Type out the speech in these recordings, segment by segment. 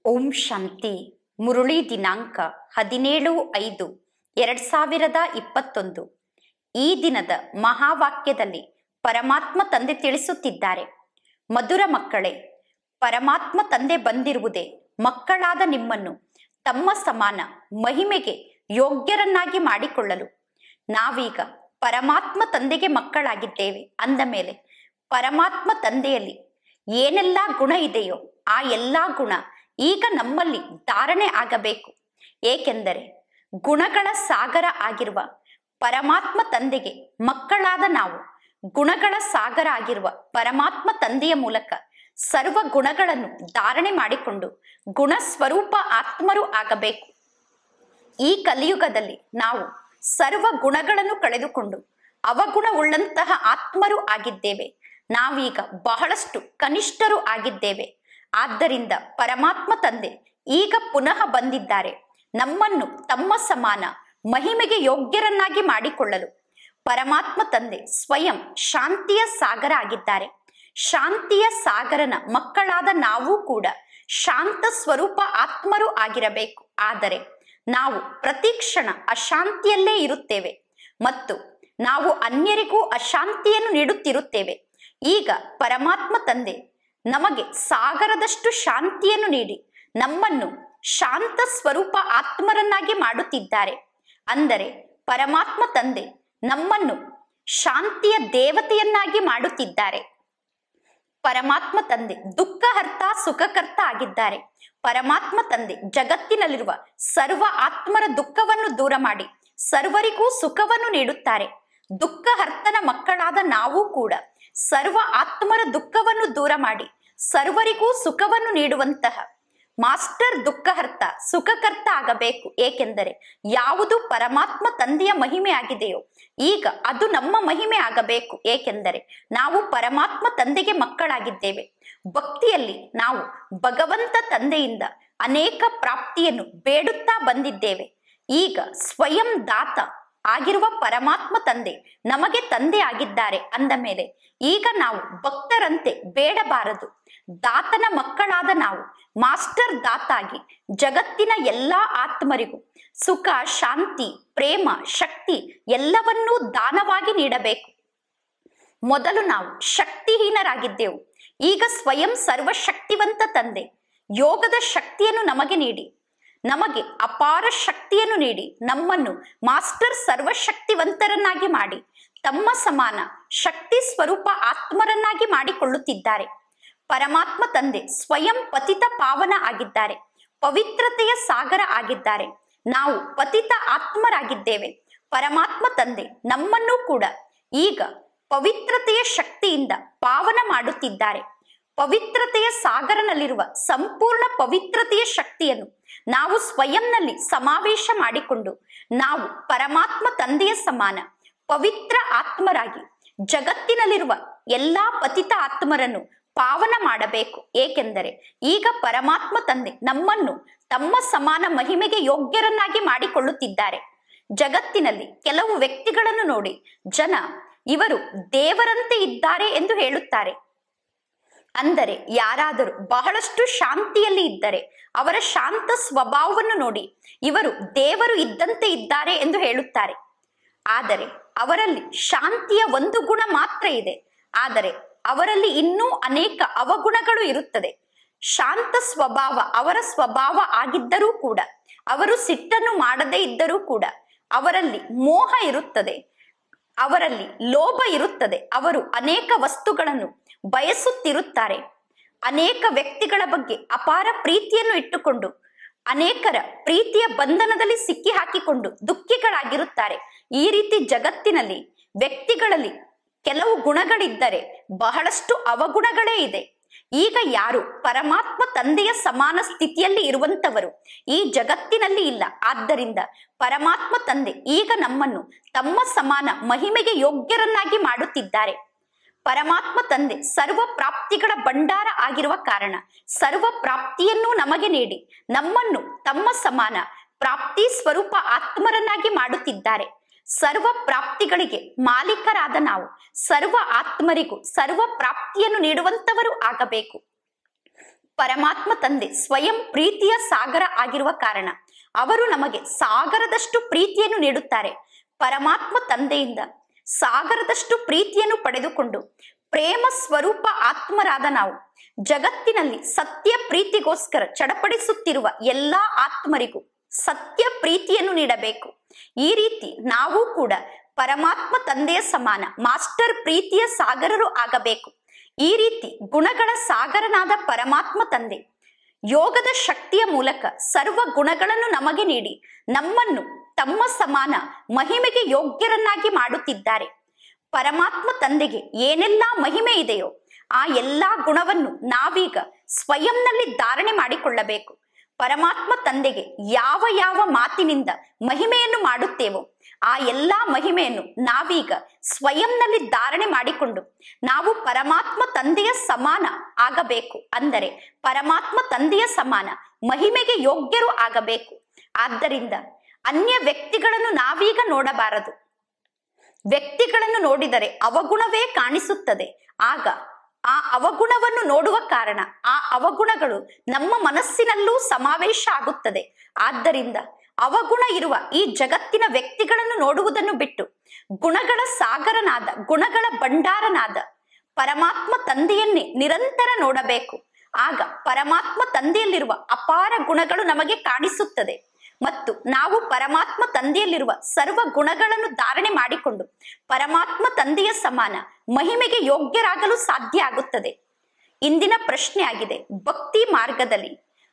ಓಂ ಶಾಂತಿ ಮುರುಳಿ ದಿನಾಂಕ ಹದಿನೇಳು ಐದು ಎರಡ್ ಸಾವಿರದ ಇಪ್ಪತ್ತೊಂದು ಈ ದಿನದ ಮಹಾವಾಕ್ಯದಲ್ಲಿ ಪರಮಾತ್ಮ ತಂದೆ ತಿಳಿಸುತ್ತಿದ್ದಾರೆ ಮಧುರ ಮಕ್ಕಳೇ ಪರಮಾತ್ಮ ತಂದೆ ಬಂದಿರುವುದೇ ಮಕ್ಕಳಾದ ನಿಮ್ಮನ್ನು ತಮ್ಮ ಸಮಾನ ಮಹಿಮೆಗೆ ಯೋಗ್ಯರನ್ನಾಗಿ ಮಾಡಿಕೊಳ್ಳಲು ನಾವೀಗ ಪರಮಾತ್ಮ ತಂದೆಗೆ ಮಕ್ಕಳಾಗಿದ್ದೇವೆ ಅಂದ ಮೇಲೆ ಪರಮಾತ್ಮ ತಂದೆಯಲ್ಲಿ ಏನೆಲ್ಲ ಗುಣ ಇದೆಯೋ ಆ ಎಲ್ಲಾ ಗುಣ ಈಗ ನಮ್ಮಲ್ಲಿ ಧಾರಣೆ ಆಗಬೇಕು ಏಕೆಂದರೆ ಗುಣಗಳ ಸಾಗರ ಆಗಿರುವ ಪರಮಾತ್ಮ ತಂದೆಗೆ ಮಕ್ಕಳಾದ ನಾವು ಗುಣಗಳ ಸಾಗರ ಆಗಿರುವ ಪರಮಾತ್ಮ ತಂದೆಯ ಮೂಲಕ ಸರ್ವ ಗುಣಗಳನ್ನು ಧಾರಣೆ ಮಾಡಿಕೊಂಡು ಗುಣ ಸ್ವರೂಪ ಆತ್ಮರು ಆಗಬೇಕು ಈ ಕಲಿಯುಗದಲ್ಲಿ ನಾವು ಸರ್ವ ಗುಣಗಳನ್ನು ಕಳೆದುಕೊಂಡು ಅವಗುಣವುಳ್ಳಂತಹ ಆತ್ಮರು ಆಗಿದ್ದೇವೆ ನಾವೀಗ ಬಹಳಷ್ಟು ಕನಿಷ್ಠರು ಆಗಿದ್ದೇವೆ ಆದ್ದರಿಂದ ಪರಮಾತ್ಮ ತಂದೆ ಈಗ ಪುನಃ ಬಂದಿದ್ದಾರೆ ನಮ್ಮನ್ನು ತಮ್ಮ ಸಮಾನ ಮಹಿಮೆಗೆ ಯೋಗ್ಯರನ್ನಾಗಿ ಮಾಡಿಕೊಳ್ಳಲು ಪರಮಾತ್ಮ ತಂದೆ ಸ್ವಯಂ ಶಾಂತಿಯ ಸಾಗರ ಆಗಿದ್ದಾರೆ ಶಾಂತಿಯ ಸಾಗರನ ಮಕ್ಕಳಾದ ನಾವು ಕೂಡ ಶಾಂತ ಸ್ವರೂಪ ಆತ್ಮರು ಆಗಿರಬೇಕು ಆದರೆ ನಾವು ಪ್ರತಿಕ್ಷಣ ಅಶಾಂತಿಯಲ್ಲೇ ಇರುತ್ತೇವೆ ಮತ್ತು ನಾವು ಅನ್ಯರಿಗೂ ಅಶಾಂತಿಯನ್ನು ನೀಡುತ್ತಿರುತ್ತೇವೆ ಈಗ ಪರಮಾತ್ಮ ತಂದೆ ನಮಗೆ ಸಾಗರದಷ್ಟು ಶಾಂತಿಯನ್ನು ನೀಡಿ ನಮ್ಮನ್ನು ಶಾಂತ ಸ್ವರೂಪ ಆತ್ಮರನ್ನಾಗಿ ಮಾಡುತ್ತಿದ್ದಾರೆ ಅಂದರೆ ಪರಮಾತ್ಮ ತಂದೆ ನಮ್ಮನ್ನು ಶಾಂತಿಯ ದೇವತೆಯನ್ನಾಗಿ ಮಾಡುತ್ತಿದ್ದಾರೆ ಪರಮಾತ್ಮ ತಂದೆ ದುಃಖಹರ್ತ ಸುಖಕರ್ತ ಆಗಿದ್ದಾರೆ ಪರಮಾತ್ಮ ತಂದೆ ಜಗತ್ತಿನಲ್ಲಿರುವ ಸರ್ವ ಆತ್ಮರ ದುಃಖವನ್ನು ದೂರ ಮಾಡಿ ಸರ್ವರಿಗೂ ಸುಖವನ್ನು ನೀಡುತ್ತಾರೆ ದುಃಖಹರ್ತನ ಮಕ್ಕಳಾದ ನಾವು ಕೂಡ ಸರ್ವ ಆತ್ಮರ ದುಃಖವನ್ನು ದೂರ ಮಾಡಿ ಸರ್ವರಿಗೂ ಸುಖವನ್ನು ನೀಡುವಂತಹ ಮಾಸ್ಟರ್ ದುಃಖಹರ್ತ ಸುಖಕರ್ತ ಆಗಬೇಕು ಏಕೆಂದರೆ ಯಾವುದು ಪರಮಾತ್ಮ ತಂದೆಯ ಮಹಿಮೆ ಆಗಿದೆಯೋ ಈಗ ಅದು ನಮ್ಮ ಮಹಿಮೆ ಆಗಬೇಕು ಏಕೆಂದರೆ ನಾವು ಪರಮಾತ್ಮ ತಂದೆಗೆ ಮಕ್ಕಳಾಗಿದ್ದೇವೆ ಭಕ್ತಿಯಲ್ಲಿ ನಾವು ಭಗವಂತ ತಂದೆಯಿಂದ ಅನೇಕ ಪ್ರಾಪ್ತಿಯನ್ನು ಬೇಡುತ್ತಾ ಬಂದಿದ್ದೇವೆ ಈಗ ಸ್ವಯಂ ದಾತ ಆಗಿರುವ ಪರಮಾತ್ಮ ತಂದೆ ನಮಗೆ ತಂದೆ ಆಗಿದ್ದಾರೆ ಅಂದ ಮೇಲೆ ಈಗ ನಾವು ಭಕ್ತರಂತೆ ಬೇಡಬಾರದು ದಾತನ ಮಕ್ಕಳಾದ ನಾವು ಮಾಸ್ಟರ್ ದಾತಾಗಿ ಜಗತ್ತಿನ ಎಲ್ಲಾ ಆತ್ಮರಿಗೂ ಸುಖ ಶಾಂತಿ ಪ್ರೇಮ ಶಕ್ತಿ ಎಲ್ಲವನ್ನೂ ದಾನವಾಗಿ ನೀಡಬೇಕು ಮೊದಲು ನಾವು ಶಕ್ತಿಹೀನರಾಗಿದ್ದೆವು ಈಗ ಸ್ವಯಂ ಸರ್ವಶಕ್ತಿವಂತ ತಂದೆ ಯೋಗದ ಶಕ್ತಿಯನ್ನು ನಮಗೆ ನೀಡಿ ನಮಗೆ ಅಪಾರ ಶಕ್ತಿಯನ್ನು ನೀಡಿ ನಮ್ಮನ್ನು ಮಾಸ್ಟರ್ ಸರ್ವಶಕ್ತಿವಂತರನ್ನಾಗಿ ಮಾಡಿ ತಮ್ಮ ಸಮಾನ ಶಕ್ತಿ ಸ್ವರೂಪ ಆತ್ಮರನ್ನಾಗಿ ಮಾಡಿಕೊಳ್ಳುತ್ತಿದ್ದಾರೆ ಪರಮಾತ್ಮ ತಂದೆ ಸ್ವಯಂ ಪತಿತ ಪಾವನ ಆಗಿದ್ದಾರೆ ಪವಿತ್ರತೆಯ ಸಾಗರ ಆಗಿದ್ದಾರೆ ನಾವು ಪತಿತ ಆತ್ಮರಾಗಿದ್ದೇವೆ ಪರಮಾತ್ಮ ತಂದೆ ನಮ್ಮನ್ನು ಕೂಡ ಈಗ ಪವಿತ್ರತೆಯ ಶಕ್ತಿಯಿಂದ ಪಾವನ ಮಾಡುತ್ತಿದ್ದಾರೆ ಪವಿತ್ರತೆಯ ಸಾಗರನಲ್ಲಿರುವ ಸಂಪೂರ್ಣ ಪವಿತ್ರತೆಯ ಶಕ್ತಿಯನ್ನು ನಾವು ಸ್ವಯಂನಲ್ಲಿ ಸಮಾವೇಶ ಮಾಡಿಕೊಂಡು ನಾವು ಪರಮಾತ್ಮ ತಂದೆಯ ಸಮಾನ ಪವಿತ್ರ ಆತ್ಮರಾಗಿ ಜಗತ್ತಿನಲ್ಲಿರುವ ಎಲ್ಲಾ ಪತಿತ ಆತ್ಮರನ್ನು ಪಾವನ ಮಾಡಬೇಕು ಏಕೆಂದರೆ ಈಗ ಪರಮಾತ್ಮ ತಂದೆ ನಮ್ಮನ್ನು ತಮ್ಮ ಸಮಾನ ಮಹಿಮೆಗೆ ಯೋಗ್ಯರನ್ನಾಗಿ ಮಾಡಿಕೊಳ್ಳುತ್ತಿದ್ದಾರೆ ಜಗತ್ತಿನಲ್ಲಿ ಕೆಲವು ವ್ಯಕ್ತಿಗಳನ್ನು ನೋಡಿ ಜನ ಇವರು ದೇವರಂತೆ ಇದ್ದಾರೆ ಎಂದು ಹೇಳುತ್ತಾರೆ ಅಂದರೆ ಯಾರಾದರೂ ಬಹಳಷ್ಟು ಶಾಂತಿಯಲ್ಲಿ ಇದ್ದರೆ ಅವರ ಶಾಂತ ಸ್ವಭಾವವನ್ನು ನೋಡಿ ಇವರು ದೇವರು ಇದ್ದಂತೆ ಇದ್ದಾರೆ ಎಂದು ಹೇಳುತ್ತಾರೆ ಆದರೆ ಅವರಲ್ಲಿ ಶಾಂತಿಯ ಒಂದು ಗುಣ ಮಾತ್ರ ಇದೆ ಆದರೆ ಅವರಲ್ಲಿ ಇನ್ನೂ ಅನೇಕ ಅವಗುಣಗಳು ಇರುತ್ತದೆ ಶಾಂತ ಸ್ವಭಾವ ಅವರ ಸ್ವಭಾವ ಆಗಿದ್ದರೂ ಕೂಡ ಅವರು ಸಿಟ್ಟನ್ನು ಮಾಡದೇ ಇದ್ದರೂ ಕೂಡ ಅವರಲ್ಲಿ ಮೋಹ ಇರುತ್ತದೆ ಅವರಲ್ಲಿ ಲೋಭ ಇರುತ್ತದೆ ಅವರು ಅನೇಕ ವಸ್ತುಗಳನ್ನು ಬಯಸುತ್ತಿರುತ್ತಾರೆ ಅನೇಕ ವ್ಯಕ್ತಿಗಳ ಬಗ್ಗೆ ಅಪಾರ ಪ್ರೀತಿಯನ್ನು ಇಟ್ಟುಕೊಂಡು ಅನೇಕರ ಪ್ರೀತಿಯ ಬಂಧನದಲ್ಲಿ ಸಿಕ್ಕಿ ಹಾಕಿಕೊಂಡು ದುಃಖಿಗಳಾಗಿರುತ್ತಾರೆ ಈ ರೀತಿ ಜಗತ್ತಿನಲ್ಲಿ ವ್ಯಕ್ತಿಗಳಲ್ಲಿ ಕೆಲವು ಗುಣಗಳಿದ್ದರೆ ಬಹಳಷ್ಟು ಅವಗುಣಗಳೇ ಇದೆ ಈಗ ಯಾರು ಪರಮಾತ್ಮ ತಂದೆಯ ಸಮಾನ ಸ್ಥಿತಿಯಲ್ಲಿ ಇರುವಂತವರು ಈ ಜಗತ್ತಿನಲ್ಲಿ ಇಲ್ಲ ಆದ್ದರಿಂದ ಪರಮಾತ್ಮ ತಂದೆ ಈಗ ನಮ್ಮನ್ನು ತಮ್ಮ ಸಮಾನ ಮಹಿಮೆಗೆ ಯೋಗ್ಯರನ್ನಾಗಿ ಮಾಡುತ್ತಿದ್ದಾರೆ ಪರಮಾತ್ಮ ತಂದೆ ಸರ್ವ ಪ್ರಾಪ್ತಿಗಳ ಭಂಡಾರ ಆಗಿರುವ ಕಾರಣ ಸರ್ವ ಪ್ರಾಪ್ತಿಯನ್ನು ನಮಗೆ ನೀಡಿ ನಮ್ಮನ್ನು ತಮ್ಮ ಸಮಾನ ಪ್ರಾಪ್ತಿ ಸ್ವರೂಪ ಆತ್ಮರನ್ನಾಗಿ ಮಾಡುತ್ತಿದ್ದಾರೆ ಸರ್ವ ಪ್ರಾಪ್ತಿಗಳಿಗೆ ಮಾಲೀಕರಾದ ನಾವು ಸರ್ವ ಆತ್ಮರಿಗೂ ಸರ್ವ ಪ್ರಾಪ್ತಿಯನ್ನು ನೀಡುವಂತವರು ಆಗಬೇಕು ಪರಮಾತ್ಮ ತಂದೆ ಸ್ವಯಂ ಪ್ರೀತಿಯ ಸಾಗರ ಆಗಿರುವ ಕಾರಣ ಅವರು ನಮಗೆ ಸಾಗರದಷ್ಟು ಪ್ರೀತಿಯನ್ನು ನೀಡುತ್ತಾರೆ ಪರಮಾತ್ಮ ತಂದೆಯಿಂದ ಸಾಗರದಷ್ಟು ಪ್ರೀತಿಯನ್ನು ಪಡೆದುಕೊಂಡು ಪ್ರೇಮ ಸ್ವರೂಪ ಆತ್ಮರಾದ ನಾವು ಜಗತ್ತಿನಲ್ಲಿ ಸತ್ಯ ಪ್ರೀತಿಗೋಸ್ಕರ ಚಡಪಡಿಸುತ್ತಿರುವ ಎಲ್ಲಾ ಆತ್ಮರಿಗೂ ಸತ್ಯ ಪ್ರೀತಿಯನ್ನು ನೀಡಬೇಕು ಈ ರೀತಿ ನಾವು ಕೂಡ ಪರಮಾತ್ಮ ತಂದೆಯ ಸಮಾನ ಮಾಸ್ಟರ್ ಪ್ರೀತಿಯ ಸಾಗರರು ಆಗಬೇಕು ಈ ರೀತಿ ಗುಣಗಳ ಸಾಗರನಾದ ಪರಮಾತ್ಮ ತಂದೆ ಯೋಗದ ಶಕ್ತಿಯ ಮೂಲಕ ಸರ್ವ ಗುಣಗಳನ್ನು ನಮಗೆ ನೀಡಿ ನಮ್ಮನ್ನು ತಮ್ಮ ಸಮಾನ ಮಹಿಮೆಗೆ ಯೋಗ್ಯರನ್ನಾಗಿ ಮಾಡುತ್ತಿದ್ದಾರೆ ಪರಮಾತ್ಮ ತಂದೆಗೆ ಏನೆಲ್ಲ ಮಹಿಮೆ ಇದೆಯೋ ಆ ಎಲ್ಲಾ ಗುಣವನ್ನು ನಾವೀಗ ಸ್ವಯಂನಲ್ಲಿ ಧಾರಣೆ ಮಾಡಿಕೊಳ್ಳಬೇಕು ಪರಮಾತ್ಮ ತಂದೆಗೆ ಯಾವ ಯಾವ ಮಾತಿನಿಂದ ಮಹಿಮೆಯನ್ನು ಮಾಡುತ್ತೇವೋ ಆ ಎಲ್ಲಾ ಮಹಿಮೆಯನ್ನು ನಾವೀಗ ಸ್ವಯಂನಲ್ಲಿ ಧಾರಣೆ ಮಾಡಿಕೊಂಡು ನಾವು ಪರಮಾತ್ಮ ತಂದೆಯ ಸಮಾನ ಆಗಬೇಕು ಅಂದರೆ ಪರಮಾತ್ಮ ತಂದೆಯ ಸಮಾನ ಮಹಿಮೆಗೆ ಯೋಗ್ಯರು ಆಗಬೇಕು ಆದ್ದರಿಂದ ಅನ್ಯ ವ್ಯಕ್ತಿಗಳನ್ನು ನಾವೀಗ ನೋಡಬಾರದು ವ್ಯಕ್ತಿಗಳನ್ನು ನೋಡಿದರೆ ಅವಗುಣವೇ ಕಾಣಿಸುತ್ತದೆ ಆಗ ಆ ಅವಗುಣವನ್ನು ನೋಡುವ ಕಾರಣ ಆ ಅವಗುಣಗಳು ನಮ್ಮ ಮನಸ್ಸಿನಲ್ಲೂ ಸಮಾವೇಶ ಆಗುತ್ತದೆ ಆದ್ದರಿಂದ ಅವಗುಣ ಇರುವ ಈ ಜಗತ್ತಿನ ವ್ಯಕ್ತಿಗಳನ್ನು ನೋಡುವುದನ್ನು ಬಿಟ್ಟು ಗುಣಗಳ ಸಾಗರನಾದ ಗುಣಗಳ ಭಂಡಾರನಾದ ಪರಮಾತ್ಮ ತಂದೆಯನ್ನೇ ನಿರಂತರ ನೋಡಬೇಕು ಆಗ ಪರಮಾತ್ಮ ತಂದೆಯಲ್ಲಿರುವ ಅಪಾರ ಗುಣಗಳು ನಮಗೆ ಕಾಣಿಸುತ್ತದೆ ಮತ್ತು ನಾವು ಪರಮಾತ್ಮ ತಂದೆಯಲ್ಲಿರುವ ಸರ್ವ ಗುಣಗಳನ್ನು ಧಾರಣೆ ಮಾಡಿಕೊಂಡು ಪರಮಾತ್ಮ ತಂದೆಯ ಸಮಾನ ಮಹಿಮೆಗೆ ಯೋಗ್ಯರಾಗಲು ಸಾಧ್ಯ ಆಗುತ್ತದೆ ಇಂದಿನ ಪ್ರಶ್ನೆ ಆಗಿದೆ ಭಕ್ತಿ ಮಾರ್ಗದಲ್ಲಿ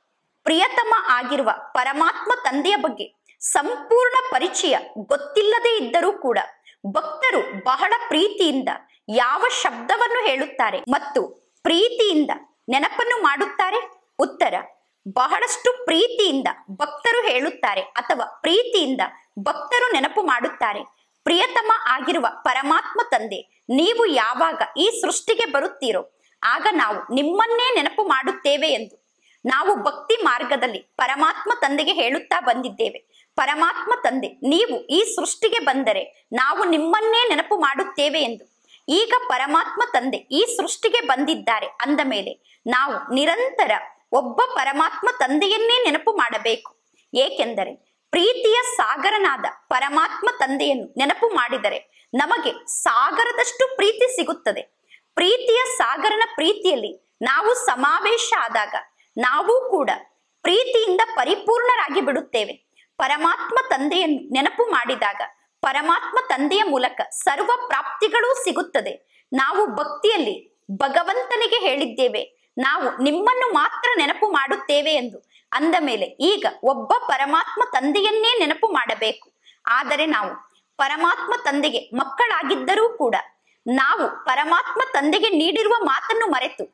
ಪ್ರಿಯತಮ ಆಗಿರುವ ಪರಮಾತ್ಮ ತಂದೆಯ ಬಗ್ಗೆ ಸಂಪೂರ್ಣ ಪರಿಚಯ ಗೊತ್ತಿಲ್ಲದೆ ಇದ್ದರೂ ಕೂಡ ಭಕ್ತರು ಬಹಳ ಪ್ರೀತಿಯಿಂದ ಯಾವ ಶಬ್ದವನ್ನು ಹೇಳುತ್ತಾರೆ ಮತ್ತು ಪ್ರೀತಿಯಿಂದ ನೆನಪನ್ನು ಮಾಡುತ್ತಾರೆ ಉತ್ತರ ಬಹಳಷ್ಟು ಪ್ರೀತಿಯಿಂದ ಭಕ್ತರು ಹೇಳುತ್ತಾರೆ ಅಥವಾ ಪ್ರೀತಿಯಿಂದ ಭಕ್ತರು ನೆನಪು ಮಾಡುತ್ತಾರೆ ಪ್ರಿಯತಮ ಆಗಿರುವ ಪರಮಾತ್ಮ ತಂದೆ ನೀವು ಯಾವಾಗ ಈ ಸೃಷ್ಟಿಗೆ ಬರುತ್ತೀರೋ ಆಗ ನಾವು ನಿಮ್ಮನ್ನೇ ನೆನಪು ಮಾಡುತ್ತೇವೆ ಎಂದು ನಾವು ಭಕ್ತಿ ಮಾರ್ಗದಲ್ಲಿ ಪರಮಾತ್ಮ ತಂದೆಗೆ ಹೇಳುತ್ತಾ ಬಂದಿದ್ದೇವೆ ಪರಮಾತ್ಮ ತಂದೆ ನೀವು ಈ ಸೃಷ್ಟಿಗೆ ಬಂದರೆ ನಾವು ನಿಮ್ಮನ್ನೇ ನೆನಪು ಮಾಡುತ್ತೇವೆ ಎಂದು ಈಗ ಪರಮಾತ್ಮ ತಂದೆ ಈ ಸೃಷ್ಟಿಗೆ ಬಂದಿದ್ದಾರೆ ಅಂದ ಮೇಲೆ ನಾವು ನಿರಂತರ ಒಬ್ಬ ಪರಮಾತ್ಮ ತಂದೆಯನ್ನೇ ನೆನಪು ಮಾಡಬೇಕು ಏಕೆಂದರೆ ಪ್ರೀತಿಯ ಸಾಗರನಾದ ಪರಮಾತ್ಮ ತಂದೆಯನ್ನು ನೆನಪು ಮಾಡಿದರೆ ನಮಗೆ ಸಾಗರದಷ್ಟು ಪ್ರೀತಿ ಸಿಗುತ್ತದೆ ಪ್ರೀತಿಯ ಸಾಗರನ ಪ್ರೀತಿಯಲ್ಲಿ ನಾವು ಸಮಾವೇಶ ಆದಾಗ ನಾವು ಕೂಡ ಪ್ರೀತಿಯಿಂದ ಪರಿಪೂರ್ಣರಾಗಿ ಬಿಡುತ್ತೇವೆ ಪರಮಾತ್ಮ ತಂದೆಯನ್ನು ನೆನಪು ಮಾಡಿದಾಗ ಪರಮಾತ್ಮ ತಂದೆಯ ಮೂಲಕ ಸರ್ವ ಪ್ರಾಪ್ತಿಗಳೂ ಸಿಗುತ್ತದೆ ನಾವು ಭಕ್ತಿಯಲ್ಲಿ ಭಗವಂತನಿಗೆ ಹೇಳಿದ್ದೇವೆ ನಾವು ನಿಮ್ಮನ್ನು ಮಾತ್ರ ನೆನಪು ಮಾಡುತ್ತೇವೆ ಎಂದು ಅಂದ ಮೇಲೆ ಈಗ ಒಬ್ಬ ಪರಮಾತ್ಮ ತಂದೆಯನ್ನೇ ನೆನಪು ಮಾಡಬೇಕು ಆದರೆ ನಾವು ಪರಮಾತ್ಮ ತಂದೆಗೆ ಮಕ್ಕಳಾಗಿದ್ದರೂ ಕೂಡ ನಾವು ಪರಮಾತ್ಮ ತಂದೆಗೆ ನೀಡಿರುವ ಮಾತನ್ನು ಮರೆತು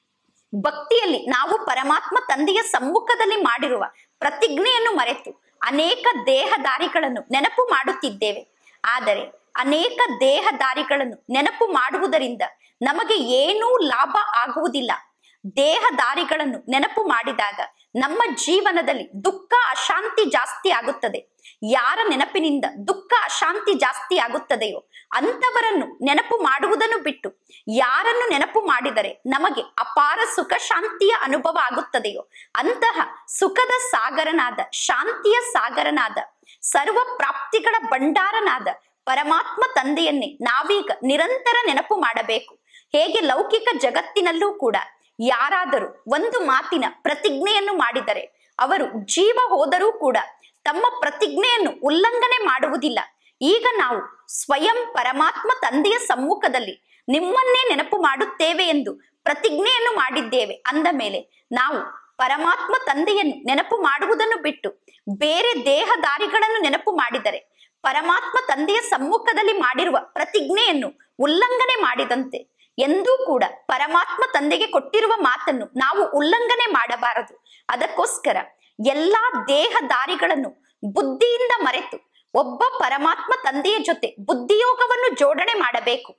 ಭಕ್ತಿಯಲ್ಲಿ ನಾವು ಪರಮಾತ್ಮ ತಂದೆಯ ಸಮ್ಮುಖದಲ್ಲಿ ಮಾಡಿರುವ ಪ್ರತಿಜ್ಞೆಯನ್ನು ಮರೆತು ಅನೇಕ ದೇಹದಾರಿಗಳನ್ನು ನೆನಪು ಮಾಡುತ್ತಿದ್ದೇವೆ ಆದರೆ ಅನೇಕ ದೇಹದಾರಿಗಳನ್ನು ನೆನಪು ಮಾಡುವುದರಿಂದ ನಮಗೆ ಏನೂ ಲಾಭ ಆಗುವುದಿಲ್ಲ ದೇಹದಾರಿಗಳನ್ನು ನೆನಪು ಮಾಡಿದಾಗ ನಮ್ಮ ಜೀವನದಲ್ಲಿ ದುಃಖ ಅಶಾಂತಿ ಜಾಸ್ತಿ ಆಗುತ್ತದೆ ಯಾರ ನೆನಪಿನಿಂದ ದುಃಖ ಅಶಾಂತಿ ಜಾಸ್ತಿ ಆಗುತ್ತದೆಯೋ ಅಂತವರನ್ನು ನೆನಪು ಮಾಡುವುದನ್ನು ಬಿಟ್ಟು ಯಾರನ್ನು ನೆನಪು ಮಾಡಿದರೆ ನಮಗೆ ಅಪಾರ ಸುಖ ಶಾಂತಿಯ ಅನುಭವ ಆಗುತ್ತದೆಯೋ ಅಂತಹ ಸುಖದ ಸಾಗರನಾದ ಶಾಂತಿಯ ಸಾಗರನಾದ ಸರ್ವ ಪ್ರಾಪ್ತಿಗಳ ಭಂಡಾರನಾದ ಪರಮಾತ್ಮ ತಂದೆಯನ್ನೇ ನಾವೀಗ ನಿರಂತರ ನೆನಪು ಮಾಡಬೇಕು ಹೇಗೆ ಲೌಕಿಕ ಜಗತ್ತಿನಲ್ಲೂ ಕೂಡ ಯಾರಾದರೂ ಒಂದು ಮಾತಿನ ಪ್ರತಿಜ್ಞೆಯನ್ನು ಮಾಡಿದರೆ ಅವರು ಜೀವ ಹೋದರೂ ಕೂಡ ತಮ್ಮ ಪ್ರತಿಜ್ಞೆಯನ್ನು ಉಲ್ಲಂಘನೆ ಮಾಡುವುದಿಲ್ಲ ಈಗ ನಾವು ಸ್ವಯಂ ಪರಮಾತ್ಮ ತಂದೆಯ ಸಮ್ಮುಖದಲ್ಲಿ ನಿಮ್ಮನ್ನೇ ನೆನಪು ಮಾಡುತ್ತೇವೆ ಎಂದು ಪ್ರತಿಜ್ಞೆಯನ್ನು ಮಾಡಿದ್ದೇವೆ ಅಂದ ಮೇಲೆ ನಾವು ಪರಮಾತ್ಮ ತಂದೆಯನ್ನು ನೆನಪು ಮಾಡುವುದನ್ನು ಬಿಟ್ಟು ಬೇರೆ ದೇಹದಾರಿಗಳನ್ನು ನೆನಪು ಮಾಡಿದರೆ ಪರಮಾತ್ಮ ತಂದೆಯ ಸಮ್ಮುಖದಲ್ಲಿ ಮಾಡಿರುವ ಪ್ರತಿಜ್ಞೆಯನ್ನು ಉಲ್ಲಂಘನೆ ಮಾಡಿದಂತೆ ಎಂದೂ ಕೂಡ ಪರಮಾತ್ಮ ತಂದೆಗೆ ಕೊಟ್ಟಿರುವ ಮಾತನ್ನು ನಾವು ಉಲ್ಲಂಘನೆ ಮಾಡಬಾರದು ಅದಕ್ಕೋಸ್ಕರ ಎಲ್ಲಾ ದೇಹದಾರಿಗಳನ್ನು ಬುದ್ಧಿಯಿಂದ ಮರೆತು ಒಬ್ಬ ಪರಮಾತ್ಮ ತಂದೆಯ ಜೊತೆ ಬುದ್ಧಿಯೋಗವನ್ನು ಜೋಡಣೆ ಮಾಡಬೇಕು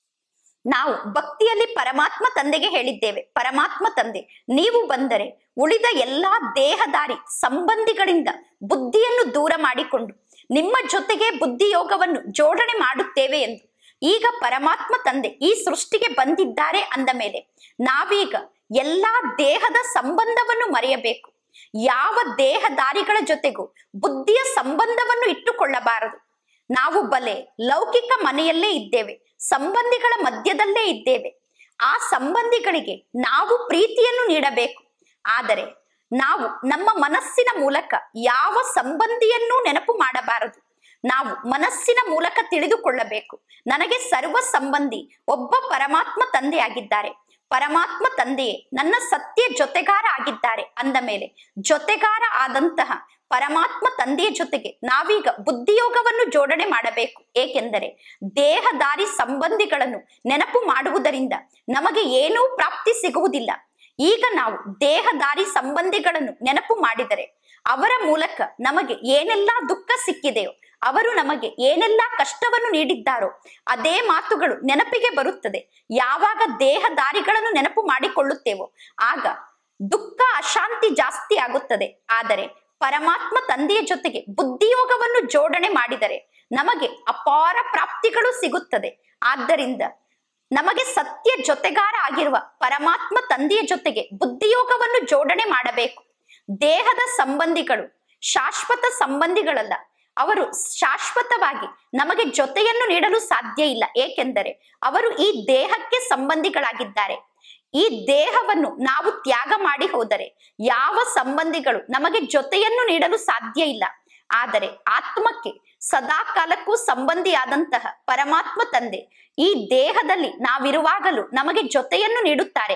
ನಾವು ಭಕ್ತಿಯಲ್ಲಿ ಪರಮಾತ್ಮ ತಂದೆಗೆ ಹೇಳಿದ್ದೇವೆ ಪರಮಾತ್ಮ ತಂದೆ ನೀವು ಬಂದರೆ ಉಳಿದ ಎಲ್ಲಾ ದೇಹದಾರಿ ಸಂಬಂಧಿಗಳಿಂದ ಬುದ್ಧಿಯನ್ನು ದೂರ ಮಾಡಿಕೊಂಡು ನಿಮ್ಮ ಜೊತೆಗೆ ಬುದ್ಧಿಯೋಗವನ್ನು ಜೋಡಣೆ ಮಾಡುತ್ತೇವೆ ಎಂದು ಈಗ ಪರಮಾತ್ಮ ತಂದೆ ಈ ಸೃಷ್ಟಿಗೆ ಬಂದಿದ್ದಾರೆ ಅಂದ ಮೇಲೆ ನಾವೀಗ ಎಲ್ಲಾ ದೇಹದ ಸಂಬಂಧವನ್ನು ಮರೆಯಬೇಕು ಯಾವ ದೇಹದಾರಿಗಳ ಜೊತೆಗೂ ಬುದ್ಧಿಯ ಸಂಬಂಧವನ್ನು ಇಟ್ಟುಕೊಳ್ಳಬಾರದು ನಾವು ಬಲೆ ಲೌಕಿಕ ಮನೆಯಲ್ಲೇ ಇದ್ದೇವೆ ಸಂಬಂಧಿಗಳ ಮಧ್ಯದಲ್ಲೇ ಇದ್ದೇವೆ ಆ ಸಂಬಂಧಿಗಳಿಗೆ ನಾವು ಪ್ರೀತಿಯನ್ನು ನೀಡಬೇಕು ಆದರೆ ನಾವು ನಮ್ಮ ಮನಸ್ಸಿನ ಮೂಲಕ ಯಾವ ಸಂಬಂಧಿಯನ್ನೂ ನೆನಪು ಮಾಡಬಾರದು ನಾವು ಮನಸ್ಸಿನ ಮೂಲಕ ತಿಳಿದುಕೊಳ್ಳಬೇಕು ನನಗೆ ಸರ್ವ ಸಂಬಂಧಿ ಒಬ್ಬ ಪರಮಾತ್ಮ ತಂದೆಯಾಗಿದ್ದಾರೆ ಪರಮಾತ್ಮ ತಂದೆಯೇ ನನ್ನ ಸತ್ಯ ಜೊತೆಗಾರ ಆಗಿದ್ದಾರೆ ಅಂದ ಮೇಲೆ ಜೊತೆಗಾರ ಆದಂತಹ ಪರಮಾತ್ಮ ತಂದೆಯ ಜೊತೆಗೆ ನಾವೀಗ ಬುದ್ಧಿಯೋಗವನ್ನು ಜೋಡಣೆ ಮಾಡಬೇಕು ಏಕೆಂದರೆ ದೇಹದಾರಿ ಸಂಬಂಧಿಗಳನ್ನು ನೆನಪು ಮಾಡುವುದರಿಂದ ನಮಗೆ ಏನೂ ಪ್ರಾಪ್ತಿ ಸಿಗುವುದಿಲ್ಲ ಈಗ ನಾವು ದೇಹದಾರಿ ಸಂಬಂಧಿಗಳನ್ನು ನೆನಪು ಮಾಡಿದರೆ ಅವರ ಮೂಲಕ ನಮಗೆ ಏನೆಲ್ಲಾ ದುಃಖ ಸಿಕ್ಕಿದೆಯೋ ಅವರು ನಮಗೆ ಏನೆಲ್ಲಾ ಕಷ್ಟವನ್ನು ನೀಡಿದ್ದಾರೋ ಅದೇ ಮಾತುಗಳು ನೆನಪಿಗೆ ಬರುತ್ತದೆ ಯಾವಾಗ ದೇಹದಾರಿಗಳನ್ನು ನೆನಪು ಮಾಡಿಕೊಳ್ಳುತ್ತೇವೋ ಆಗ ದುಃಖ ಅಶಾಂತಿ ಜಾಸ್ತಿ ಆಗುತ್ತದೆ ಆದರೆ ಪರಮಾತ್ಮ ತಂದೆಯ ಜೊತೆಗೆ ಬುದ್ಧಿಯೋಗವನ್ನು ಜೋಡಣೆ ಮಾಡಿದರೆ ನಮಗೆ ಅಪಾರ ಪ್ರಾಪ್ತಿಗಳು ಸಿಗುತ್ತದೆ ಆದ್ದರಿಂದ ನಮಗೆ ಸತ್ಯ ಜೊತೆಗಾರ ಆಗಿರುವ ಪರಮಾತ್ಮ ತಂದೆಯ ಜೊತೆಗೆ ಬುದ್ಧಿಯೋಗವನ್ನು ಜೋಡಣೆ ಮಾಡಬೇಕು ದೇಹದ ಸಂಬಂಧಿಗಳು ಶಾಶ್ವತ ಸಂಬಂಧಿಗಳಲ್ಲ ಅವರು ಶಾಶ್ವತವಾಗಿ ನಮಗೆ ಜೊತೆಯನ್ನು ನೀಡಲು ಸಾಧ್ಯ ಇಲ್ಲ ಏಕೆಂದರೆ ಅವರು ಈ ದೇಹಕ್ಕೆ ಸಂಬಂಧಿಗಳಾಗಿದ್ದಾರೆ ಈ ದೇಹವನ್ನು ನಾವು ತ್ಯಾಗ ಮಾಡಿ ಹೋದರೆ ಯಾವ ಸಂಬಂಧಿಗಳು ನಮಗೆ ಜೊತೆಯನ್ನು ನೀಡಲು ಸಾಧ್ಯ ಇಲ್ಲ ಆದರೆ ಆತ್ಮಕ್ಕೆ ಸದಾ ಕಾಲಕ್ಕೂ ಸಂಬಂಧಿಯಾದಂತಹ ಪರಮಾತ್ಮ ತಂದೆ ಈ ದೇಹದಲ್ಲಿ ನಾವಿರುವಾಗಲೂ ನಮಗೆ ಜೊತೆಯನ್ನು ನೀಡುತ್ತಾರೆ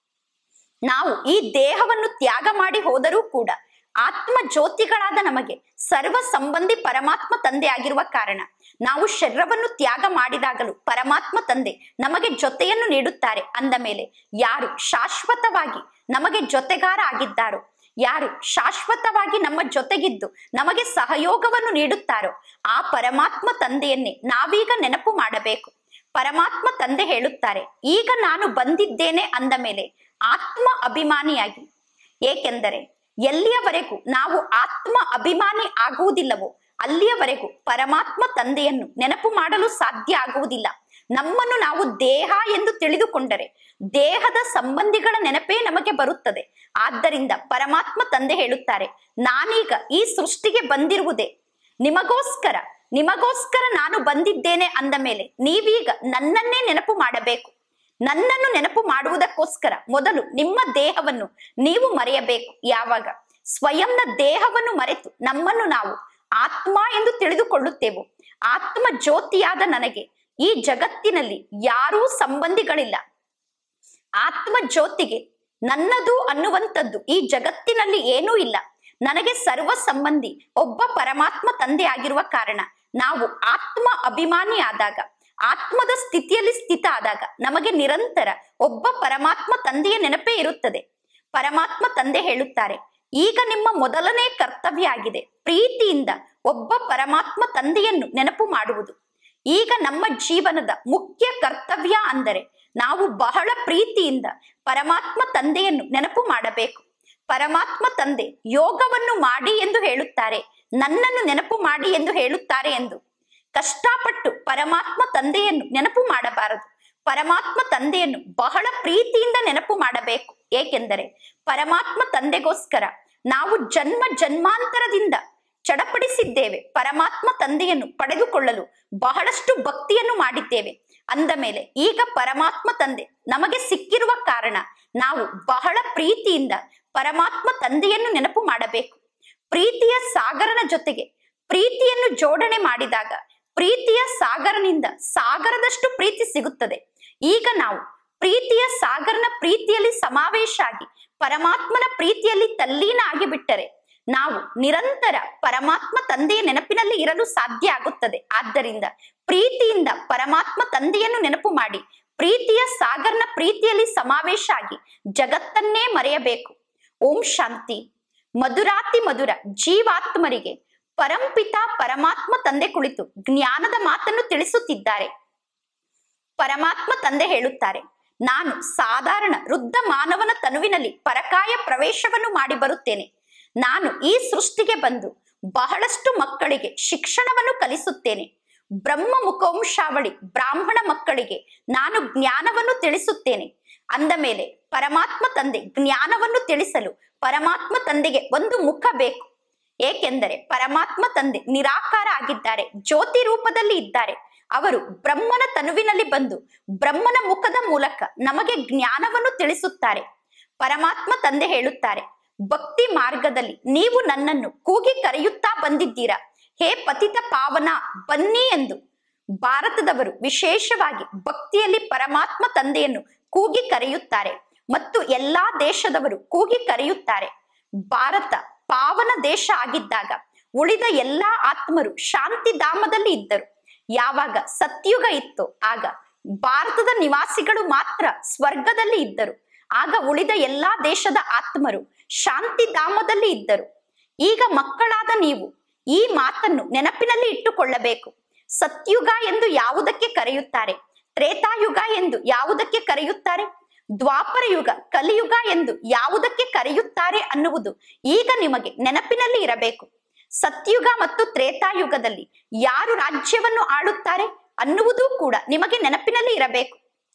ನಾವು ಈ ದೇಹವನ್ನು ತ್ಯಾಗ ಮಾಡಿ ಹೋದರೂ ಕೂಡ ಆತ್ಮ ಜ್ಯೋತಿಗಳಾದ ನಮಗೆ ಸರ್ವ ಸಂಬಂಧಿ ಪರಮಾತ್ಮ ತಂದೆ ಆಗಿರುವ ಕಾರಣ ನಾವು ಶರೀರವನ್ನು ತ್ಯಾಗ ಮಾಡಿದಾಗಲೂ ಪರಮಾತ್ಮ ತಂದೆ ನಮಗೆ ಜೊತೆಯನ್ನು ನೀಡುತ್ತಾರೆ ಅಂದ ಮೇಲೆ ಯಾರು ಶಾಶ್ವತವಾಗಿ ನಮಗೆ ಜೊತೆಗಾರ ಆಗಿದ್ದಾರೋ ಯಾರು ಶಾಶ್ವತವಾಗಿ ನಮ್ಮ ಜೊತೆಗಿದ್ದು ನಮಗೆ ಸಹಯೋಗವನ್ನು ನೀಡುತ್ತಾರೋ ಆ ಪರಮಾತ್ಮ ತಂದೆಯನ್ನೇ ನಾವೀಗ ನೆನಪು ಮಾಡಬೇಕು ಪರಮಾತ್ಮ ತಂದೆ ಹೇಳುತ್ತಾರೆ ಈಗ ನಾನು ಬಂದಿದ್ದೇನೆ ಅಂದ ಮೇಲೆ ಆತ್ಮ ಅಭಿಮಾನಿಯಾಗಿ ಏಕೆಂದರೆ ಎಲ್ಲಿಯವರೆಗೂ ನಾವು ಆತ್ಮ ಅಭಿಮಾನಿ ಆಗುವುದಿಲ್ಲವೋ ಅಲ್ಲಿಯವರೆಗೂ ಪರಮಾತ್ಮ ತಂದೆಯನ್ನು ನೆನಪು ಮಾಡಲು ಸಾಧ್ಯ ಆಗುವುದಿಲ್ಲ ನಮ್ಮನ್ನು ನಾವು ದೇಹ ಎಂದು ತಿಳಿದುಕೊಂಡರೆ ದೇಹದ ಸಂಬಂಧಿಗಳ ನೆನಪೇ ನಮಗೆ ಬರುತ್ತದೆ ಆದ್ದರಿಂದ ಪರಮಾತ್ಮ ತಂದೆ ಹೇಳುತ್ತಾರೆ ನಾನೀಗ ಈ ಸೃಷ್ಟಿಗೆ ಬಂದಿರುವುದೇ ನಿಮಗೋಸ್ಕರ ನಿಮಗೋಸ್ಕರ ನಾನು ಬಂದಿದ್ದೇನೆ ಅಂದ ಮೇಲೆ ನೀವೀಗ ನನ್ನನ್ನೇ ನೆನಪು ಮಾಡಬೇಕು ನನ್ನನ್ನು ನೆನಪು ಮಾಡುವುದಕ್ಕೋಸ್ಕರ ಮೊದಲು ನಿಮ್ಮ ದೇಹವನ್ನು ನೀವು ಮರೆಯಬೇಕು ಯಾವಾಗ ಸ್ವಯಂನ ದೇಹವನ್ನು ಮರೆತು ನಮ್ಮನ್ನು ನಾವು ಆತ್ಮ ಎಂದು ತಿಳಿದುಕೊಳ್ಳುತ್ತೇವೋ ಆತ್ಮ ಜ್ಯೋತಿಯಾದ ನನಗೆ ಈ ಜಗತ್ತಿನಲ್ಲಿ ಯಾರೂ ಸಂಬಂಧಿಗಳಿಲ್ಲ ಆತ್ಮ ಜ್ಯೋತಿಗೆ ನನ್ನದು ಅನ್ನುವಂಥದ್ದು ಈ ಜಗತ್ತಿನಲ್ಲಿ ಏನೂ ಇಲ್ಲ ನನಗೆ ಸರ್ವ ಸಂಬಂಧಿ ಒಬ್ಬ ಪರಮಾತ್ಮ ತಂದೆ ಆಗಿರುವ ಕಾರಣ ನಾವು ಆತ್ಮ ಅಭಿಮಾನಿ ಆದಾಗ ಆತ್ಮದ ಸ್ಥಿತಿಯಲ್ಲಿ ಸ್ಥಿತ ಆದಾಗ ನಮಗೆ ನಿರಂತರ ಒಬ್ಬ ಪರಮಾತ್ಮ ತಂದೆಯ ನೆನಪೇ ಇರುತ್ತದೆ ಪರಮಾತ್ಮ ತಂದೆ ಹೇಳುತ್ತಾರೆ ಈಗ ನಿಮ್ಮ ಮೊದಲನೇ ಕರ್ತವ್ಯ ಆಗಿದೆ ಪ್ರೀತಿಯಿಂದ ಒಬ್ಬ ಪರಮಾತ್ಮ ತಂದೆಯನ್ನು ನೆನಪು ಮಾಡುವುದು ಈಗ ನಮ್ಮ ಜೀವನದ ಮುಖ್ಯ ಕರ್ತವ್ಯ ಅಂದರೆ ನಾವು ಬಹಳ ಪ್ರೀತಿಯಿಂದ ಪರಮಾತ್ಮ ತಂದೆಯನ್ನು ನೆನಪು ಮಾಡಬೇಕು ಪರಮಾತ್ಮ ತಂದೆ ಯೋಗವನ್ನು ಮಾಡಿ ಎಂದು ಹೇಳುತ್ತಾರೆ ನನ್ನನ್ನು ನೆನಪು ಮಾಡಿ ಎಂದು ಹೇಳುತ್ತಾರೆ ಎಂದು ಕಷ್ಟಪಟ್ಟು ಪರಮಾತ್ಮ ತಂದೆಯನ್ನು ನೆನಪು ಮಾಡಬಾರದು ಪರಮಾತ್ಮ ತಂದೆಯನ್ನು ಬಹಳ ಪ್ರೀತಿಯಿಂದ ನೆನಪು ಮಾಡಬೇಕು ಏಕೆಂದರೆ ಪರಮಾತ್ಮ ತಂದೆಗೋಸ್ಕರ ನಾವು ಜನ್ಮ ಜನ್ಮಾಂತರದಿಂದ ಚಡಪಡಿಸಿದ್ದೇವೆ ಪರಮಾತ್ಮ ತಂದೆಯನ್ನು ಪಡೆದುಕೊಳ್ಳಲು ಬಹಳಷ್ಟು ಭಕ್ತಿಯನ್ನು ಮಾಡಿದ್ದೇವೆ ಅಂದ ಮೇಲೆ ಈಗ ಪರಮಾತ್ಮ ತಂದೆ ನಮಗೆ ಸಿಕ್ಕಿರುವ ಕಾರಣ ನಾವು ಬಹಳ ಪ್ರೀತಿಯಿಂದ ಪರಮಾತ್ಮ ತಂದೆಯನ್ನು ನೆನಪು ಮಾಡಬೇಕು ಪ್ರೀತಿಯ ಸಾಗರನ ಜೊತೆಗೆ ಪ್ರೀತಿಯನ್ನು ಜೋಡಣೆ ಮಾಡಿದಾಗ ಪ್ರೀತಿಯ ಸಾಗರನಿಂದ ಸಾಗರದಷ್ಟು ಪ್ರೀತಿ ಸಿಗುತ್ತದೆ ಈಗ ನಾವು ಪ್ರೀತಿಯ ಸಾಗರನ ಪ್ರೀತಿಯಲ್ಲಿ ಸಮಾವೇಶ ಆಗಿ ಪರಮಾತ್ಮನ ಪ್ರೀತಿಯಲ್ಲಿ ತಲ್ಲೀನ ಆಗಿಬಿಟ್ಟರೆ ನಾವು ನಿರಂತರ ಪರಮಾತ್ಮ ತಂದೆಯ ನೆನಪಿನಲ್ಲಿ ಇರಲು ಸಾಧ್ಯ ಆಗುತ್ತದೆ ಆದ್ದರಿಂದ ಪ್ರೀತಿಯಿಂದ ಪರಮಾತ್ಮ ತಂದೆಯನ್ನು ನೆನಪು ಮಾಡಿ ಪ್ರೀತಿಯ ಸಾಗರನ ಪ್ರೀತಿಯಲ್ಲಿ ಸಮಾವೇಶ ಆಗಿ ಜಗತ್ತನ್ನೇ ಮರೆಯಬೇಕು ಓಂ ಶಾಂತಿ ಮಧುರಾತಿ ಮಧುರ ಜೀವಾತ್ಮರಿಗೆ ಪರಂಪಿತ ಪರಮಾತ್ಮ ತಂದೆ ಕುಳಿತು ಜ್ಞಾನದ ಮಾತನ್ನು ತಿಳಿಸುತ್ತಿದ್ದಾರೆ ಪರಮಾತ್ಮ ತಂದೆ ಹೇಳುತ್ತಾರೆ ನಾನು ಸಾಧಾರಣ ವೃದ್ಧ ಮಾನವನ ತನುವಿನಲ್ಲಿ ಪರಕಾಯ ಪ್ರವೇಶವನ್ನು ಮಾಡಿ ಬರುತ್ತೇನೆ ನಾನು ಈ ಸೃಷ್ಟಿಗೆ ಬಂದು ಬಹಳಷ್ಟು ಮಕ್ಕಳಿಗೆ ಶಿಕ್ಷಣವನ್ನು ಕಲಿಸುತ್ತೇನೆ ಬ್ರಹ್ಮ ಮುಖವಂಶಾವಳಿ ಬ್ರಾಹ್ಮಣ ಮಕ್ಕಳಿಗೆ ನಾನು ಜ್ಞಾನವನ್ನು ತಿಳಿಸುತ್ತೇನೆ ಅಂದ ಮೇಲೆ ಪರಮಾತ್ಮ ತಂದೆ ಜ್ಞಾನವನ್ನು ತಿಳಿಸಲು ಪರಮಾತ್ಮ ತಂದೆಗೆ ಒಂದು ಮುಖ ಬೇಕು ಏಕೆಂದರೆ ಪರಮಾತ್ಮ ತಂದೆ ನಿರಾಕಾರ ಆಗಿದ್ದಾರೆ ಜ್ಯೋತಿ ರೂಪದಲ್ಲಿ ಇದ್ದಾರೆ ಅವರು ಬ್ರಹ್ಮನ ತನುವಿನಲ್ಲಿ ಬಂದು ಬ್ರಹ್ಮನ ಮುಖದ ಮೂಲಕ ನಮಗೆ ಜ್ಞಾನವನ್ನು ತಿಳಿಸುತ್ತಾರೆ ಪರಮಾತ್ಮ ತಂದೆ ಹೇಳುತ್ತಾರೆ ಭಕ್ತಿ ಮಾರ್ಗದಲ್ಲಿ ನೀವು ನನ್ನನ್ನು ಕೂಗಿ ಕರೆಯುತ್ತಾ ಬಂದಿದ್ದೀರಾ ಹೇ ಪತಿತ ಪಾವನ ಬನ್ನಿ ಎಂದು ಭಾರತದವರು ವಿಶೇಷವಾಗಿ ಭಕ್ತಿಯಲ್ಲಿ ಪರಮಾತ್ಮ ತಂದೆಯನ್ನು ಕೂಗಿ ಕರೆಯುತ್ತಾರೆ ಮತ್ತು ಎಲ್ಲಾ ದೇಶದವರು ಕೂಗಿ ಕರೆಯುತ್ತಾರೆ ಭಾರತ ಪಾವನ ದೇಶ ಆಗಿದ್ದಾಗ ಉಳಿದ ಎಲ್ಲಾ ಆತ್ಮರು ಶಾಂತಿ ಧಾಮದಲ್ಲಿ ಇದ್ದರು ಯಾವಾಗ ಸತ್ಯುಗ ಇತ್ತು ಆಗ ಭಾರತದ ನಿವಾಸಿಗಳು ಮಾತ್ರ ಸ್ವರ್ಗದಲ್ಲಿ ಇದ್ದರು ಆಗ ಉಳಿದ ಎಲ್ಲಾ ದೇಶದ ಆತ್ಮರು ಶಾಂತಿ ಧಾಮದಲ್ಲಿ ಇದ್ದರು ಈಗ ಮಕ್ಕಳಾದ ನೀವು ಈ ಮಾತನ್ನು ನೆನಪಿನಲ್ಲಿ ಇಟ್ಟುಕೊಳ್ಳಬೇಕು ಸತ್ಯುಗ ಎಂದು ಯಾವುದಕ್ಕೆ ಕರೆಯುತ್ತಾರೆ ತ್ರೇತಾಯುಗ ಎಂದು ಯಾವುದಕ್ಕೆ ಕರೆಯುತ್ತಾರೆ ದ್ವಾಪರ ಯುಗ ಕಲಿಯುಗ ಎಂದು ಯಾವುದಕ್ಕೆ ಕರೆಯುತ್ತಾರೆ ಅನ್ನುವುದು ಈಗ ನಿಮಗೆ ನೆನಪಿನಲ್ಲಿ ಇರಬೇಕು ಸತ್ಯುಗ ಮತ್ತು ತ್ರೇತಾಯುಗದಲ್ಲಿ ಯಾರು ರಾಜ್ಯವನ್ನು ಆಳುತ್ತಾರೆ ಅನ್ನುವುದೂ ಕೂಡ ನಿಮಗೆ ನೆನಪಿನಲ್ಲಿ ಇರಬೇಕು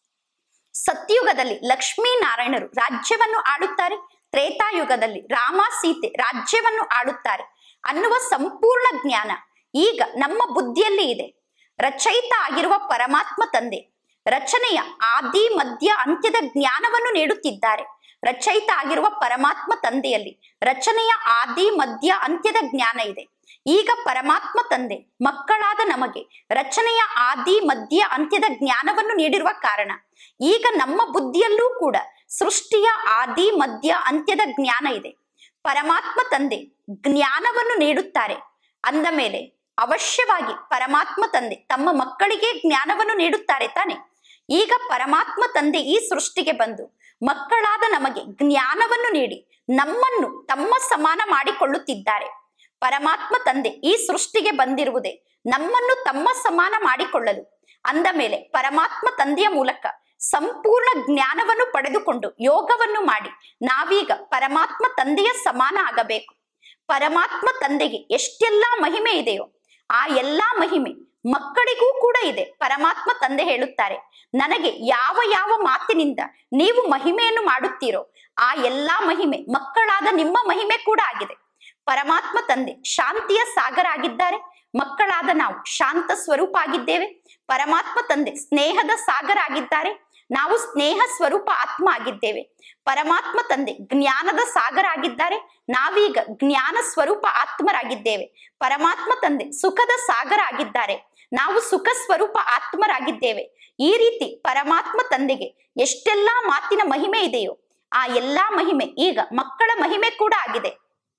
ಸತ್ಯುಗದಲ್ಲಿ ಲಕ್ಷ್ಮೀ ನಾರಾಯಣರು ರಾಜ್ಯವನ್ನು ಆಳುತ್ತಾರೆ ತ್ರೇತಾಯುಗದಲ್ಲಿ ರಾಮ ಸೀತೆ ರಾಜ್ಯವನ್ನು ಆಳುತ್ತಾರೆ ಅನ್ನುವ ಸಂಪೂರ್ಣ ಜ್ಞಾನ ಈಗ ನಮ್ಮ ಬುದ್ಧಿಯಲ್ಲಿ ಇದೆ ರಚಯಿತ ಆಗಿರುವ ಪರಮಾತ್ಮ ತಂದೆ ರಚನೆಯ ಆದಿ ಮಧ್ಯ ಅಂತ್ಯದ ಜ್ಞಾನವನ್ನು ನೀಡುತ್ತಿದ್ದಾರೆ ರಚಯಿತ ಆಗಿರುವ ಪರಮಾತ್ಮ ತಂದೆಯಲ್ಲಿ ರಚನೆಯ ಆದಿ ಮಧ್ಯ ಅಂತ್ಯದ ಜ್ಞಾನ ಇದೆ ಈಗ ಪರಮಾತ್ಮ ತಂದೆ ಮಕ್ಕಳಾದ ನಮಗೆ ರಚನೆಯ ಆದಿ ಮಧ್ಯ ಅಂತ್ಯದ ಜ್ಞಾನವನ್ನು ನೀಡಿರುವ ಕಾರಣ ಈಗ ನಮ್ಮ ಬುದ್ಧಿಯಲ್ಲೂ ಕೂಡ ಸೃಷ್ಟಿಯ ಆದಿ ಮಧ್ಯ ಅಂತ್ಯದ ಜ್ಞಾನ ಇದೆ ಪರಮಾತ್ಮ ತಂದೆ ಜ್ಞಾನವನ್ನು ನೀಡುತ್ತಾರೆ ಅಂದ ಮೇಲೆ ಅವಶ್ಯವಾಗಿ ಪರಮಾತ್ಮ ತಂದೆ ತಮ್ಮ ಮಕ್ಕಳಿಗೆ ಜ್ಞಾನವನ್ನು ನೀಡುತ್ತಾರೆ ತಾನೆ ಈಗ ಪರಮಾತ್ಮ ತಂದೆ ಈ ಸೃಷ್ಟಿಗೆ ಬಂದು ಮಕ್ಕಳಾದ ನಮಗೆ ಜ್ಞಾನವನ್ನು ನೀಡಿ ನಮ್ಮನ್ನು ತಮ್ಮ ಸಮಾನ ಮಾಡಿಕೊಳ್ಳುತ್ತಿದ್ದಾರೆ ಪರಮಾತ್ಮ ತಂದೆ ಈ ಸೃಷ್ಟಿಗೆ ಬಂದಿರುವುದೇ ನಮ್ಮನ್ನು ತಮ್ಮ ಸಮಾನ ಮಾಡಿಕೊಳ್ಳಲು ಅಂದ ಮೇಲೆ ಪರಮಾತ್ಮ ತಂದೆಯ ಮೂಲಕ ಸಂಪೂರ್ಣ ಜ್ಞಾನವನ್ನು ಪಡೆದುಕೊಂಡು ಯೋಗವನ್ನು ಮಾಡಿ ನಾವೀಗ ಪರಮಾತ್ಮ ತಂದೆಯ ಸಮಾನ ಆಗಬೇಕು ಪರಮಾತ್ಮ ತಂದೆಗೆ ಎಷ್ಟೆಲ್ಲಾ ಮಹಿಮೆ ಇದೆಯೋ ಆ ಎಲ್ಲಾ ಮಹಿಮೆ ಮಕ್ಕಳಿಗೂ ಕೂಡ ಇದೆ ಪರಮಾತ್ಮ ತಂದೆ ಹೇಳುತ್ತಾರೆ ನನಗೆ ಯಾವ ಯಾವ ಮಾತಿನಿಂದ ನೀವು ಮಹಿಮೆಯನ್ನು ಮಾಡುತ್ತೀರೋ ಆ ಎಲ್ಲಾ ಮಹಿಮೆ ಮಕ್ಕಳಾದ ನಿಮ್ಮ ಮಹಿಮೆ ಕೂಡ ಆಗಿದೆ ಪರಮಾತ್ಮ ತಂದೆ ಶಾಂತಿಯ ಸಾಗರ ಆಗಿದ್ದಾರೆ ಮಕ್ಕಳಾದ ನಾವು ಶಾಂತ ಸ್ವರೂಪ ಆಗಿದ್ದೇವೆ ಪರಮಾತ್ಮ ತಂದೆ ಸ್ನೇಹದ ಸಾಗರ ಆಗಿದ್ದಾರೆ ನಾವು ಸ್ನೇಹ ಸ್ವರೂಪ ಆತ್ಮ ಆಗಿದ್ದೇವೆ ಪರಮಾತ್ಮ ತಂದೆ ಜ್ಞಾನದ ಸಾಗರ ಆಗಿದ್ದಾರೆ ನಾವೀಗ ಜ್ಞಾನ ಸ್ವರೂಪ ಆತ್ಮರಾಗಿದ್ದೇವೆ ಪರಮಾತ್ಮ ತಂದೆ ಸುಖದ ಸಾಗರ ಆಗಿದ್ದಾರೆ ನಾವು ಸುಖ ಸ್ವರೂಪ ಆತ್ಮರಾಗಿದ್ದೇವೆ ಈ ರೀತಿ ಪರಮಾತ್ಮ ತಂದೆಗೆ ಎಷ್ಟೆಲ್ಲಾ ಮಾತಿನ ಮಹಿಮೆ ಇದೆಯೋ ಆ ಎಲ್ಲಾ ಮಹಿಮೆ ಈಗ ಮಕ್ಕಳ ಮಹಿಮೆ ಕೂಡ ಆಗಿದೆ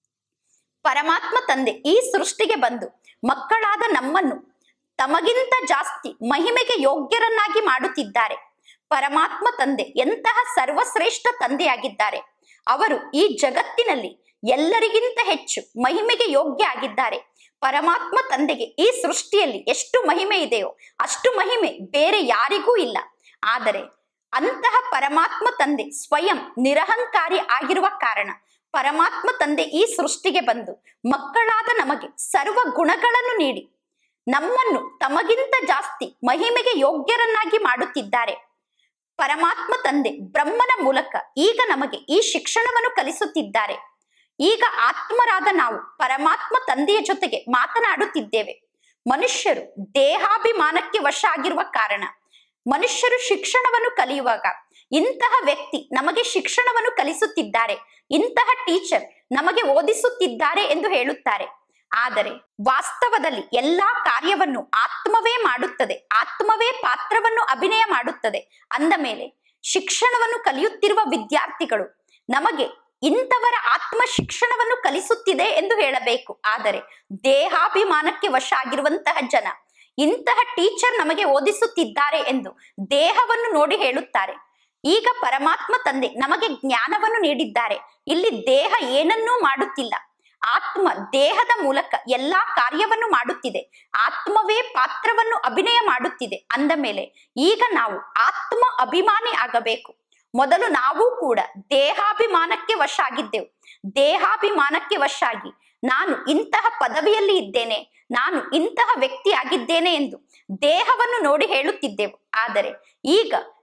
ಪರಮಾತ್ಮ ತಂದೆ ಈ ಸೃಷ್ಟಿಗೆ ಬಂದು ಮಕ್ಕಳಾದ ನಮ್ಮನ್ನು ತಮಗಿಂತ ಜಾಸ್ತಿ ಮಹಿಮೆಗೆ ಯೋಗ್ಯರನ್ನಾಗಿ ಮಾಡುತ್ತಿದ್ದಾರೆ ಪರಮಾತ್ಮ ತಂದೆ ಎಂತಹ ಸರ್ವಶ್ರೇಷ್ಠ ತಂದೆಯಾಗಿದ್ದಾರೆ ಅವರು ಈ ಜಗತ್ತಿನಲ್ಲಿ ಎಲ್ಲರಿಗಿಂತ ಹೆಚ್ಚು ಮಹಿಮೆಗೆ ಯೋಗ್ಯ ಆಗಿದ್ದಾರೆ ಪರಮಾತ್ಮ ತಂದೆಗೆ ಈ ಸೃಷ್ಟಿಯಲ್ಲಿ ಎಷ್ಟು ಮಹಿಮೆ ಇದೆಯೋ ಅಷ್ಟು ಮಹಿಮೆ ಬೇರೆ ಯಾರಿಗೂ ಇಲ್ಲ ಆದರೆ ಅಂತಹ ಪರಮಾತ್ಮ ತಂದೆ ಸ್ವಯಂ ನಿರಹಂಕಾರಿ ಆಗಿರುವ ಕಾರಣ ಪರಮಾತ್ಮ ತಂದೆ ಈ ಸೃಷ್ಟಿಗೆ ಬಂದು ಮಕ್ಕಳಾದ ನಮಗೆ ಸರ್ವ ಗುಣಗಳನ್ನು ನೀಡಿ ನಮ್ಮನ್ನು ತಮಗಿಂತ ಜಾಸ್ತಿ ಮಹಿಮೆಗೆ ಯೋಗ್ಯರನ್ನಾಗಿ ಮಾಡುತ್ತಿದ್ದಾರೆ ಪರಮಾತ್ಮ ತಂದೆ ಬ್ರಹ್ಮನ ಮೂಲಕ ಈಗ ನಮಗೆ ಈ ಶಿಕ್ಷಣವನ್ನು ಕಲಿಸುತ್ತಿದ್ದಾರೆ ಈಗ ಆತ್ಮರಾದ ನಾವು ಪರಮಾತ್ಮ ತಂದೆಯ ಜೊತೆಗೆ ಮಾತನಾಡುತ್ತಿದ್ದೇವೆ ಮನುಷ್ಯರು ದೇಹಾಭಿಮಾನಕ್ಕೆ ವಶ ಆಗಿರುವ ಕಾರಣ ಮನುಷ್ಯರು ಶಿಕ್ಷಣವನ್ನು ಕಲಿಯುವಾಗ ಇಂತಹ ವ್ಯಕ್ತಿ ನಮಗೆ ಶಿಕ್ಷಣವನ್ನು ಕಲಿಸುತ್ತಿದ್ದಾರೆ ಇಂತಹ ಟೀಚರ್ ನಮಗೆ ಓದಿಸುತ್ತಿದ್ದಾರೆ ಎಂದು ಹೇಳುತ್ತಾರೆ ಆದರೆ ವಾಸ್ತವದಲ್ಲಿ ಎಲ್ಲಾ ಕಾರ್ಯವನ್ನು ಆತ್ಮವೇ ಮಾಡುತ್ತದೆ ಆತ್ಮವೇ ಪಾತ್ರವನ್ನು ಅಭಿನಯ ಮಾಡುತ್ತದೆ ಅಂದ ಮೇಲೆ ಶಿಕ್ಷಣವನ್ನು ಕಲಿಯುತ್ತಿರುವ ವಿದ್ಯಾರ್ಥಿಗಳು ನಮಗೆ ಇಂಥವರ ಆತ್ಮ ಶಿಕ್ಷಣವನ್ನು ಕಲಿಸುತ್ತಿದೆ ಎಂದು ಹೇಳಬೇಕು ಆದರೆ ದೇಹಾಭಿಮಾನಕ್ಕೆ ವಶ ಆಗಿರುವಂತಹ ಜನ ಇಂತಹ ಟೀಚರ್ ನಮಗೆ ಓದಿಸುತ್ತಿದ್ದಾರೆ ಎಂದು ದೇಹವನ್ನು ನೋಡಿ ಹೇಳುತ್ತಾರೆ ಈಗ ಪರಮಾತ್ಮ ತಂದೆ ನಮಗೆ ಜ್ಞಾನವನ್ನು ನೀಡಿದ್ದಾರೆ ಇಲ್ಲಿ ದೇಹ ಏನನ್ನೂ ಮಾಡುತ್ತಿಲ್ಲ ಆತ್ಮ ದೇಹದ ಮೂಲಕ ಎಲ್ಲಾ ಕಾರ್ಯವನ್ನು ಮಾಡುತ್ತಿದೆ ಆತ್ಮವೇ ಪಾತ್ರವನ್ನು ಅಭಿನಯ ಮಾಡುತ್ತಿದೆ ಅಂದ ಮೇಲೆ ಈಗ ನಾವು ಆತ್ಮ ಅಭಿಮಾನಿ ಆಗಬೇಕು ಮೊದಲು ನಾವು ಕೂಡ ದೇಹಾಭಿಮಾನಕ್ಕೆ ವಶ ಆಗಿದ್ದೆವು ದೇಹಾಭಿಮಾನಕ್ಕೆ ವಶ ಆಗಿ ನಾನು ಇಂತಹ ಪದವಿಯಲ್ಲಿ ಇದ್ದೇನೆ ನಾನು ಇಂತಹ ವ್ಯಕ್ತಿ ಆಗಿದ್ದೇನೆ ಎಂದು ದೇಹವನ್ನು ನೋಡಿ ಹೇಳುತ್ತಿದ್ದೆವು ಆದರೆ ಈಗ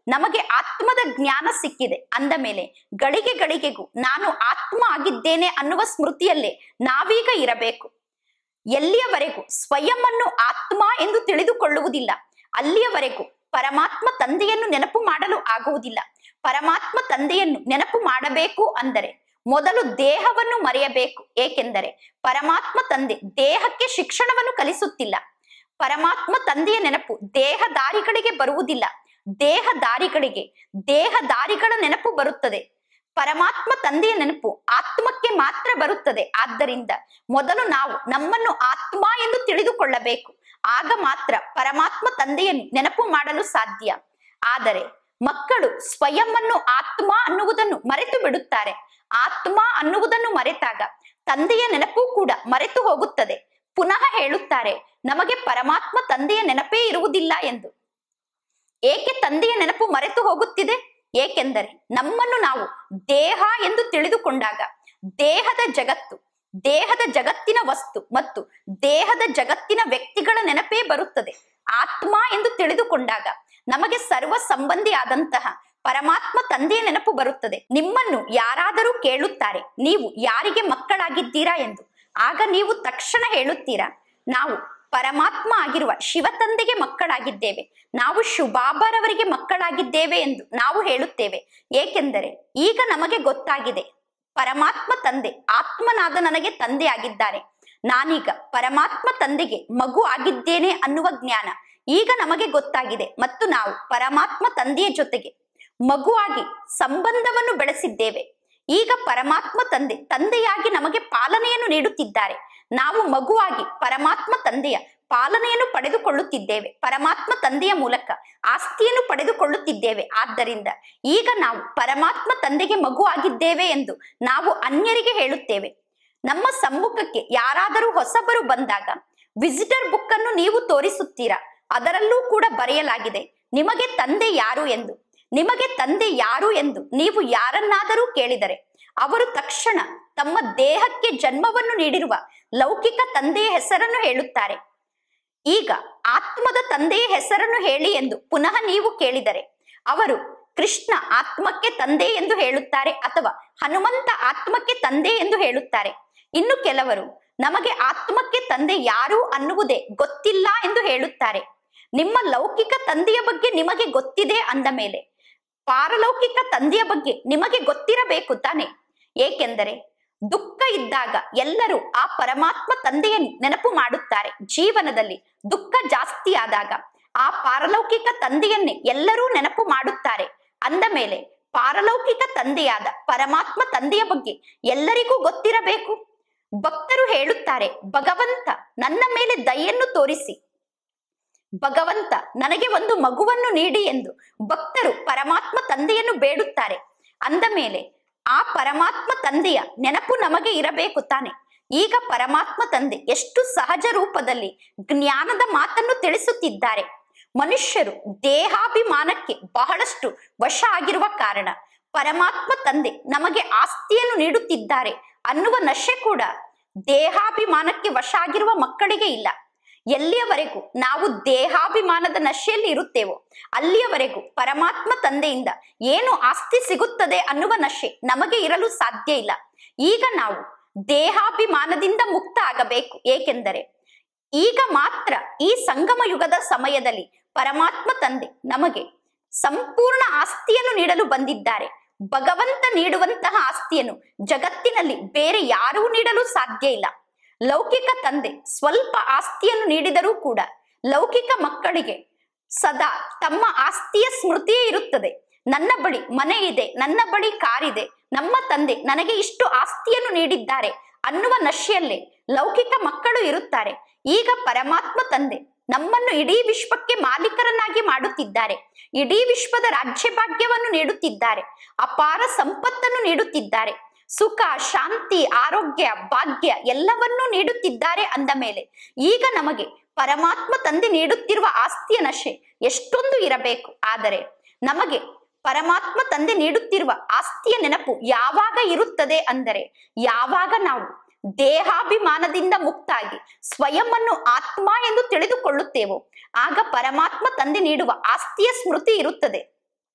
ನಮಗೆ ಆತ್ಮದ ಜ್ಞಾನ ಸಿಕ್ಕಿದೆ ಅಂದ ಮೇಲೆ ಗಳಿಗೆ ಗಳಿಗೆಗೂ ನಾನು ಆತ್ಮ ಆಗಿದ್ದೇನೆ ಅನ್ನುವ ಸ್ಮೃತಿಯಲ್ಲೇ ನಾವೀಗ ಇರಬೇಕು ಎಲ್ಲಿಯವರೆಗೂ ಸ್ವಯಂವನ್ನು ಆತ್ಮ ಎಂದು ತಿಳಿದುಕೊಳ್ಳುವುದಿಲ್ಲ ಅಲ್ಲಿಯವರೆಗೂ ಪರಮಾತ್ಮ ತಂದೆಯನ್ನು ನೆನಪು ಮಾಡಲು ಆಗುವುದಿಲ್ಲ ಪರಮಾತ್ಮ ತಂದೆಯನ್ನು ನೆನಪು ಮಾಡಬೇಕು ಅಂದರೆ ಮೊದಲು ದೇಹವನ್ನು ಮರೆಯಬೇಕು ಏಕೆಂದರೆ ಪರಮಾತ್ಮ ತಂದೆ ದೇಹಕ್ಕೆ ಶಿಕ್ಷಣವನ್ನು ಕಲಿಸುತ್ತಿಲ್ಲ ಪರಮಾತ್ಮ ತಂದೆಯ ನೆನಪು ದೇಹದಾರಿಗಳಿಗೆ ಬರುವುದಿಲ್ಲ ದೇಹದಾರಿಗಳಿಗೆ ದೇಹದಾರಿಗಳ ನೆನಪು ಬರುತ್ತದೆ ಪರಮಾತ್ಮ ತಂದೆಯ ನೆನಪು ಆತ್ಮಕ್ಕೆ ಮಾತ್ರ ಬರುತ್ತದೆ ಆದ್ದರಿಂದ ಮೊದಲು ನಾವು ನಮ್ಮನ್ನು ಆತ್ಮ ಎಂದು ತಿಳಿದುಕೊಳ್ಳಬೇಕು ಆಗ ಮಾತ್ರ ಪರಮಾತ್ಮ ತಂದೆಯನ್ನು ನೆನಪು ಮಾಡಲು ಸಾಧ್ಯ ಆದರೆ ಮಕ್ಕಳು ಸ್ವಯಂವನ್ನು ಆತ್ಮ ಅನ್ನುವುದನ್ನು ಮರೆತು ಬಿಡುತ್ತಾರೆ ಆತ್ಮ ಅನ್ನುವುದನ್ನು ಮರೆತಾಗ ತಂದೆಯ ನೆನಪು ಕೂಡ ಮರೆತು ಹೋಗುತ್ತದೆ ಪುನಃ ಹೇಳುತ್ತಾರೆ ನಮಗೆ ಪರಮಾತ್ಮ ತಂದೆಯ ನೆನಪೇ ಇರುವುದಿಲ್ಲ ಎಂದು ಏಕೆ ತಂದೆಯ ನೆನಪು ಮರೆತು ಹೋಗುತ್ತಿದೆ ಏಕೆಂದರೆ ನಮ್ಮನ್ನು ನಾವು ದೇಹ ಎಂದು ತಿಳಿದುಕೊಂಡಾಗ ದೇಹದ ಜಗತ್ತು ದೇಹದ ಜಗತ್ತಿನ ವಸ್ತು ಮತ್ತು ದೇಹದ ಜಗತ್ತಿನ ವ್ಯಕ್ತಿಗಳ ನೆನಪೇ ಬರುತ್ತದೆ ಆತ್ಮ ಎಂದು ತಿಳಿದುಕೊಂಡಾಗ ನಮಗೆ ಸರ್ವ ಸಂಬಂಧಿಯಾದಂತಹ ಪರಮಾತ್ಮ ತಂದೆಯ ನೆನಪು ಬರುತ್ತದೆ ನಿಮ್ಮನ್ನು ಯಾರಾದರೂ ಕೇಳುತ್ತಾರೆ ನೀವು ಯಾರಿಗೆ ಮಕ್ಕಳಾಗಿದ್ದೀರಾ ಎಂದು ಆಗ ನೀವು ತಕ್ಷಣ ಹೇಳುತ್ತೀರಾ ನಾವು ಪರಮಾತ್ಮ ಆಗಿರುವ ಶಿವ ತಂದೆಗೆ ಮಕ್ಕಳಾಗಿದ್ದೇವೆ ನಾವು ಶುಭಾಬರವರಿಗೆ ಮಕ್ಕಳಾಗಿದ್ದೇವೆ ಎಂದು ನಾವು ಹೇಳುತ್ತೇವೆ ಏಕೆಂದರೆ ಈಗ ನಮಗೆ ಗೊತ್ತಾಗಿದೆ ಪರಮಾತ್ಮ ತಂದೆ ಆತ್ಮನಾದ ನನಗೆ ತಂದೆ ಆಗಿದ್ದಾರೆ ನಾನೀಗ ಪರಮಾತ್ಮ ತಂದೆಗೆ ಮಗು ಆಗಿದ್ದೇನೆ ಅನ್ನುವ ಜ್ಞಾನ ಈಗ ನಮಗೆ ಗೊತ್ತಾಗಿದೆ ಮತ್ತು ನಾವು ಪರಮಾತ್ಮ ತಂದೆಯ ಜೊತೆಗೆ ಮಗುವಾಗಿ ಸಂಬಂಧವನ್ನು ಬೆಳೆಸಿದ್ದೇವೆ ಈಗ ಪರಮಾತ್ಮ ತಂದೆ ತಂದೆಯಾಗಿ ನಮಗೆ ಪಾಲನೆಯನ್ನು ನೀಡುತ್ತಿದ್ದಾರೆ ನಾವು ಮಗುವಾಗಿ ಪರಮಾತ್ಮ ತಂದೆಯ ಪಾಲನೆಯನ್ನು ಪಡೆದುಕೊಳ್ಳುತ್ತಿದ್ದೇವೆ ಪರಮಾತ್ಮ ತಂದೆಯ ಮೂಲಕ ಆಸ್ತಿಯನ್ನು ಪಡೆದುಕೊಳ್ಳುತ್ತಿದ್ದೇವೆ ಆದ್ದರಿಂದ ಈಗ ನಾವು ಪರಮಾತ್ಮ ತಂದೆಗೆ ಮಗು ಆಗಿದ್ದೇವೆ ಎಂದು ನಾವು ಅನ್ಯರಿಗೆ ಹೇಳುತ್ತೇವೆ ನಮ್ಮ ಸಮ್ಮುಖಕ್ಕೆ ಯಾರಾದರೂ ಹೊಸಬರು ಬಂದಾಗ ವಿಸಿಟರ್ ಬುಕ್ ಅನ್ನು ನೀವು ತೋರಿಸುತ್ತೀರಾ ಅದರಲ್ಲೂ ಕೂಡ ಬರೆಯಲಾಗಿದೆ ನಿಮಗೆ ತಂದೆ ಯಾರು ಎಂದು ನಿಮಗೆ ತಂದೆ ಯಾರು ಎಂದು ನೀವು ಯಾರನ್ನಾದರೂ ಕೇಳಿದರೆ ಅವರು ತಕ್ಷಣ ತಮ್ಮ ದೇಹಕ್ಕೆ ಜನ್ಮವನ್ನು ನೀಡಿರುವ ಲೌಕಿಕ ತಂದೆಯ ಹೆಸರನ್ನು ಹೇಳುತ್ತಾರೆ ಈಗ ಆತ್ಮದ ತಂದೆಯ ಹೆಸರನ್ನು ಹೇಳಿ ಎಂದು ಪುನಃ ನೀವು ಕೇಳಿದರೆ ಅವರು ಕೃಷ್ಣ ಆತ್ಮಕ್ಕೆ ತಂದೆ ಎಂದು ಹೇಳುತ್ತಾರೆ ಅಥವಾ ಹನುಮಂತ ಆತ್ಮಕ್ಕೆ ತಂದೆ ಎಂದು ಹೇಳುತ್ತಾರೆ ಇನ್ನು ಕೆಲವರು ನಮಗೆ ಆತ್ಮಕ್ಕೆ ತಂದೆ ಯಾರು ಅನ್ನುವುದೇ ಗೊತ್ತಿಲ್ಲ ಎಂದು ಹೇಳುತ್ತಾರೆ ನಿಮ್ಮ ಲೌಕಿಕ ತಂದೆಯ ಬಗ್ಗೆ ನಿಮಗೆ ಗೊತ್ತಿದೆ ಅಂದ ಮೇಲೆ ಪಾರಲೌಕಿಕ ತಂದೆಯ ಬಗ್ಗೆ ನಿಮಗೆ ಗೊತ್ತಿರಬೇಕು ತಾನೆ ಏಕೆಂದರೆ ದುಃಖ ಇದ್ದಾಗ ಎಲ್ಲರೂ ಆ ಪರಮಾತ್ಮ ತಂದೆಯನ್ನು ನೆನಪು ಮಾಡುತ್ತಾರೆ ಜೀವನದಲ್ಲಿ ದುಃಖ ಜಾಸ್ತಿ ಆದಾಗ ಆ ಪಾರಲೌಕಿಕ ತಂದೆಯನ್ನೇ ಎಲ್ಲರೂ ನೆನಪು ಮಾಡುತ್ತಾರೆ ಅಂದ ಮೇಲೆ ಪಾರಲೌಕಿಕ ತಂದೆಯಾದ ಪರಮಾತ್ಮ ತಂದೆಯ ಬಗ್ಗೆ ಎಲ್ಲರಿಗೂ ಗೊತ್ತಿರಬೇಕು ಭಕ್ತರು ಹೇಳುತ್ತಾರೆ ಭಗವಂತ ನನ್ನ ಮೇಲೆ ದಯೆಯನ್ನು ತೋರಿಸಿ ಭಗವಂತ ನನಗೆ ಒಂದು ಮಗುವನ್ನು ನೀಡಿ ಎಂದು ಭಕ್ತರು ಪರಮಾತ್ಮ ತಂದೆಯನ್ನು ಬೇಡುತ್ತಾರೆ ಅಂದ ಮೇಲೆ ಆ ಪರಮಾತ್ಮ ತಂದೆಯ ನೆನಪು ನಮಗೆ ಇರಬೇಕು ತಾನೆ ಈಗ ಪರಮಾತ್ಮ ತಂದೆ ಎಷ್ಟು ಸಹಜ ರೂಪದಲ್ಲಿ ಜ್ಞಾನದ ಮಾತನ್ನು ತಿಳಿಸುತ್ತಿದ್ದಾರೆ ಮನುಷ್ಯರು ದೇಹಾಭಿಮಾನಕ್ಕೆ ಬಹಳಷ್ಟು ವಶ ಆಗಿರುವ ಕಾರಣ ಪರಮಾತ್ಮ ತಂದೆ ನಮಗೆ ಆಸ್ತಿಯನ್ನು ನೀಡುತ್ತಿದ್ದಾರೆ ಅನ್ನುವ ನಶೆ ಕೂಡ ದೇಹಾಭಿಮಾನಕ್ಕೆ ವಶ ಆಗಿರುವ ಮಕ್ಕಳಿಗೆ ಇಲ್ಲ ಎಲ್ಲಿಯವರೆಗೂ ನಾವು ದೇಹಾಭಿಮಾನದ ನಶೆಯಲ್ಲಿ ಇರುತ್ತೇವೋ ಅಲ್ಲಿಯವರೆಗೂ ಪರಮಾತ್ಮ ತಂದೆಯಿಂದ ಏನು ಆಸ್ತಿ ಸಿಗುತ್ತದೆ ಅನ್ನುವ ನಶೆ ನಮಗೆ ಇರಲು ಸಾಧ್ಯ ಇಲ್ಲ ಈಗ ನಾವು ದೇಹಾಭಿಮಾನದಿಂದ ಮುಕ್ತ ಆಗಬೇಕು ಏಕೆಂದರೆ ಈಗ ಮಾತ್ರ ಈ ಸಂಗಮ ಯುಗದ ಸಮಯದಲ್ಲಿ ಪರಮಾತ್ಮ ತಂದೆ ನಮಗೆ ಸಂಪೂರ್ಣ ಆಸ್ತಿಯನ್ನು ನೀಡಲು ಬಂದಿದ್ದಾರೆ ಭಗವಂತ ನೀಡುವಂತಹ ಆಸ್ತಿಯನ್ನು ಜಗತ್ತಿನಲ್ಲಿ ಬೇರೆ ಯಾರೂ ನೀಡಲು ಸಾಧ್ಯ ಇಲ್ಲ ಲೌಕಿಕ ತಂದೆ ಸ್ವಲ್ಪ ಆಸ್ತಿಯನ್ನು ನೀಡಿದರೂ ಕೂಡ ಲೌಕಿಕ ಮಕ್ಕಳಿಗೆ ಸದಾ ತಮ್ಮ ಆಸ್ತಿಯ ಸ್ಮೃತಿಯೇ ಇರುತ್ತದೆ ನನ್ನ ಬಳಿ ಮನೆ ಇದೆ ನನ್ನ ಬಳಿ ಕಾರಿದೆ ನಮ್ಮ ತಂದೆ ನನಗೆ ಇಷ್ಟು ಆಸ್ತಿಯನ್ನು ನೀಡಿದ್ದಾರೆ ಅನ್ನುವ ನಶೆಯಲ್ಲೇ ಲೌಕಿಕ ಮಕ್ಕಳು ಇರುತ್ತಾರೆ ಈಗ ಪರಮಾತ್ಮ ತಂದೆ ನಮ್ಮನ್ನು ಇಡೀ ವಿಶ್ವಕ್ಕೆ ಮಾಲೀಕರನ್ನಾಗಿ ಮಾಡುತ್ತಿದ್ದಾರೆ ಇಡೀ ವಿಶ್ವದ ರಾಜ್ಯ ಭಾಗ್ಯವನ್ನು ನೀಡುತ್ತಿದ್ದಾರೆ ಅಪಾರ ಸಂಪತ್ತನ್ನು ನೀಡುತ್ತಿದ್ದಾರೆ ಸುಖ ಶಾಂತಿ ಆರೋಗ್ಯ ಭಾಗ್ಯ ಎಲ್ಲವನ್ನೂ ನೀಡುತ್ತಿದ್ದಾರೆ ಅಂದ ಮೇಲೆ ಈಗ ನಮಗೆ ಪರಮಾತ್ಮ ತಂದೆ ನೀಡುತ್ತಿರುವ ಆಸ್ತಿಯ ನಶೆ ಎಷ್ಟೊಂದು ಇರಬೇಕು ಆದರೆ ನಮಗೆ ಪರಮಾತ್ಮ ತಂದೆ ನೀಡುತ್ತಿರುವ ಆಸ್ತಿಯ ನೆನಪು ಯಾವಾಗ ಇರುತ್ತದೆ ಅಂದರೆ ಯಾವಾಗ ನಾವು ದೇಹಾಭಿಮಾನದಿಂದ ಮುಕ್ತಾಗಿ ಸ್ವಯಂವನ್ನು ಆತ್ಮ ಎಂದು ತಿಳಿದುಕೊಳ್ಳುತ್ತೇವೋ ಆಗ ಪರಮಾತ್ಮ ತಂದೆ ನೀಡುವ ಆಸ್ತಿಯ ಸ್ಮೃತಿ ಇರುತ್ತದೆ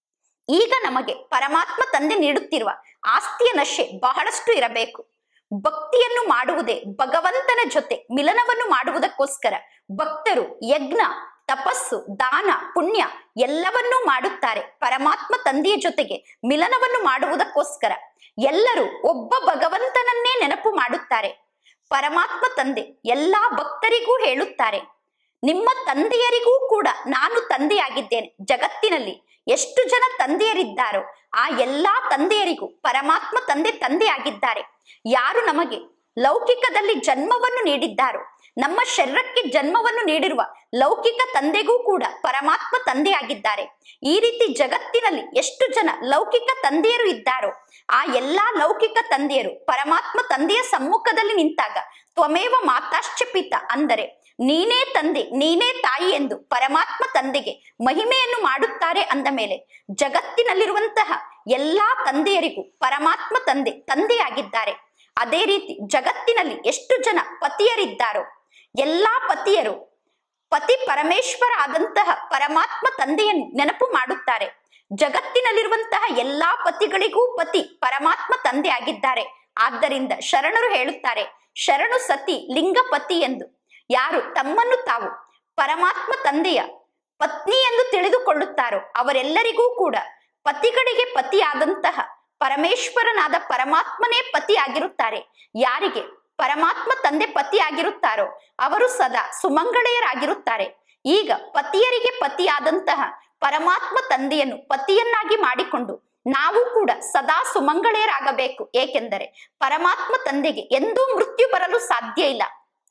ಈಗ ನಮಗೆ ಪರಮಾತ್ಮ ತಂದೆ ನೀಡುತ್ತಿರುವ ಆಸ್ತಿಯ ನಶೆ ಬಹಳಷ್ಟು ಇರಬೇಕು ಭಕ್ತಿಯನ್ನು ಮಾಡುವುದೇ ಭಗವಂತನ ಜೊತೆ ಮಿಲನವನ್ನು ಮಾಡುವುದಕ್ಕೋಸ್ಕರ ಭಕ್ತರು ಯಜ್ಞ ತಪಸ್ಸು ದಾನ ಪುಣ್ಯ ಎಲ್ಲವನ್ನೂ ಮಾಡುತ್ತಾರೆ ಪರಮಾತ್ಮ ತಂದೆಯ ಜೊತೆಗೆ ಮಿಲನವನ್ನು ಮಾಡುವುದಕ್ಕೋಸ್ಕರ ಎಲ್ಲರೂ ಒಬ್ಬ ಭಗವಂತನನ್ನೇ ನೆನಪು ಮಾಡುತ್ತಾರೆ ಪರಮಾತ್ಮ ತಂದೆ ಎಲ್ಲಾ ಭಕ್ತರಿಗೂ ಹೇಳುತ್ತಾರೆ ನಿಮ್ಮ ತಂದೆಯರಿಗೂ ಕೂಡ ನಾನು ತಂದೆಯಾಗಿದ್ದೇನೆ ಜಗತ್ತಿನಲ್ಲಿ ಎಷ್ಟು ಜನ ತಂದೆಯರಿದ್ದಾರೋ ಆ ಎಲ್ಲಾ ತಂದೆಯರಿಗೂ ಪರಮಾತ್ಮ ತಂದೆ ತಂದೆಯಾಗಿದ್ದಾರೆ ಯಾರು ನಮಗೆ ಲೌಕಿಕದಲ್ಲಿ ಜನ್ಮವನ್ನು ನೀಡಿದ್ದಾರೋ ನಮ್ಮ ಶರೀರಕ್ಕೆ ಜನ್ಮವನ್ನು ನೀಡಿರುವ ಲೌಕಿಕ ತಂದೆಗೂ ಕೂಡ ಪರಮಾತ್ಮ ತಂದೆಯಾಗಿದ್ದಾರೆ ಈ ರೀತಿ ಜಗತ್ತಿನಲ್ಲಿ ಎಷ್ಟು ಜನ ಲೌಕಿಕ ತಂದೆಯರು ಇದ್ದಾರೋ ಆ ಎಲ್ಲಾ ಲೌಕಿಕ ತಂದೆಯರು ಪರಮಾತ್ಮ ತಂದೆಯ ಸಮ್ಮುಖದಲ್ಲಿ ನಿಂತಾಗ ತ್ವಮೇವ ಮಾತಾಶ್ಚ ಪಿತ ಅಂದರೆ ನೀನೇ ತಂದೆ ನೀನೇ ತಾಯಿ ಎಂದು ಪರಮಾತ್ಮ ತಂದೆಗೆ ಮಹಿಮೆಯನ್ನು ಮಾಡುತ್ತಾರೆ ಅಂದ ಮೇಲೆ ಜಗತ್ತಿನಲ್ಲಿರುವಂತಹ ಎಲ್ಲಾ ತಂದೆಯರಿಗೂ ಪರಮಾತ್ಮ ತಂದೆ ತಂದೆಯಾಗಿದ್ದಾರೆ ಅದೇ ರೀತಿ ಜಗತ್ತಿನಲ್ಲಿ ಎಷ್ಟು ಜನ ಪತಿಯರಿದ್ದಾರೋ ಎಲ್ಲಾ ಪತಿಯರು ಪತಿ ಪರಮೇಶ್ವರ ಆದಂತಹ ಪರಮಾತ್ಮ ತಂದೆಯನ್ನು ನೆನಪು ಮಾಡುತ್ತಾರೆ ಜಗತ್ತಿನಲ್ಲಿರುವಂತಹ ಎಲ್ಲಾ ಪತಿಗಳಿಗೂ ಪತಿ ಪರಮಾತ್ಮ ತಂದೆ ಆಗಿದ್ದಾರೆ ಆದ್ದರಿಂದ ಶರಣರು ಹೇಳುತ್ತಾರೆ ಶರಣು ಸತಿ ಲಿಂಗಪತಿ ಎಂದು ಯಾರು ತಮ್ಮನ್ನು ತಾವು ಪರಮಾತ್ಮ ತಂದೆಯ ಪತ್ನಿ ಎಂದು ತಿಳಿದುಕೊಳ್ಳುತ್ತಾರೋ ಅವರೆಲ್ಲರಿಗೂ ಕೂಡ ಪತಿಗಳಿಗೆ ಪತಿಯಾದಂತಹ ಪರಮೇಶ್ವರನಾದ ಪರಮಾತ್ಮನೇ ಪತಿ ಆಗಿರುತ್ತಾರೆ ಯಾರಿಗೆ ಪರಮಾತ್ಮ ತಂದೆ ಪತಿ ಆಗಿರುತ್ತಾರೋ ಅವರು ಸದಾ ಸುಮಂಗಳೆಯರಾಗಿರುತ್ತಾರೆ ಈಗ ಪತಿಯರಿಗೆ ಪತಿಯಾದಂತಹ ಪರಮಾತ್ಮ ತಂದೆಯನ್ನು ಪತಿಯನ್ನಾಗಿ ಮಾಡಿಕೊಂಡು ನಾವು ಕೂಡ ಸದಾ ಸುಮಂಗಳೆಯರಾಗಬೇಕು ಏಕೆಂದರೆ ಪರಮಾತ್ಮ ತಂದೆಗೆ ಎಂದೂ ಮೃತ್ಯು ಬರಲು ಸಾಧ್ಯ ಇಲ್ಲ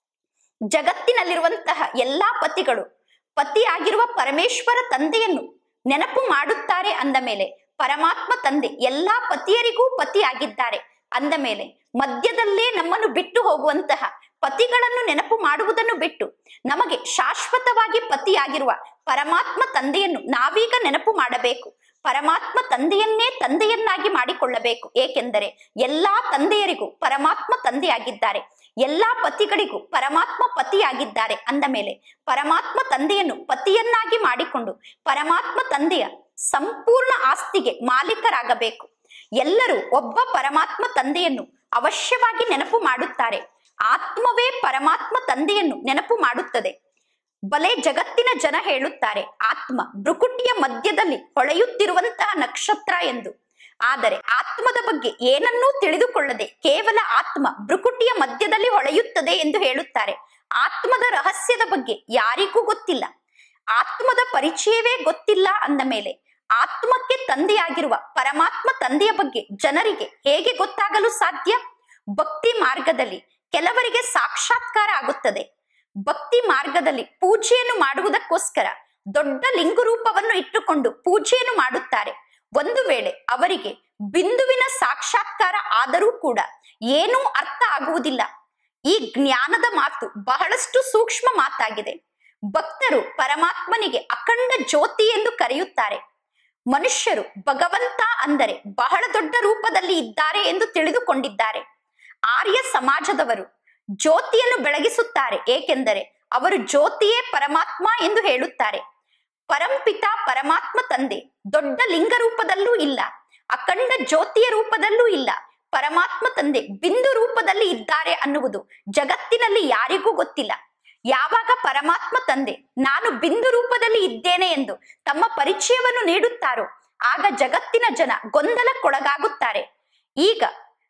ಜಗತ್ತಿನಲ್ಲಿರುವಂತಹ ಎಲ್ಲಾ ಪತಿಗಳು ಪತಿಯಾಗಿರುವ ಪರಮೇಶ್ವರ ತಂದೆಯನ್ನು ನೆನಪು ಮಾಡುತ್ತಾರೆ ಅಂದ ಮೇಲೆ ಪರಮಾತ್ಮ ತಂದೆ ಎಲ್ಲಾ ಪತಿಯರಿಗೂ ಪತಿಯಾಗಿದ್ದಾರೆ ಅಂದ ಮೇಲೆ ಮಧ್ಯದಲ್ಲೇ ನಮ್ಮನ್ನು ಬಿಟ್ಟು ಹೋಗುವಂತಹ ಪತಿಗಳನ್ನು ನೆನಪು ಮಾಡುವುದನ್ನು ಬಿಟ್ಟು ನಮಗೆ ಶಾಶ್ವತವಾಗಿ ಪತಿಯಾಗಿರುವ ಪರಮಾತ್ಮ ತಂದೆಯನ್ನು ನಾವೀಗ ನೆನಪು ಮಾಡಬೇಕು ಪರಮಾತ್ಮ ತಂದೆಯನ್ನೇ ತಂದೆಯನ್ನಾಗಿ ಮಾಡಿಕೊಳ್ಳಬೇಕು ಏಕೆಂದರೆ ಎಲ್ಲಾ ತಂದೆಯರಿಗೂ ಪರಮಾತ್ಮ ತಂದೆಯಾಗಿದ್ದಾರೆ ಎಲ್ಲಾ ಪತಿಗಳಿಗೂ ಪರಮಾತ್ಮ ಪತಿಯಾಗಿದ್ದಾರೆ ಅಂದ ಮೇಲೆ ಪರಮಾತ್ಮ ತಂದೆಯನ್ನು ಪತಿಯನ್ನಾಗಿ ಮಾಡಿಕೊಂಡು ಪರಮಾತ್ಮ ತಂದೆಯ ಸಂಪೂರ್ಣ ಆಸ್ತಿಗೆ ಮಾಲೀಕರಾಗಬೇಕು ಎಲ್ಲರೂ ಒಬ್ಬ ಪರಮಾತ್ಮ ತಂದೆಯನ್ನು ಅವಶ್ಯವಾಗಿ ನೆನಪು ಮಾಡುತ್ತಾರೆ ಆತ್ಮವೇ ಪರಮಾತ್ಮ ತಂದೆಯನ್ನು ನೆನಪು ಮಾಡುತ್ತದೆ ಬಲೆ ಜಗತ್ತಿನ ಜನ ಹೇಳುತ್ತಾರೆ ಆತ್ಮ ಭ್ರುಕುಟಿಯ ಮಧ್ಯದಲ್ಲಿ ಹೊಳೆಯುತ್ತಿರುವಂತಹ ನಕ್ಷತ್ರ ಎಂದು ಆದರೆ ಆತ್ಮದ ಬಗ್ಗೆ ಏನನ್ನೂ ತಿಳಿದುಕೊಳ್ಳದೆ ಕೇವಲ ಆತ್ಮ ಭ್ರುಕುಟಿಯ ಮಧ್ಯದಲ್ಲಿ ಹೊಳೆಯುತ್ತದೆ ಎಂದು ಹೇಳುತ್ತಾರೆ ಆತ್ಮದ ರಹಸ್ಯದ ಬಗ್ಗೆ ಯಾರಿಗೂ ಗೊತ್ತಿಲ್ಲ ಆತ್ಮದ ಪರಿಚಯವೇ ಗೊತ್ತಿಲ್ಲ ಅಂದ ಮೇಲೆ ಆತ್ಮಕ್ಕೆ ತಂದೆಯಾಗಿರುವ ಪರಮಾತ್ಮ ತಂದೆಯ ಬಗ್ಗೆ ಜನರಿಗೆ ಹೇಗೆ ಗೊತ್ತಾಗಲು ಸಾಧ್ಯ ಭಕ್ತಿ ಮಾರ್ಗದಲ್ಲಿ ಕೆಲವರಿಗೆ ಸಾಕ್ಷಾತ್ಕಾರ ಆಗುತ್ತದೆ ಭಕ್ತಿ ಮಾರ್ಗದಲ್ಲಿ ಪೂಜೆಯನ್ನು ಮಾಡುವುದಕ್ಕೋಸ್ಕರ ದೊಡ್ಡ ಲಿಂಗರೂಪವನ್ನು ಇಟ್ಟುಕೊಂಡು ಪೂಜೆಯನ್ನು ಮಾಡುತ್ತಾರೆ ಒಂದು ವೇಳೆ ಅವರಿಗೆ ಬಿಂದುವಿನ ಸಾಕ್ಷಾತ್ಕಾರ ಆದರೂ ಕೂಡ ಏನೂ ಅರ್ಥ ಆಗುವುದಿಲ್ಲ ಈ ಜ್ಞಾನದ ಮಾತು ಬಹಳಷ್ಟು ಸೂಕ್ಷ್ಮ ಮಾತಾಗಿದೆ ಭಕ್ತರು ಪರಮಾತ್ಮನಿಗೆ ಅಖಂಡ ಜ್ಯೋತಿ ಎಂದು ಕರೆಯುತ್ತಾರೆ ಮನುಷ್ಯರು ಭಗವಂತ ಅಂದರೆ ಬಹಳ ದೊಡ್ಡ ರೂಪದಲ್ಲಿ ಇದ್ದಾರೆ ಎಂದು ತಿಳಿದುಕೊಂಡಿದ್ದಾರೆ ಆರ್ಯ ಸಮಾಜದವರು ಜ್ಯೋತಿಯನ್ನು ಬೆಳಗಿಸುತ್ತಾರೆ ಏಕೆಂದರೆ ಅವರು ಜ್ಯೋತಿಯೇ ಪರಮಾತ್ಮ ಎಂದು ಹೇಳುತ್ತಾರೆ ಪರಂಪಿತ ಪರಮಾತ್ಮ ತಂದೆ ದೊಡ್ಡ ಲಿಂಗ ರೂಪದಲ್ಲೂ ಇಲ್ಲ ಅಖಂಡ ಜ್ಯೋತಿಯ ರೂಪದಲ್ಲೂ ಇಲ್ಲ ಪರಮಾತ್ಮ ತಂದೆ ಬಿಂದು ರೂಪದಲ್ಲಿ ಇದ್ದಾರೆ ಅನ್ನುವುದು ಜಗತ್ತಿನಲ್ಲಿ ಯಾರಿಗೂ ಗೊತ್ತಿಲ್ಲ ಯಾವಾಗ ಪರಮಾತ್ಮ ತಂದೆ ನಾನು ಬಿಂದು ರೂಪದಲ್ಲಿ ಇದ್ದೇನೆ ಎಂದು ತಮ್ಮ ಪರಿಚಯವನ್ನು ನೀಡುತ್ತಾರೋ ಆಗ ಜಗತ್ತಿನ ಜನ ಗೊಂದಲಕ್ಕೊಳಗಾಗುತ್ತಾರೆ ಈಗ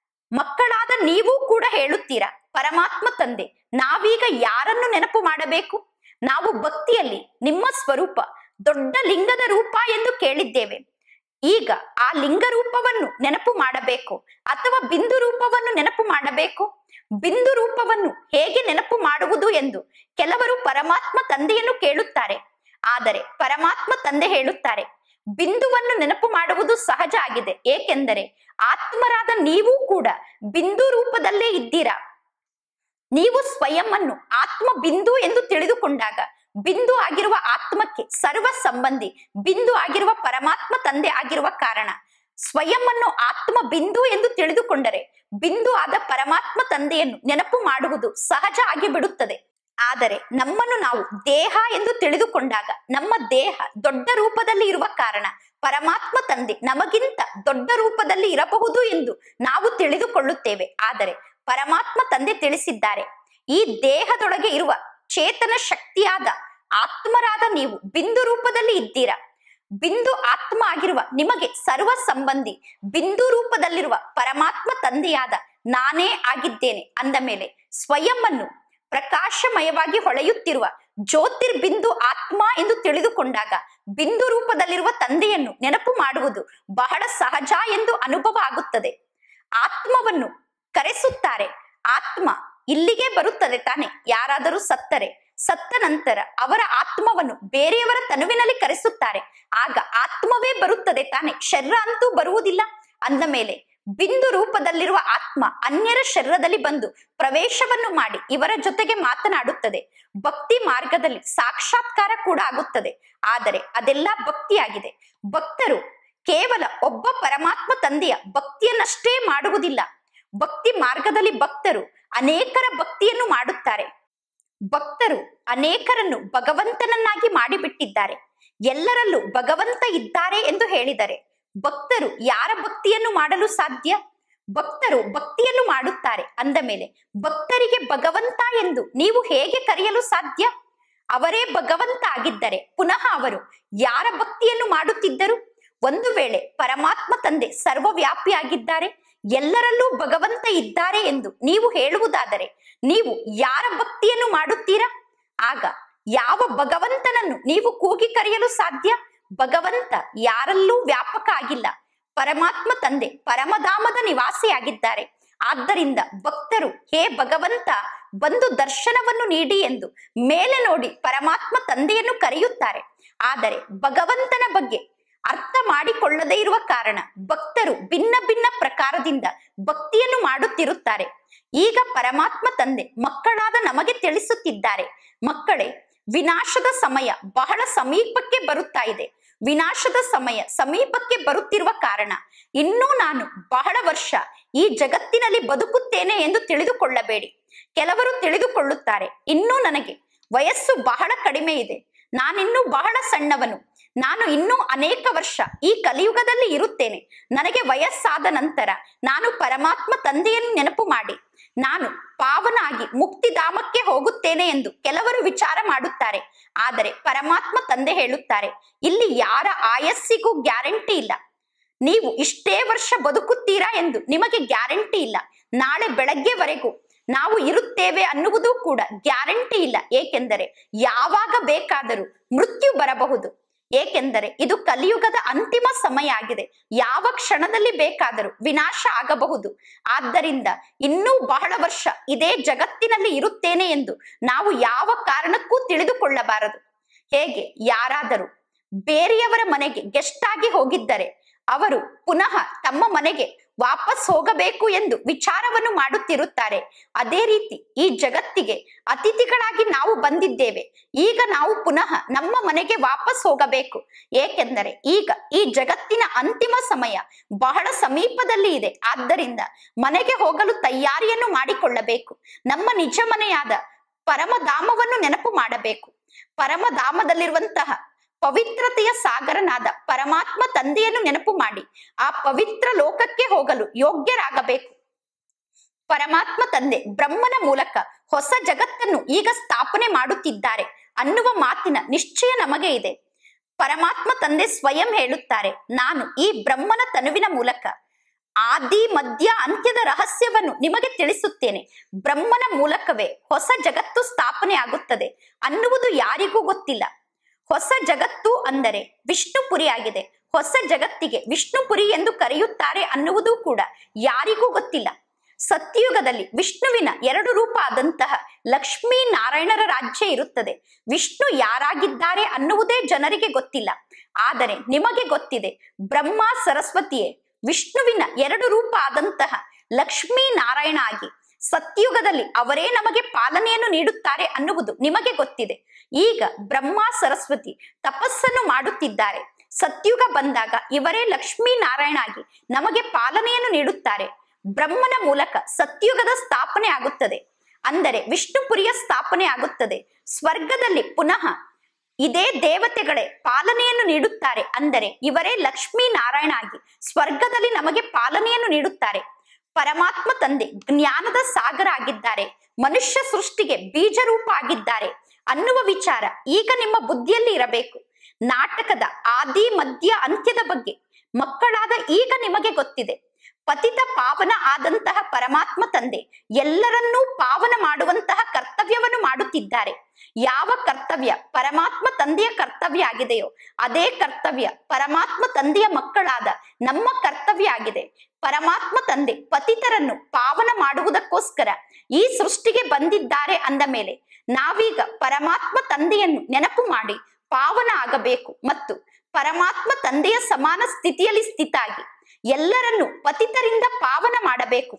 ಮಕ್ಕಳಾದ ನೀವು ಕೂಡ ಹೇಳುತ್ತೀರಾ ಪರಮಾತ್ಮ ತಂದೆ ನಾವೀಗ ಯಾರನ್ನು ನೆನಪು ಮಾಡಬೇಕು ನಾವು ಭಕ್ತಿಯಲ್ಲಿ ನಿಮ್ಮ ಸ್ವರೂಪ ದೊಡ್ಡ ಲಿಂಗದ ರೂಪ ಎಂದು ಕೇಳಿದ್ದೇವೆ ಈಗ ಆ ಲಿಂಗ ರೂಪವನ್ನು ನೆನಪು ಮಾಡಬೇಕು ಅಥವಾ ಬಿಂದು ರೂಪವನ್ನು ನೆನಪು ಮಾಡಬೇಕು ಬಿಂದು ರೂಪವನ್ನು ಹೇಗೆ ನೆನಪು ಮಾಡುವುದು ಎಂದು ಕೆಲವರು ಪರಮಾತ್ಮ ತಂದೆಯನ್ನು ಕೇಳುತ್ತಾರೆ ಆದರೆ ಪರಮಾತ್ಮ ತಂದೆ ಹೇಳುತ್ತಾರೆ ಬಿಂದುವನ್ನು ನೆನಪು ಮಾಡುವುದು ಸಹಜ ಆಗಿದೆ ಏಕೆಂದರೆ ಆತ್ಮರಾದ ನೀವು ಕೂಡ ಬಿಂದು ರೂಪದಲ್ಲೇ ಇದ್ದೀರಾ ನೀವು ಸ್ವಯಂ ಅನ್ನು ಆತ್ಮ ಬಿಂದು ಎಂದು ತಿಳಿದುಕೊಂಡಾಗ ಬಿಂದು ಆಗಿರುವ ಆತ್ಮಕ್ಕೆ ಸರ್ವ ಸಂಬಂಧಿ ಬಿಂದು ಆಗಿರುವ ಪರಮಾತ್ಮ ತಂದೆ ಆಗಿರುವ ಕಾರಣ ಸ್ವಯಂ ಅನ್ನು ಆತ್ಮ ಬಿಂದು ಎಂದು ತಿಳಿದುಕೊಂಡರೆ ಬಿಂದು ಆದ ಪರಮಾತ್ಮ ತಂದೆಯನ್ನು ನೆನಪು ಮಾಡುವುದು ಸಹಜ ಆಗಿ ಬಿಡುತ್ತದೆ ಆದರೆ ನಮ್ಮನ್ನು ನಾವು ದೇಹ ಎಂದು ತಿಳಿದುಕೊಂಡಾಗ ನಮ್ಮ ದೇಹ ದೊಡ್ಡ ರೂಪದಲ್ಲಿ ಇರುವ ಕಾರಣ ಪರಮಾತ್ಮ ತಂದೆ ನಮಗಿಂತ ದೊಡ್ಡ ರೂಪದಲ್ಲಿ ಇರಬಹುದು ಎಂದು ನಾವು ತಿಳಿದುಕೊಳ್ಳುತ್ತೇವೆ ಆದರೆ ಪರಮಾತ್ಮ ತಂದೆ ತಿಳಿಸಿದ್ದಾರೆ ಈ ದೇಹದೊಳಗೆ ಇರುವ ಚೇತನ ಶಕ್ತಿಯಾದ ಆತ್ಮರಾದ ನೀವು ಬಿಂದು ರೂಪದಲ್ಲಿ ಇದ್ದೀರಾ ಬಿಂದು ಆತ್ಮ ಆಗಿರುವ ನಿಮಗೆ ಸರ್ವ ಸಂಬಂಧಿ ಬಿಂದು ರೂಪದಲ್ಲಿರುವ ಪರಮಾತ್ಮ ತಂದೆಯಾದ ನಾನೇ ಆಗಿದ್ದೇನೆ ಅಂದ ಮೇಲೆ ಸ್ವಯಂ ಅನ್ನು ಪ್ರಕಾಶಮಯವಾಗಿ ಹೊಳೆಯುತ್ತಿರುವ ಜ್ಯೋತಿರ್ಬಿಂದು ಆತ್ಮ ಎಂದು ತಿಳಿದುಕೊಂಡಾಗ ಬಿಂದು ರೂಪದಲ್ಲಿರುವ ತಂದೆಯನ್ನು ನೆನಪು ಮಾಡುವುದು ಬಹಳ ಸಹಜ ಎಂದು ಅನುಭವ ಆಗುತ್ತದೆ ಆತ್ಮವನ್ನು ಕರೆಸುತ್ತಾರೆ ಆತ್ಮ ಇಲ್ಲಿಗೆ ಬರುತ್ತದೆ ತಾನೆ ಯಾರಾದರೂ ಸತ್ತರೆ ಸತ್ತ ನಂತರ ಅವರ ಆತ್ಮವನ್ನು ಬೇರೆಯವರ ತನುವಿನಲ್ಲಿ ಕರೆಸುತ್ತಾರೆ ಆಗ ಆತ್ಮವೇ ಬರುತ್ತದೆ ತಾನೆ ಶರೀರ ಅಂತೂ ಬರುವುದಿಲ್ಲ ಅಂದ ಮೇಲೆ ಬಿಂದು ರೂಪದಲ್ಲಿರುವ ಆತ್ಮ ಅನ್ಯರ ಶರೀರದಲ್ಲಿ ಬಂದು ಪ್ರವೇಶವನ್ನು ಮಾಡಿ ಇವರ ಜೊತೆಗೆ ಮಾತನಾಡುತ್ತದೆ ಭಕ್ತಿ ಮಾರ್ಗದಲ್ಲಿ ಸಾಕ್ಷಾತ್ಕಾರ ಕೂಡ ಆಗುತ್ತದೆ ಆದರೆ ಅದೆಲ್ಲ ಭಕ್ತಿಯಾಗಿದೆ ಭಕ್ತರು ಕೇವಲ ಒಬ್ಬ ಪರಮಾತ್ಮ ತಂದೆಯ ಭಕ್ತಿಯನ್ನಷ್ಟೇ ಮಾಡುವುದಿಲ್ಲ ಭಕ್ತಿ ಮಾರ್ಗದಲ್ಲಿ ಭಕ್ತರು ಅನೇಕರ ಭಕ್ತಿಯನ್ನು ಮಾಡುತ್ತಾರೆ ಭಕ್ತರು ಅನೇಕರನ್ನು ಭಗವಂತನನ್ನಾಗಿ ಮಾಡಿಬಿಟ್ಟಿದ್ದಾರೆ ಎಲ್ಲರಲ್ಲೂ ಭಗವಂತ ಇದ್ದಾರೆ ಎಂದು ಹೇಳಿದರೆ ಭಕ್ತರು ಯಾರ ಭಕ್ತಿಯನ್ನು ಮಾಡಲು ಸಾಧ್ಯ ಭಕ್ತರು ಭಕ್ತಿಯನ್ನು ಮಾಡುತ್ತಾರೆ ಅಂದ ಮೇಲೆ ಭಕ್ತರಿಗೆ ಭಗವಂತ ಎಂದು ನೀವು ಹೇಗೆ ಕರೆಯಲು ಸಾಧ್ಯ ಅವರೇ ಭಗವಂತ ಆಗಿದ್ದರೆ ಪುನಃ ಅವರು ಯಾರ ಭಕ್ತಿಯನ್ನು ಮಾಡುತ್ತಿದ್ದರು ಒಂದು ವೇಳೆ ಪರಮಾತ್ಮ ತಂದೆ ಸರ್ವವ್ಯಾಪಿಯಾಗಿದ್ದಾರೆ ಎಲ್ಲರಲ್ಲೂ ಭಗವಂತ ಇದ್ದಾರೆ ಎಂದು ನೀವು ಹೇಳುವುದಾದರೆ ನೀವು ಯಾರ ಭಕ್ತಿಯನ್ನು ಮಾಡುತ್ತೀರಾ ಆಗ ಯಾವ ಭಗವಂತನನ್ನು ನೀವು ಕೂಗಿ ಕರೆಯಲು ಸಾಧ್ಯ ಭಗವಂತ ಯಾರಲ್ಲೂ ವ್ಯಾಪಕ ಆಗಿಲ್ಲ ಪರಮಾತ್ಮ ತಂದೆ ಪರಮಧಾಮದ ನಿವಾಸಿಯಾಗಿದ್ದಾರೆ ಆದ್ದರಿಂದ ಭಕ್ತರು ಹೇ ಭಗವಂತ ಬಂದು ದರ್ಶನವನ್ನು ನೀಡಿ ಎಂದು ಮೇಲೆ ನೋಡಿ ಪರಮಾತ್ಮ ತಂದೆಯನ್ನು ಕರೆಯುತ್ತಾರೆ ಆದರೆ ಭಗವಂತನ ಬಗ್ಗೆ ಅರ್ಥ ಮಾಡಿಕೊಳ್ಳದೇ ಇರುವ ಕಾರಣ ಭಕ್ತರು ಭಿನ್ನ ಭಿನ್ನ ಪ್ರಕಾರದಿಂದ ಭಕ್ತಿಯನ್ನು ಮಾಡುತ್ತಿರುತ್ತಾರೆ ಈಗ ಪರಮಾತ್ಮ ತಂದೆ ಮಕ್ಕಳಾದ ನಮಗೆ ತಿಳಿಸುತ್ತಿದ್ದಾರೆ ಮಕ್ಕಳೇ ವಿನಾಶದ ಸಮಯ ಬಹಳ ಸಮೀಪಕ್ಕೆ ಬರುತ್ತಾ ಇದೆ ವಿನಾಶದ ಸಮಯ ಸಮೀಪಕ್ಕೆ ಬರುತ್ತಿರುವ ಕಾರಣ ಇನ್ನೂ ನಾನು ಬಹಳ ವರ್ಷ ಈ ಜಗತ್ತಿನಲ್ಲಿ ಬದುಕುತ್ತೇನೆ ಎಂದು ತಿಳಿದುಕೊಳ್ಳಬೇಡಿ ಕೆಲವರು ತಿಳಿದುಕೊಳ್ಳುತ್ತಾರೆ ಇನ್ನೂ ನನಗೆ ವಯಸ್ಸು ಬಹಳ ಕಡಿಮೆ ಇದೆ ನಾನಿನ್ನೂ ಬಹಳ ಸಣ್ಣವನು ನಾನು ಇನ್ನೂ ಅನೇಕ ವರ್ಷ ಈ ಕಲಿಯುಗದಲ್ಲಿ ಇರುತ್ತೇನೆ ನನಗೆ ವಯಸ್ಸಾದ ನಂತರ ನಾನು ಪರಮಾತ್ಮ ತಂದೆಯನ್ನು ನೆನಪು ಮಾಡಿ ನಾನು ಪಾವನಾಗಿ ಮುಕ್ತಿಧಾಮಕ್ಕೆ ಹೋಗುತ್ತೇನೆ ಎಂದು ಕೆಲವರು ವಿಚಾರ ಮಾಡುತ್ತಾರೆ ಆದರೆ ಪರಮಾತ್ಮ ತಂದೆ ಹೇಳುತ್ತಾರೆ ಇಲ್ಲಿ ಯಾರ ಆಯಸ್ಸಿಗೂ ಗ್ಯಾರಂಟಿ ಇಲ್ಲ ನೀವು ಇಷ್ಟೇ ವರ್ಷ ಬದುಕುತ್ತೀರಾ ಎಂದು ನಿಮಗೆ ಗ್ಯಾರಂಟಿ ಇಲ್ಲ ನಾಳೆ ಬೆಳಗ್ಗೆವರೆಗೂ ನಾವು ಇರುತ್ತೇವೆ ಅನ್ನುವುದು ಕೂಡ ಗ್ಯಾರಂಟಿ ಇಲ್ಲ ಏಕೆಂದರೆ ಯಾವಾಗ ಬೇಕಾದರೂ ಮೃತ್ಯು ಬರಬಹುದು ಏಕೆಂದರೆ ಇದು ಕಲಿಯುಗದ ಅಂತಿಮ ಸಮಯ ಆಗಿದೆ ಯಾವ ಕ್ಷಣದಲ್ಲಿ ಬೇಕಾದರೂ ವಿನಾಶ ಆಗಬಹುದು ಆದ್ದರಿಂದ ಇನ್ನೂ ಬಹಳ ವರ್ಷ ಇದೇ ಜಗತ್ತಿನಲ್ಲಿ ಇರುತ್ತೇನೆ ಎಂದು ನಾವು ಯಾವ ಕಾರಣಕ್ಕೂ ತಿಳಿದುಕೊಳ್ಳಬಾರದು ಹೇಗೆ ಯಾರಾದರೂ ಬೇರೆಯವರ ಮನೆಗೆ ಗೆಸ್ಟ್ ಆಗಿ ಹೋಗಿದ್ದರೆ ಅವರು ಪುನಃ ತಮ್ಮ ಮನೆಗೆ ವಾಪಸ್ ಹೋಗಬೇಕು ಎಂದು ವಿಚಾರವನ್ನು ಮಾಡುತ್ತಿರುತ್ತಾರೆ ಅದೇ ರೀತಿ ಈ ಜಗತ್ತಿಗೆ ಅತಿಥಿಗಳಾಗಿ ನಾವು ಬಂದಿದ್ದೇವೆ ಈಗ ನಾವು ಪುನಃ ನಮ್ಮ ಮನೆಗೆ ವಾಪಸ್ ಹೋಗಬೇಕು ಏಕೆಂದರೆ ಈಗ ಈ ಜಗತ್ತಿನ ಅಂತಿಮ ಸಮಯ ಬಹಳ ಸಮೀಪದಲ್ಲಿ ಇದೆ ಆದ್ದರಿಂದ ಮನೆಗೆ ಹೋಗಲು ತಯಾರಿಯನ್ನು ಮಾಡಿಕೊಳ್ಳಬೇಕು ನಮ್ಮ ನಿಜ ಮನೆಯಾದ ಪರಮಧಾಮವನ್ನು ನೆನಪು ಮಾಡಬೇಕು ಪರಮಧಾಮದಲ್ಲಿರುವಂತಹ ಪವಿತ್ರತೆಯ ಸಾಗರನಾದ ಪರಮಾತ್ಮ ತಂದೆಯನ್ನು ನೆನಪು ಮಾಡಿ ಆ ಪವಿತ್ರ ಲೋಕಕ್ಕೆ ಹೋಗಲು ಯೋಗ್ಯರಾಗಬೇಕು ಪರಮಾತ್ಮ ತಂದೆ ಬ್ರಹ್ಮನ ಮೂಲಕ ಹೊಸ ಜಗತ್ತನ್ನು ಈಗ ಸ್ಥಾಪನೆ ಮಾಡುತ್ತಿದ್ದಾರೆ ಅನ್ನುವ ಮಾತಿನ ನಿಶ್ಚಯ ನಮಗೆ ಇದೆ ಪರಮಾತ್ಮ ತಂದೆ ಸ್ವಯಂ ಹೇಳುತ್ತಾರೆ ನಾನು ಈ ಬ್ರಹ್ಮನ ತನುವಿನ ಮೂಲಕ ಆದಿ ಮಧ್ಯ ಅಂತ್ಯದ ರಹಸ್ಯವನ್ನು ನಿಮಗೆ ತಿಳಿಸುತ್ತೇನೆ ಬ್ರಹ್ಮನ ಮೂಲಕವೇ ಹೊಸ ಜಗತ್ತು ಸ್ಥಾಪನೆ ಆಗುತ್ತದೆ ಅನ್ನುವುದು ಯಾರಿಗೂ ಗೊತ್ತಿಲ್ಲ ಹೊಸ ಜಗತ್ತು ಅಂದರೆ ವಿಷ್ಣುಪುರಿ ಆಗಿದೆ ಹೊಸ ಜಗತ್ತಿಗೆ ವಿಷ್ಣುಪುರಿ ಎಂದು ಕರೆಯುತ್ತಾರೆ ಅನ್ನುವುದು ಕೂಡ ಯಾರಿಗೂ ಗೊತ್ತಿಲ್ಲ ಸತ್ಯಯುಗದಲ್ಲಿ ವಿಷ್ಣುವಿನ ಎರಡು ರೂಪ ಆದಂತಹ ಲಕ್ಷ್ಮೀ ನಾರಾಯಣರ ರಾಜ್ಯ ಇರುತ್ತದೆ ವಿಷ್ಣು ಯಾರಾಗಿದ್ದಾರೆ ಅನ್ನುವುದೇ ಜನರಿಗೆ ಗೊತ್ತಿಲ್ಲ ಆದರೆ ನಿಮಗೆ ಗೊತ್ತಿದೆ ಬ್ರಹ್ಮ ಸರಸ್ವತಿಯೇ ವಿಷ್ಣುವಿನ ಎರಡು ರೂಪ ಆದಂತಹ ಲಕ್ಷ್ಮೀ ನಾರಾಯಣ ಆಗಿ ಸತ್ಯುಗದಲ್ಲಿ ಅವರೇ ನಮಗೆ ಪಾಲನೆಯನ್ನು ನೀಡುತ್ತಾರೆ ಅನ್ನುವುದು ನಿಮಗೆ ಗೊತ್ತಿದೆ ಈಗ ಬ್ರಹ್ಮ ಸರಸ್ವತಿ ತಪಸ್ಸನ್ನು ಮಾಡುತ್ತಿದ್ದಾರೆ ಸತ್ಯುಗ ಬಂದಾಗ ಇವರೇ ಲಕ್ಷ್ಮೀ ನಾರಾಯಣ ಆಗಿ ನಮಗೆ ಪಾಲನೆಯನ್ನು ನೀಡುತ್ತಾರೆ ಬ್ರಹ್ಮನ ಮೂಲಕ ಸತ್ಯುಗದ ಸ್ಥಾಪನೆ ಆಗುತ್ತದೆ ಅಂದರೆ ವಿಷ್ಣುಪುರಿಯ ಸ್ಥಾಪನೆ ಆಗುತ್ತದೆ ಸ್ವರ್ಗದಲ್ಲಿ ಪುನಃ ಇದೇ ದೇವತೆಗಳೇ ಪಾಲನೆಯನ್ನು ನೀಡುತ್ತಾರೆ ಅಂದರೆ ಇವರೇ ಲಕ್ಷ್ಮೀ ನಾರಾಯಣ ಆಗಿ ಸ್ವರ್ಗದಲ್ಲಿ ನಮಗೆ ಪಾಲನೆಯನ್ನು ನೀಡುತ್ತಾರೆ ಪರಮಾತ್ಮ ತಂದೆ ಜ್ಞಾನದ ಸಾಗರ ಆಗಿದ್ದಾರೆ ಮನುಷ್ಯ ಸೃಷ್ಟಿಗೆ ಬೀಜರೂಪ ಆಗಿದ್ದಾರೆ ಅನ್ನುವ ವಿಚಾರ ಈಗ ನಿಮ್ಮ ಬುದ್ಧಿಯಲ್ಲಿ ಇರಬೇಕು ನಾಟಕದ ಆದಿ ಮಧ್ಯ ಅಂತ್ಯದ ಬಗ್ಗೆ ಮಕ್ಕಳಾದ ಈಗ ನಿಮಗೆ ಗೊತ್ತಿದೆ ಪತಿತ ಪಾವನ ಆದಂತಹ ಪರಮಾತ್ಮ ತಂದೆ ಎಲ್ಲರನ್ನೂ ಪಾವನ ಮಾಡುವಂತಹ ಕರ್ತವ್ಯವನ್ನು ಮಾಡುತ್ತಿದ್ದಾರೆ ಯಾವ ಕರ್ತವ್ಯ ಪರಮಾತ್ಮ ತಂದೆಯ ಕರ್ತವ್ಯ ಆಗಿದೆಯೋ ಅದೇ ಕರ್ತವ್ಯ ಪರಮಾತ್ಮ ತಂದೆಯ ಮಕ್ಕಳಾದ ನಮ್ಮ ಕರ್ತವ್ಯ ಆಗಿದೆ ಪರಮಾತ್ಮ ತಂದೆ ಪತಿತರನ್ನು ಪಾವನ ಮಾಡುವುದಕ್ಕೋಸ್ಕರ ಈ ಸೃಷ್ಟಿಗೆ ಬಂದಿದ್ದಾರೆ ಅಂದ ಮೇಲೆ ನಾವೀಗ ಪರಮಾತ್ಮ ತಂದೆಯನ್ನು ನೆನಪು ಮಾಡಿ ಪಾವನ ಆಗಬೇಕು ಮತ್ತು ಪರಮಾತ್ಮ ತಂದೆಯ ಸಮಾನ ಸ್ಥಿತಿಯಲ್ಲಿ ಸ್ಥಿತಾಗಿ ಎಲ್ಲರನ್ನು ಪತಿತರಿಂದ ಪಾವನ ಮಾಡಬೇಕು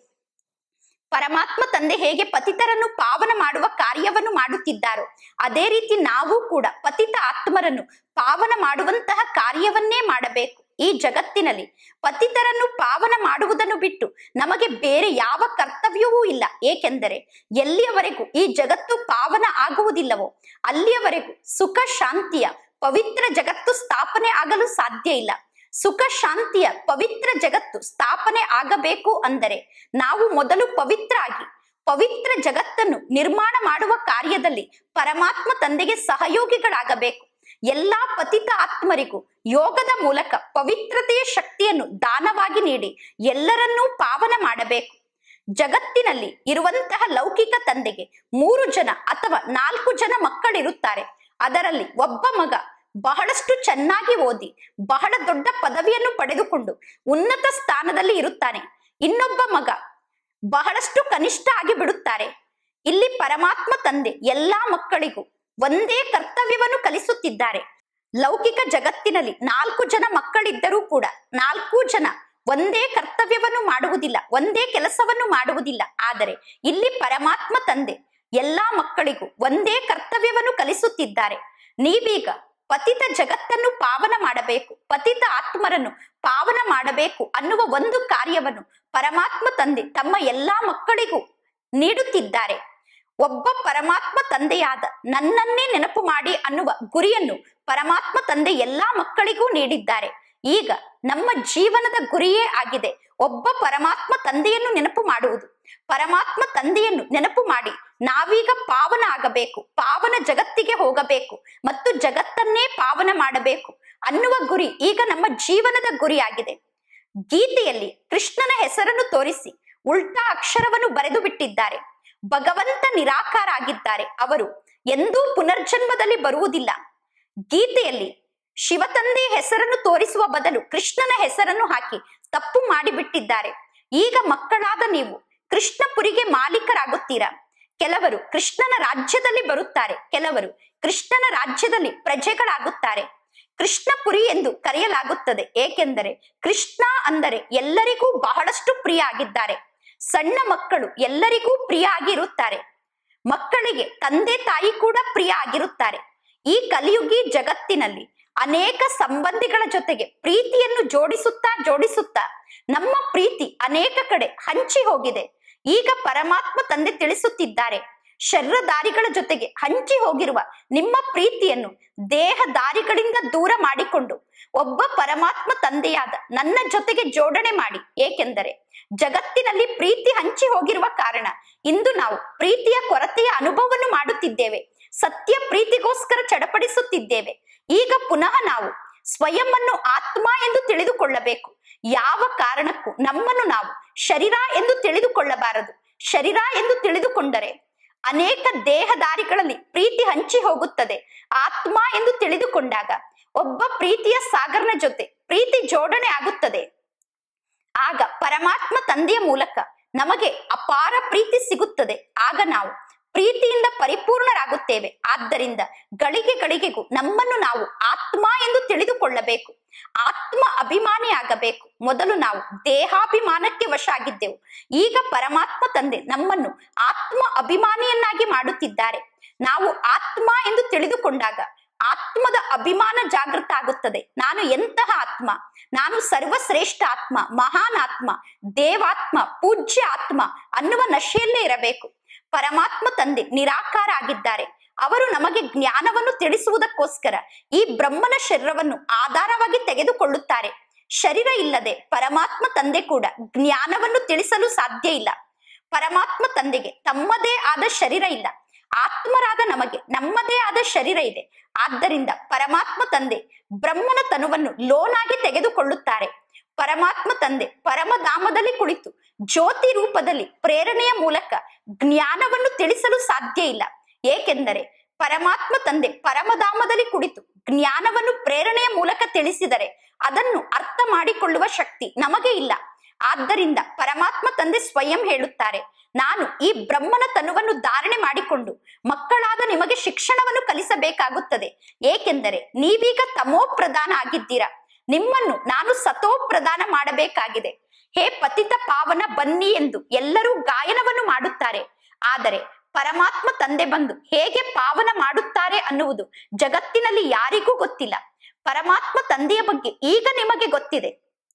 ಪರಮಾತ್ಮ ತಂದೆ ಹೇಗೆ ಪತಿತರನ್ನು ಪಾವನ ಮಾಡುವ ಕಾರ್ಯವನ್ನು ಮಾಡುತ್ತಿದ್ದಾರೋ ಅದೇ ರೀತಿ ನಾವು ಕೂಡ ಪತಿತ ಆತ್ಮರನ್ನು ಪಾವನ ಮಾಡುವಂತಹ ಕಾರ್ಯವನ್ನೇ ಮಾಡಬೇಕು ಈ ಜಗತ್ತಿನಲ್ಲಿ ಪತಿತರನ್ನು ಪಾವನ ಮಾಡುವುದನ್ನು ಬಿಟ್ಟು ನಮಗೆ ಬೇರೆ ಯಾವ ಕರ್ತವ್ಯವೂ ಇಲ್ಲ ಏಕೆಂದರೆ ಎಲ್ಲಿಯವರೆಗೂ ಈ ಜಗತ್ತು ಪಾವನ ಆಗುವುದಿಲ್ಲವೋ ಅಲ್ಲಿಯವರೆಗೂ ಸುಖ ಶಾಂತಿಯ ಪವಿತ್ರ ಜಗತ್ತು ಸ್ಥಾಪನೆ ಆಗಲು ಸಾಧ್ಯ ಇಲ್ಲ ಸುಖ ಶಾಂತಿಯ ಪವಿತ್ರ ಜಗತ್ತು ಸ್ಥಾಪನೆ ಆಗಬೇಕು ಅಂದರೆ ನಾವು ಮೊದಲು ಪವಿತ್ರ ಆಗಿ ಪವಿತ್ರ ಜಗತ್ತನ್ನು ನಿರ್ಮಾಣ ಮಾಡುವ ಕಾರ್ಯದಲ್ಲಿ ಪರಮಾತ್ಮ ತಂದೆಗೆ ಸಹಯೋಗಿಗಳಾಗಬೇಕು ಎಲ್ಲಾ ಪತಿತ ಆತ್ಮರಿಗೂ ಯೋಗದ ಮೂಲಕ ಪವಿತ್ರತೆಯ ಶಕ್ತಿಯನ್ನು ದಾನವಾಗಿ ನೀಡಿ ಎಲ್ಲರನ್ನೂ ಪಾವನ ಮಾಡಬೇಕು ಜಗತ್ತಿನಲ್ಲಿ ಇರುವಂತಹ ಲೌಕಿಕ ತಂದೆಗೆ ಮೂರು ಜನ ಅಥವಾ ನಾಲ್ಕು ಜನ ಮಕ್ಕಳಿರುತ್ತಾರೆ ಅದರಲ್ಲಿ ಒಬ್ಬ ಮಗ ಬಹಳಷ್ಟು ಚೆನ್ನಾಗಿ ಓದಿ ಬಹಳ ದೊಡ್ಡ ಪದವಿಯನ್ನು ಪಡೆದುಕೊಂಡು ಉನ್ನತ ಸ್ಥಾನದಲ್ಲಿ ಇರುತ್ತಾನೆ ಇನ್ನೊಬ್ಬ ಮಗ ಬಹಳಷ್ಟು ಕನಿಷ್ಠ ಆಗಿ ಬಿಡುತ್ತಾರೆ ಇಲ್ಲಿ ಪರಮಾತ್ಮ ತಂದೆ ಎಲ್ಲಾ ಮಕ್ಕಳಿಗೂ ಒಂದೇ ಕರ್ತವ್ಯವನ್ನು ಕಲಿಸುತ್ತಿದ್ದಾರೆ ಲೌಕಿಕ ಜಗತ್ತಿನಲ್ಲಿ ನಾಲ್ಕು ಜನ ಮಕ್ಕಳಿದ್ದರೂ ಕೂಡ ನಾಲ್ಕು ಜನ ಒಂದೇ ಕರ್ತವ್ಯವನ್ನು ಮಾಡುವುದಿಲ್ಲ ಒಂದೇ ಕೆಲಸವನ್ನು ಮಾಡುವುದಿಲ್ಲ ಆದರೆ ಇಲ್ಲಿ ಪರಮಾತ್ಮ ತಂದೆ ಎಲ್ಲಾ ಮಕ್ಕಳಿಗೂ ಒಂದೇ ಕರ್ತವ್ಯವನ್ನು ಕಲಿಸುತ್ತಿದ್ದಾರೆ ನೀವೀಗ ಪತಿತ ಜಗತ್ತನ್ನು ಪಾವನ ಮಾಡಬೇಕು ಪತಿತ ಆತ್ಮರನ್ನು ಪಾವನ ಮಾಡಬೇಕು ಅನ್ನುವ ಒಂದು ಕಾರ್ಯವನ್ನು ಪರಮಾತ್ಮ ತಂದೆ ತಮ್ಮ ಎಲ್ಲಾ ಮಕ್ಕಳಿಗೂ ನೀಡುತ್ತಿದ್ದಾರೆ ಒಬ್ಬ ಪರಮಾತ್ಮ ತಂದೆಯಾದ ನನ್ನನ್ನೇ ನೆನಪು ಮಾಡಿ ಅನ್ನುವ ಗುರಿಯನ್ನು ಪರಮಾತ್ಮ ತಂದೆ ಎಲ್ಲಾ ಮಕ್ಕಳಿಗೂ ನೀಡಿದ್ದಾರೆ ಈಗ ನಮ್ಮ ಜೀವನದ ಗುರಿಯೇ ಆಗಿದೆ ಒಬ್ಬ ಪರಮಾತ್ಮ ತಂದೆಯನ್ನು ನೆನಪು ಮಾಡುವುದು ಪರಮಾತ್ಮ ತಂದೆಯನ್ನು ನೆನಪು ಮಾಡಿ ನಾವೀಗ ಪಾವನ ಆಗಬೇಕು ಪಾವನ ಜಗತ್ತಿಗೆ ಹೋಗಬೇಕು ಮತ್ತು ಜಗತ್ತನ್ನೇ ಪಾವನ ಮಾಡಬೇಕು ಅನ್ನುವ ಗುರಿ ಈಗ ನಮ್ಮ ಜೀವನದ ಗುರಿಯಾಗಿದೆ ಗೀತೆಯಲ್ಲಿ ಕೃಷ್ಣನ ಹೆಸರನ್ನು ತೋರಿಸಿ ಉಲ್ಟಾ ಅಕ್ಷರವನ್ನು ಬರೆದು ಬಿಟ್ಟಿದ್ದಾರೆ ಭಗವಂತ ನಿರಾಕಾರ ಆಗಿದ್ದಾರೆ ಅವರು ಎಂದೂ ಪುನರ್ಜನ್ಮದಲ್ಲಿ ಬರುವುದಿಲ್ಲ ಗೀತೆಯಲ್ಲಿ ಶಿವತಂದೆ ಹೆಸರನ್ನು ತೋರಿಸುವ ಬದಲು ಕೃಷ್ಣನ ಹೆಸರನ್ನು ಹಾಕಿ ತಪ್ಪು ಮಾಡಿಬಿಟ್ಟಿದ್ದಾರೆ ಈಗ ಮಕ್ಕಳಾದ ನೀವು ಕೃಷ್ಣಪುರಿಗೆ ಮಾಲೀಕರಾಗುತ್ತೀರಾ ಕೆಲವರು ಕೃಷ್ಣನ ರಾಜ್ಯದಲ್ಲಿ ಬರುತ್ತಾರೆ ಕೆಲವರು ಕೃಷ್ಣನ ರಾಜ್ಯದಲ್ಲಿ ಪ್ರಜೆಗಳಾಗುತ್ತಾರೆ ಕೃಷ್ಣಪುರಿ ಎಂದು ಕರೆಯಲಾಗುತ್ತದೆ ಏಕೆಂದರೆ ಕೃಷ್ಣ ಅಂದರೆ ಎಲ್ಲರಿಗೂ ಬಹಳಷ್ಟು ಪ್ರಿಯ ಆಗಿದ್ದಾರೆ ಸಣ್ಣ ಮಕ್ಕಳು ಎಲ್ಲರಿಗೂ ಪ್ರಿಯ ಆಗಿರುತ್ತಾರೆ ಮಕ್ಕಳಿಗೆ ತಂದೆ ತಾಯಿ ಕೂಡ ಪ್ರಿಯ ಆಗಿರುತ್ತಾರೆ ಈ ಕಲಿಯುಗಿ ಜಗತ್ತಿನಲ್ಲಿ ಅನೇಕ ಸಂಬಂಧಿಗಳ ಜೊತೆಗೆ ಪ್ರೀತಿಯನ್ನು ಜೋಡಿಸುತ್ತಾ ಜೋಡಿಸುತ್ತಾ ನಮ್ಮ ಪ್ರೀತಿ ಅನೇಕ ಕಡೆ ಹಂಚಿ ಹೋಗಿದೆ ಈಗ ಪರಮಾತ್ಮ ತಂದೆ ತಿಳಿಸುತ್ತಿದ್ದಾರೆ ಶರೀರದಾರಿಗಳ ಜೊತೆಗೆ ಹಂಚಿ ಹೋಗಿರುವ ನಿಮ್ಮ ಪ್ರೀತಿಯನ್ನು ದೇಹದಾರಿಗಳಿಂದ ದೂರ ಮಾಡಿಕೊಂಡು ಒಬ್ಬ ಪರಮಾತ್ಮ ತಂದೆಯಾದ ನನ್ನ ಜೊತೆಗೆ ಜೋಡಣೆ ಮಾಡಿ ಏಕೆಂದರೆ ಜಗತ್ತಿನಲ್ಲಿ ಪ್ರೀತಿ ಹಂಚಿ ಹೋಗಿರುವ ಕಾರಣ ಇಂದು ನಾವು ಪ್ರೀತಿಯ ಕೊರತೆಯ ಅನುಭವವನ್ನು ಮಾಡುತ್ತಿದ್ದೇವೆ ಸತ್ಯ ಪ್ರೀತಿಗೋಸ್ಕರ ಚಡಪಡಿಸುತ್ತಿದ್ದೇವೆ ಈಗ ಪುನಃ ನಾವು ಸ್ವಯಂವನ್ನು ಆತ್ಮ ಎಂದು ತಿಳಿದುಕೊಳ್ಳಬೇಕು ಯಾವ ಕಾರಣಕ್ಕೂ ನಮ್ಮನ್ನು ನಾವು ಶರೀರ ಎಂದು ತಿಳಿದುಕೊಳ್ಳಬಾರದು ಶರೀರ ಎಂದು ತಿಳಿದುಕೊಂಡರೆ ಅನೇಕ ದೇಹದಾರಿಗಳಲ್ಲಿ ಪ್ರೀತಿ ಹಂಚಿ ಹೋಗುತ್ತದೆ ಆತ್ಮ ಎಂದು ತಿಳಿದುಕೊಂಡಾಗ ಒಬ್ಬ ಪ್ರೀತಿಯ ಸಾಗರನ ಜೊತೆ ಪ್ರೀತಿ ಜೋಡಣೆ ಆಗುತ್ತದೆ ಆಗ ಪರಮಾತ್ಮ ತಂದೆಯ ಮೂಲಕ ನಮಗೆ ಅಪಾರ ಪ್ರೀತಿ ಸಿಗುತ್ತದೆ ಆಗ ನಾವು ಪ್ರೀತಿಯಿಂದ ಪರಿಪೂರ್ಣರಾಗುತ್ತೇವೆ ಆದ್ದರಿಂದ ಗಳಿಗೆ ಗಳಿಗೆಗೂ ನಮ್ಮನ್ನು ನಾವು ಆತ್ಮ ಎಂದು ತಿಳಿದುಕೊಳ್ಳಬೇಕು ಆತ್ಮ ಅಭಿಮಾನಿ ಆಗಬೇಕು ಮೊದಲು ನಾವು ದೇಹಾಭಿಮಾನಕ್ಕೆ ವಶ ಆಗಿದ್ದೆವು ಈಗ ಪರಮಾತ್ಮ ತಂದೆ ನಮ್ಮನ್ನು ಆತ್ಮ ಅಭಿಮಾನಿಯನ್ನಾಗಿ ಮಾಡುತ್ತಿದ್ದಾರೆ ನಾವು ಆತ್ಮ ಎಂದು ತಿಳಿದುಕೊಂಡಾಗ ಆತ್ಮದ ಅಭಿಮಾನ ಜಾಗೃತ ಆಗುತ್ತದೆ ನಾನು ಎಂತಹ ಆತ್ಮ ನಾನು ಸರ್ವಶ್ರೇಷ್ಠ ಆತ್ಮ ಮಹಾನ್ ಆತ್ಮ ದೇವಾತ್ಮ ಪೂಜ್ಯ ಆತ್ಮ ಅನ್ನುವ ನಶೆಯಲ್ಲೇ ಇರಬೇಕು ಪರಮಾತ್ಮ ತಂದೆ ನಿರಾಕಾರ ಆಗಿದ್ದಾರೆ ಅವರು ನಮಗೆ ಜ್ಞಾನವನ್ನು ತಿಳಿಸುವುದಕ್ಕೋಸ್ಕರ ಈ ಬ್ರಹ್ಮನ ಶರೀರವನ್ನು ಆಧಾರವಾಗಿ ತೆಗೆದುಕೊಳ್ಳುತ್ತಾರೆ ಶರೀರ ಇಲ್ಲದೆ ಪರಮಾತ್ಮ ತಂದೆ ಕೂಡ ಜ್ಞಾನವನ್ನು ತಿಳಿಸಲು ಸಾಧ್ಯ ಇಲ್ಲ ಪರಮಾತ್ಮ ತಂದೆಗೆ ತಮ್ಮದೇ ಆದ ಶರೀರ ಇಲ್ಲ ಆತ್ಮರಾದ ನಮಗೆ ನಮ್ಮದೇ ಆದ ಶರೀರ ಇದೆ ಆದ್ದರಿಂದ ಪರಮಾತ್ಮ ತಂದೆ ಬ್ರಹ್ಮನ ತನುವನ್ನು ಲೋನಾಗಿ ತೆಗೆದುಕೊಳ್ಳುತ್ತಾರೆ ಪರಮಾತ್ಮ ತಂದೆ ಪರಮಧಾಮದಲ್ಲಿ ಕುಳಿತು ಜ್ಯೋತಿ ರೂಪದಲ್ಲಿ ಪ್ರೇರಣೆಯ ಮೂಲಕ ಜ್ಞಾನವನ್ನು ತಿಳಿಸಲು ಸಾಧ್ಯ ಇಲ್ಲ ಏಕೆಂದರೆ ಪರಮಾತ್ಮ ತಂದೆ ಪರಮಧಾಮದಲ್ಲಿ ಕುಳಿತು ಜ್ಞಾನವನ್ನು ಪ್ರೇರಣೆಯ ಮೂಲಕ ತಿಳಿಸಿದರೆ ಅದನ್ನು ಅರ್ಥ ಮಾಡಿಕೊಳ್ಳುವ ಶಕ್ತಿ ನಮಗೆ ಇಲ್ಲ ಆದ್ದರಿಂದ ಪರಮಾತ್ಮ ತಂದೆ ಸ್ವಯಂ ಹೇಳುತ್ತಾರೆ ನಾನು ಈ ಬ್ರಹ್ಮನ ತನುವನ್ನು ಧಾರಣೆ ಮಾಡಿಕೊಂಡು ಮಕ್ಕಳಾದ ನಿಮಗೆ ಶಿಕ್ಷಣವನ್ನು ಕಲಿಸಬೇಕಾಗುತ್ತದೆ ಏಕೆಂದರೆ ನೀವೀಗ ತಮೋ ಪ್ರಧಾನ ಆಗಿದ್ದೀರಾ ನಿಮ್ಮನ್ನು ನಾನು ಸತೋ ಪ್ರದಾನ ಮಾಡಬೇಕಾಗಿದೆ ಹೇ ಪತಿತ ಪಾವನ ಬನ್ನಿ ಎಂದು ಎಲ್ಲರೂ ಗಾಯನವನ್ನು ಮಾಡುತ್ತಾರೆ ಆದರೆ ಪರಮಾತ್ಮ ತಂದೆ ಬಂದು ಹೇಗೆ ಪಾವನ ಮಾಡುತ್ತಾರೆ ಅನ್ನುವುದು ಜಗತ್ತಿನಲ್ಲಿ ಯಾರಿಗೂ ಗೊತ್ತಿಲ್ಲ ಪರಮಾತ್ಮ ತಂದೆಯ ಬಗ್ಗೆ ಈಗ ನಿಮಗೆ ಗೊತ್ತಿದೆ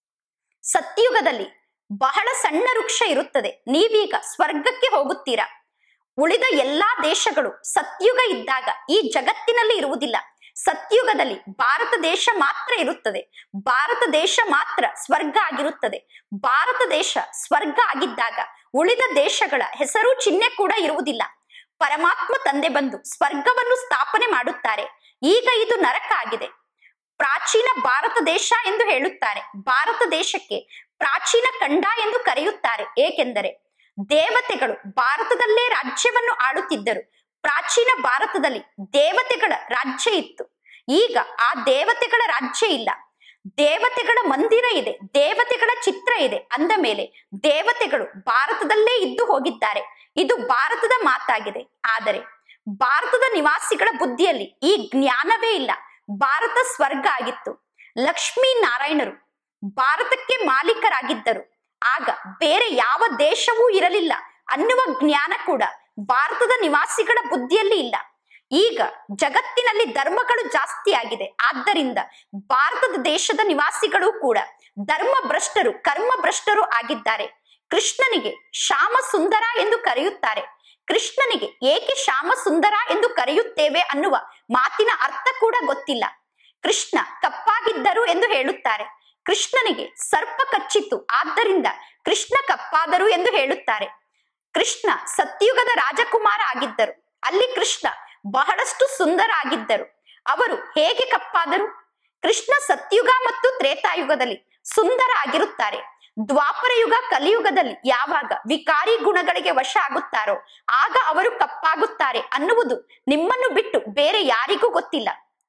ಸತ್ಯುಗದಲ್ಲಿ ಬಹಳ ಸಣ್ಣ ವೃಕ್ಷ ಇರುತ್ತದೆ ನೀವೀಗ ಸ್ವರ್ಗಕ್ಕೆ ಹೋಗುತ್ತೀರಾ ಉಳಿದ ಎಲ್ಲಾ ದೇಶಗಳು ಸತ್ಯುಗ ಇದ್ದಾಗ ಈ ಜಗತ್ತಿನಲ್ಲಿ ಇರುವುದಿಲ್ಲ ಸತ್ಯುಗದಲ್ಲಿ ಭಾರತ ದೇಶ ಮಾತ್ರ ಇರುತ್ತದೆ ಭಾರತ ದೇಶ ಮಾತ್ರ ಸ್ವರ್ಗ ಆಗಿರುತ್ತದೆ ಭಾರತ ದೇಶ ಸ್ವರ್ಗ ಆಗಿದ್ದಾಗ ಉಳಿದ ದೇಶಗಳ ಹೆಸರು ಚಿಹ್ನೆ ಕೂಡ ಇರುವುದಿಲ್ಲ ಪರಮಾತ್ಮ ತಂದೆ ಬಂದು ಸ್ವರ್ಗವನ್ನು ಸ್ಥಾಪನೆ ಮಾಡುತ್ತಾರೆ ಈಗ ಇದು ನರಕ ಆಗಿದೆ ಪ್ರಾಚೀನ ಭಾರತ ದೇಶ ಎಂದು ಹೇಳುತ್ತಾರೆ ಭಾರತ ದೇಶಕ್ಕೆ ಪ್ರಾಚೀನ ಖಂಡ ಎಂದು ಕರೆಯುತ್ತಾರೆ ಏಕೆಂದರೆ ದೇವತೆಗಳು ಭಾರತದಲ್ಲೇ ರಾಜ್ಯವನ್ನು ಆಳುತ್ತಿದ್ದರು ಪ್ರಾಚೀನ ಭಾರತದಲ್ಲಿ ದೇವತೆಗಳ ರಾಜ್ಯ ಇತ್ತು ಈಗ ಆ ದೇವತೆಗಳ ರಾಜ್ಯ ಇಲ್ಲ ದೇವತೆಗಳ ಮಂದಿರ ಇದೆ ದೇವತೆಗಳ ಚಿತ್ರ ಇದೆ ಅಂದ ಮೇಲೆ ದೇವತೆಗಳು ಭಾರತದಲ್ಲೇ ಇದ್ದು ಹೋಗಿದ್ದಾರೆ ಇದು ಭಾರತದ ಮಾತಾಗಿದೆ ಆದರೆ ಭಾರತದ ನಿವಾಸಿಗಳ ಬುದ್ಧಿಯಲ್ಲಿ ಈ ಜ್ಞಾನವೇ ಇಲ್ಲ ಭಾರತ ಸ್ವರ್ಗ ಆಗಿತ್ತು ಲಕ್ಷ್ಮೀ ನಾರಾಯಣರು ಭಾರತಕ್ಕೆ ಮಾಲೀಕರಾಗಿದ್ದರು ಆಗ ಬೇರೆ ಯಾವ ದೇಶವೂ ಇರಲಿಲ್ಲ ಅನ್ನುವ ಜ್ಞಾನ ಕೂಡ ಭಾರತದ ನಿವಾಸಿಗಳ ಬುದ್ಧಿಯಲ್ಲಿ ಇಲ್ಲ ಈಗ ಜಗತ್ತಿನಲ್ಲಿ ಧರ್ಮಗಳು ಜಾಸ್ತಿ ಆಗಿದೆ ಆದ್ದರಿಂದ ಭಾರತದ ದೇಶದ ನಿವಾಸಿಗಳು ಕೂಡ ಧರ್ಮ ಭ್ರಷ್ಟರು ಕರ್ಮ ಭ್ರಷ್ಟರು ಆಗಿದ್ದಾರೆ ಕೃಷ್ಣನಿಗೆ ಶ್ಯಾಮ ಸುಂದರ ಎಂದು ಕರೆಯುತ್ತಾರೆ ಕೃಷ್ಣನಿಗೆ ಏಕೆ ಶ್ಯಾಮ ಸುಂದರ ಎಂದು ಕರೆಯುತ್ತೇವೆ ಅನ್ನುವ ಮಾತಿನ ಅರ್ಥ ಕೂಡ ಗೊತ್ತಿಲ್ಲ ಕೃಷ್ಣ ಕಪ್ಪಾಗಿದ್ದರು ಎಂದು ಹೇಳುತ್ತಾರೆ ಕೃಷ್ಣನಿಗೆ ಸರ್ಪ ಕಚ್ಚಿತು ಆದ್ದರಿಂದ ಕೃಷ್ಣ ಕಪ್ಪಾದರು ಎಂದು ಹೇಳುತ್ತಾರೆ ಕೃಷ್ಣ ಸತ್ಯುಗದ ರಾಜಕುಮಾರ ಆಗಿದ್ದರು ಅಲ್ಲಿ ಕೃಷ್ಣ ಬಹಳಷ್ಟು ಸುಂದರ ಆಗಿದ್ದರು ಅವರು ಹೇಗೆ ಕಪ್ಪಾದರು ಕೃಷ್ಣ ಸತ್ಯುಗ ಮತ್ತು ತ್ರೇತಾಯುಗದಲ್ಲಿ ಸುಂದರ ಆಗಿರುತ್ತಾರೆ ದ್ವಾಪರ ಯುಗ ಕಲಿಯುಗದಲ್ಲಿ ಯಾವಾಗ ವಿಕಾರಿ ಗುಣಗಳಿಗೆ ವಶ ಆಗುತ್ತಾರೋ ಆಗ ಅವರು ಕಪ್ಪಾಗುತ್ತಾರೆ ಅನ್ನುವುದು ನಿಮ್ಮನ್ನು ಬಿಟ್ಟು ಬೇರೆ ಯಾರಿಗೂ ಗೊತ್ತಿಲ್ಲ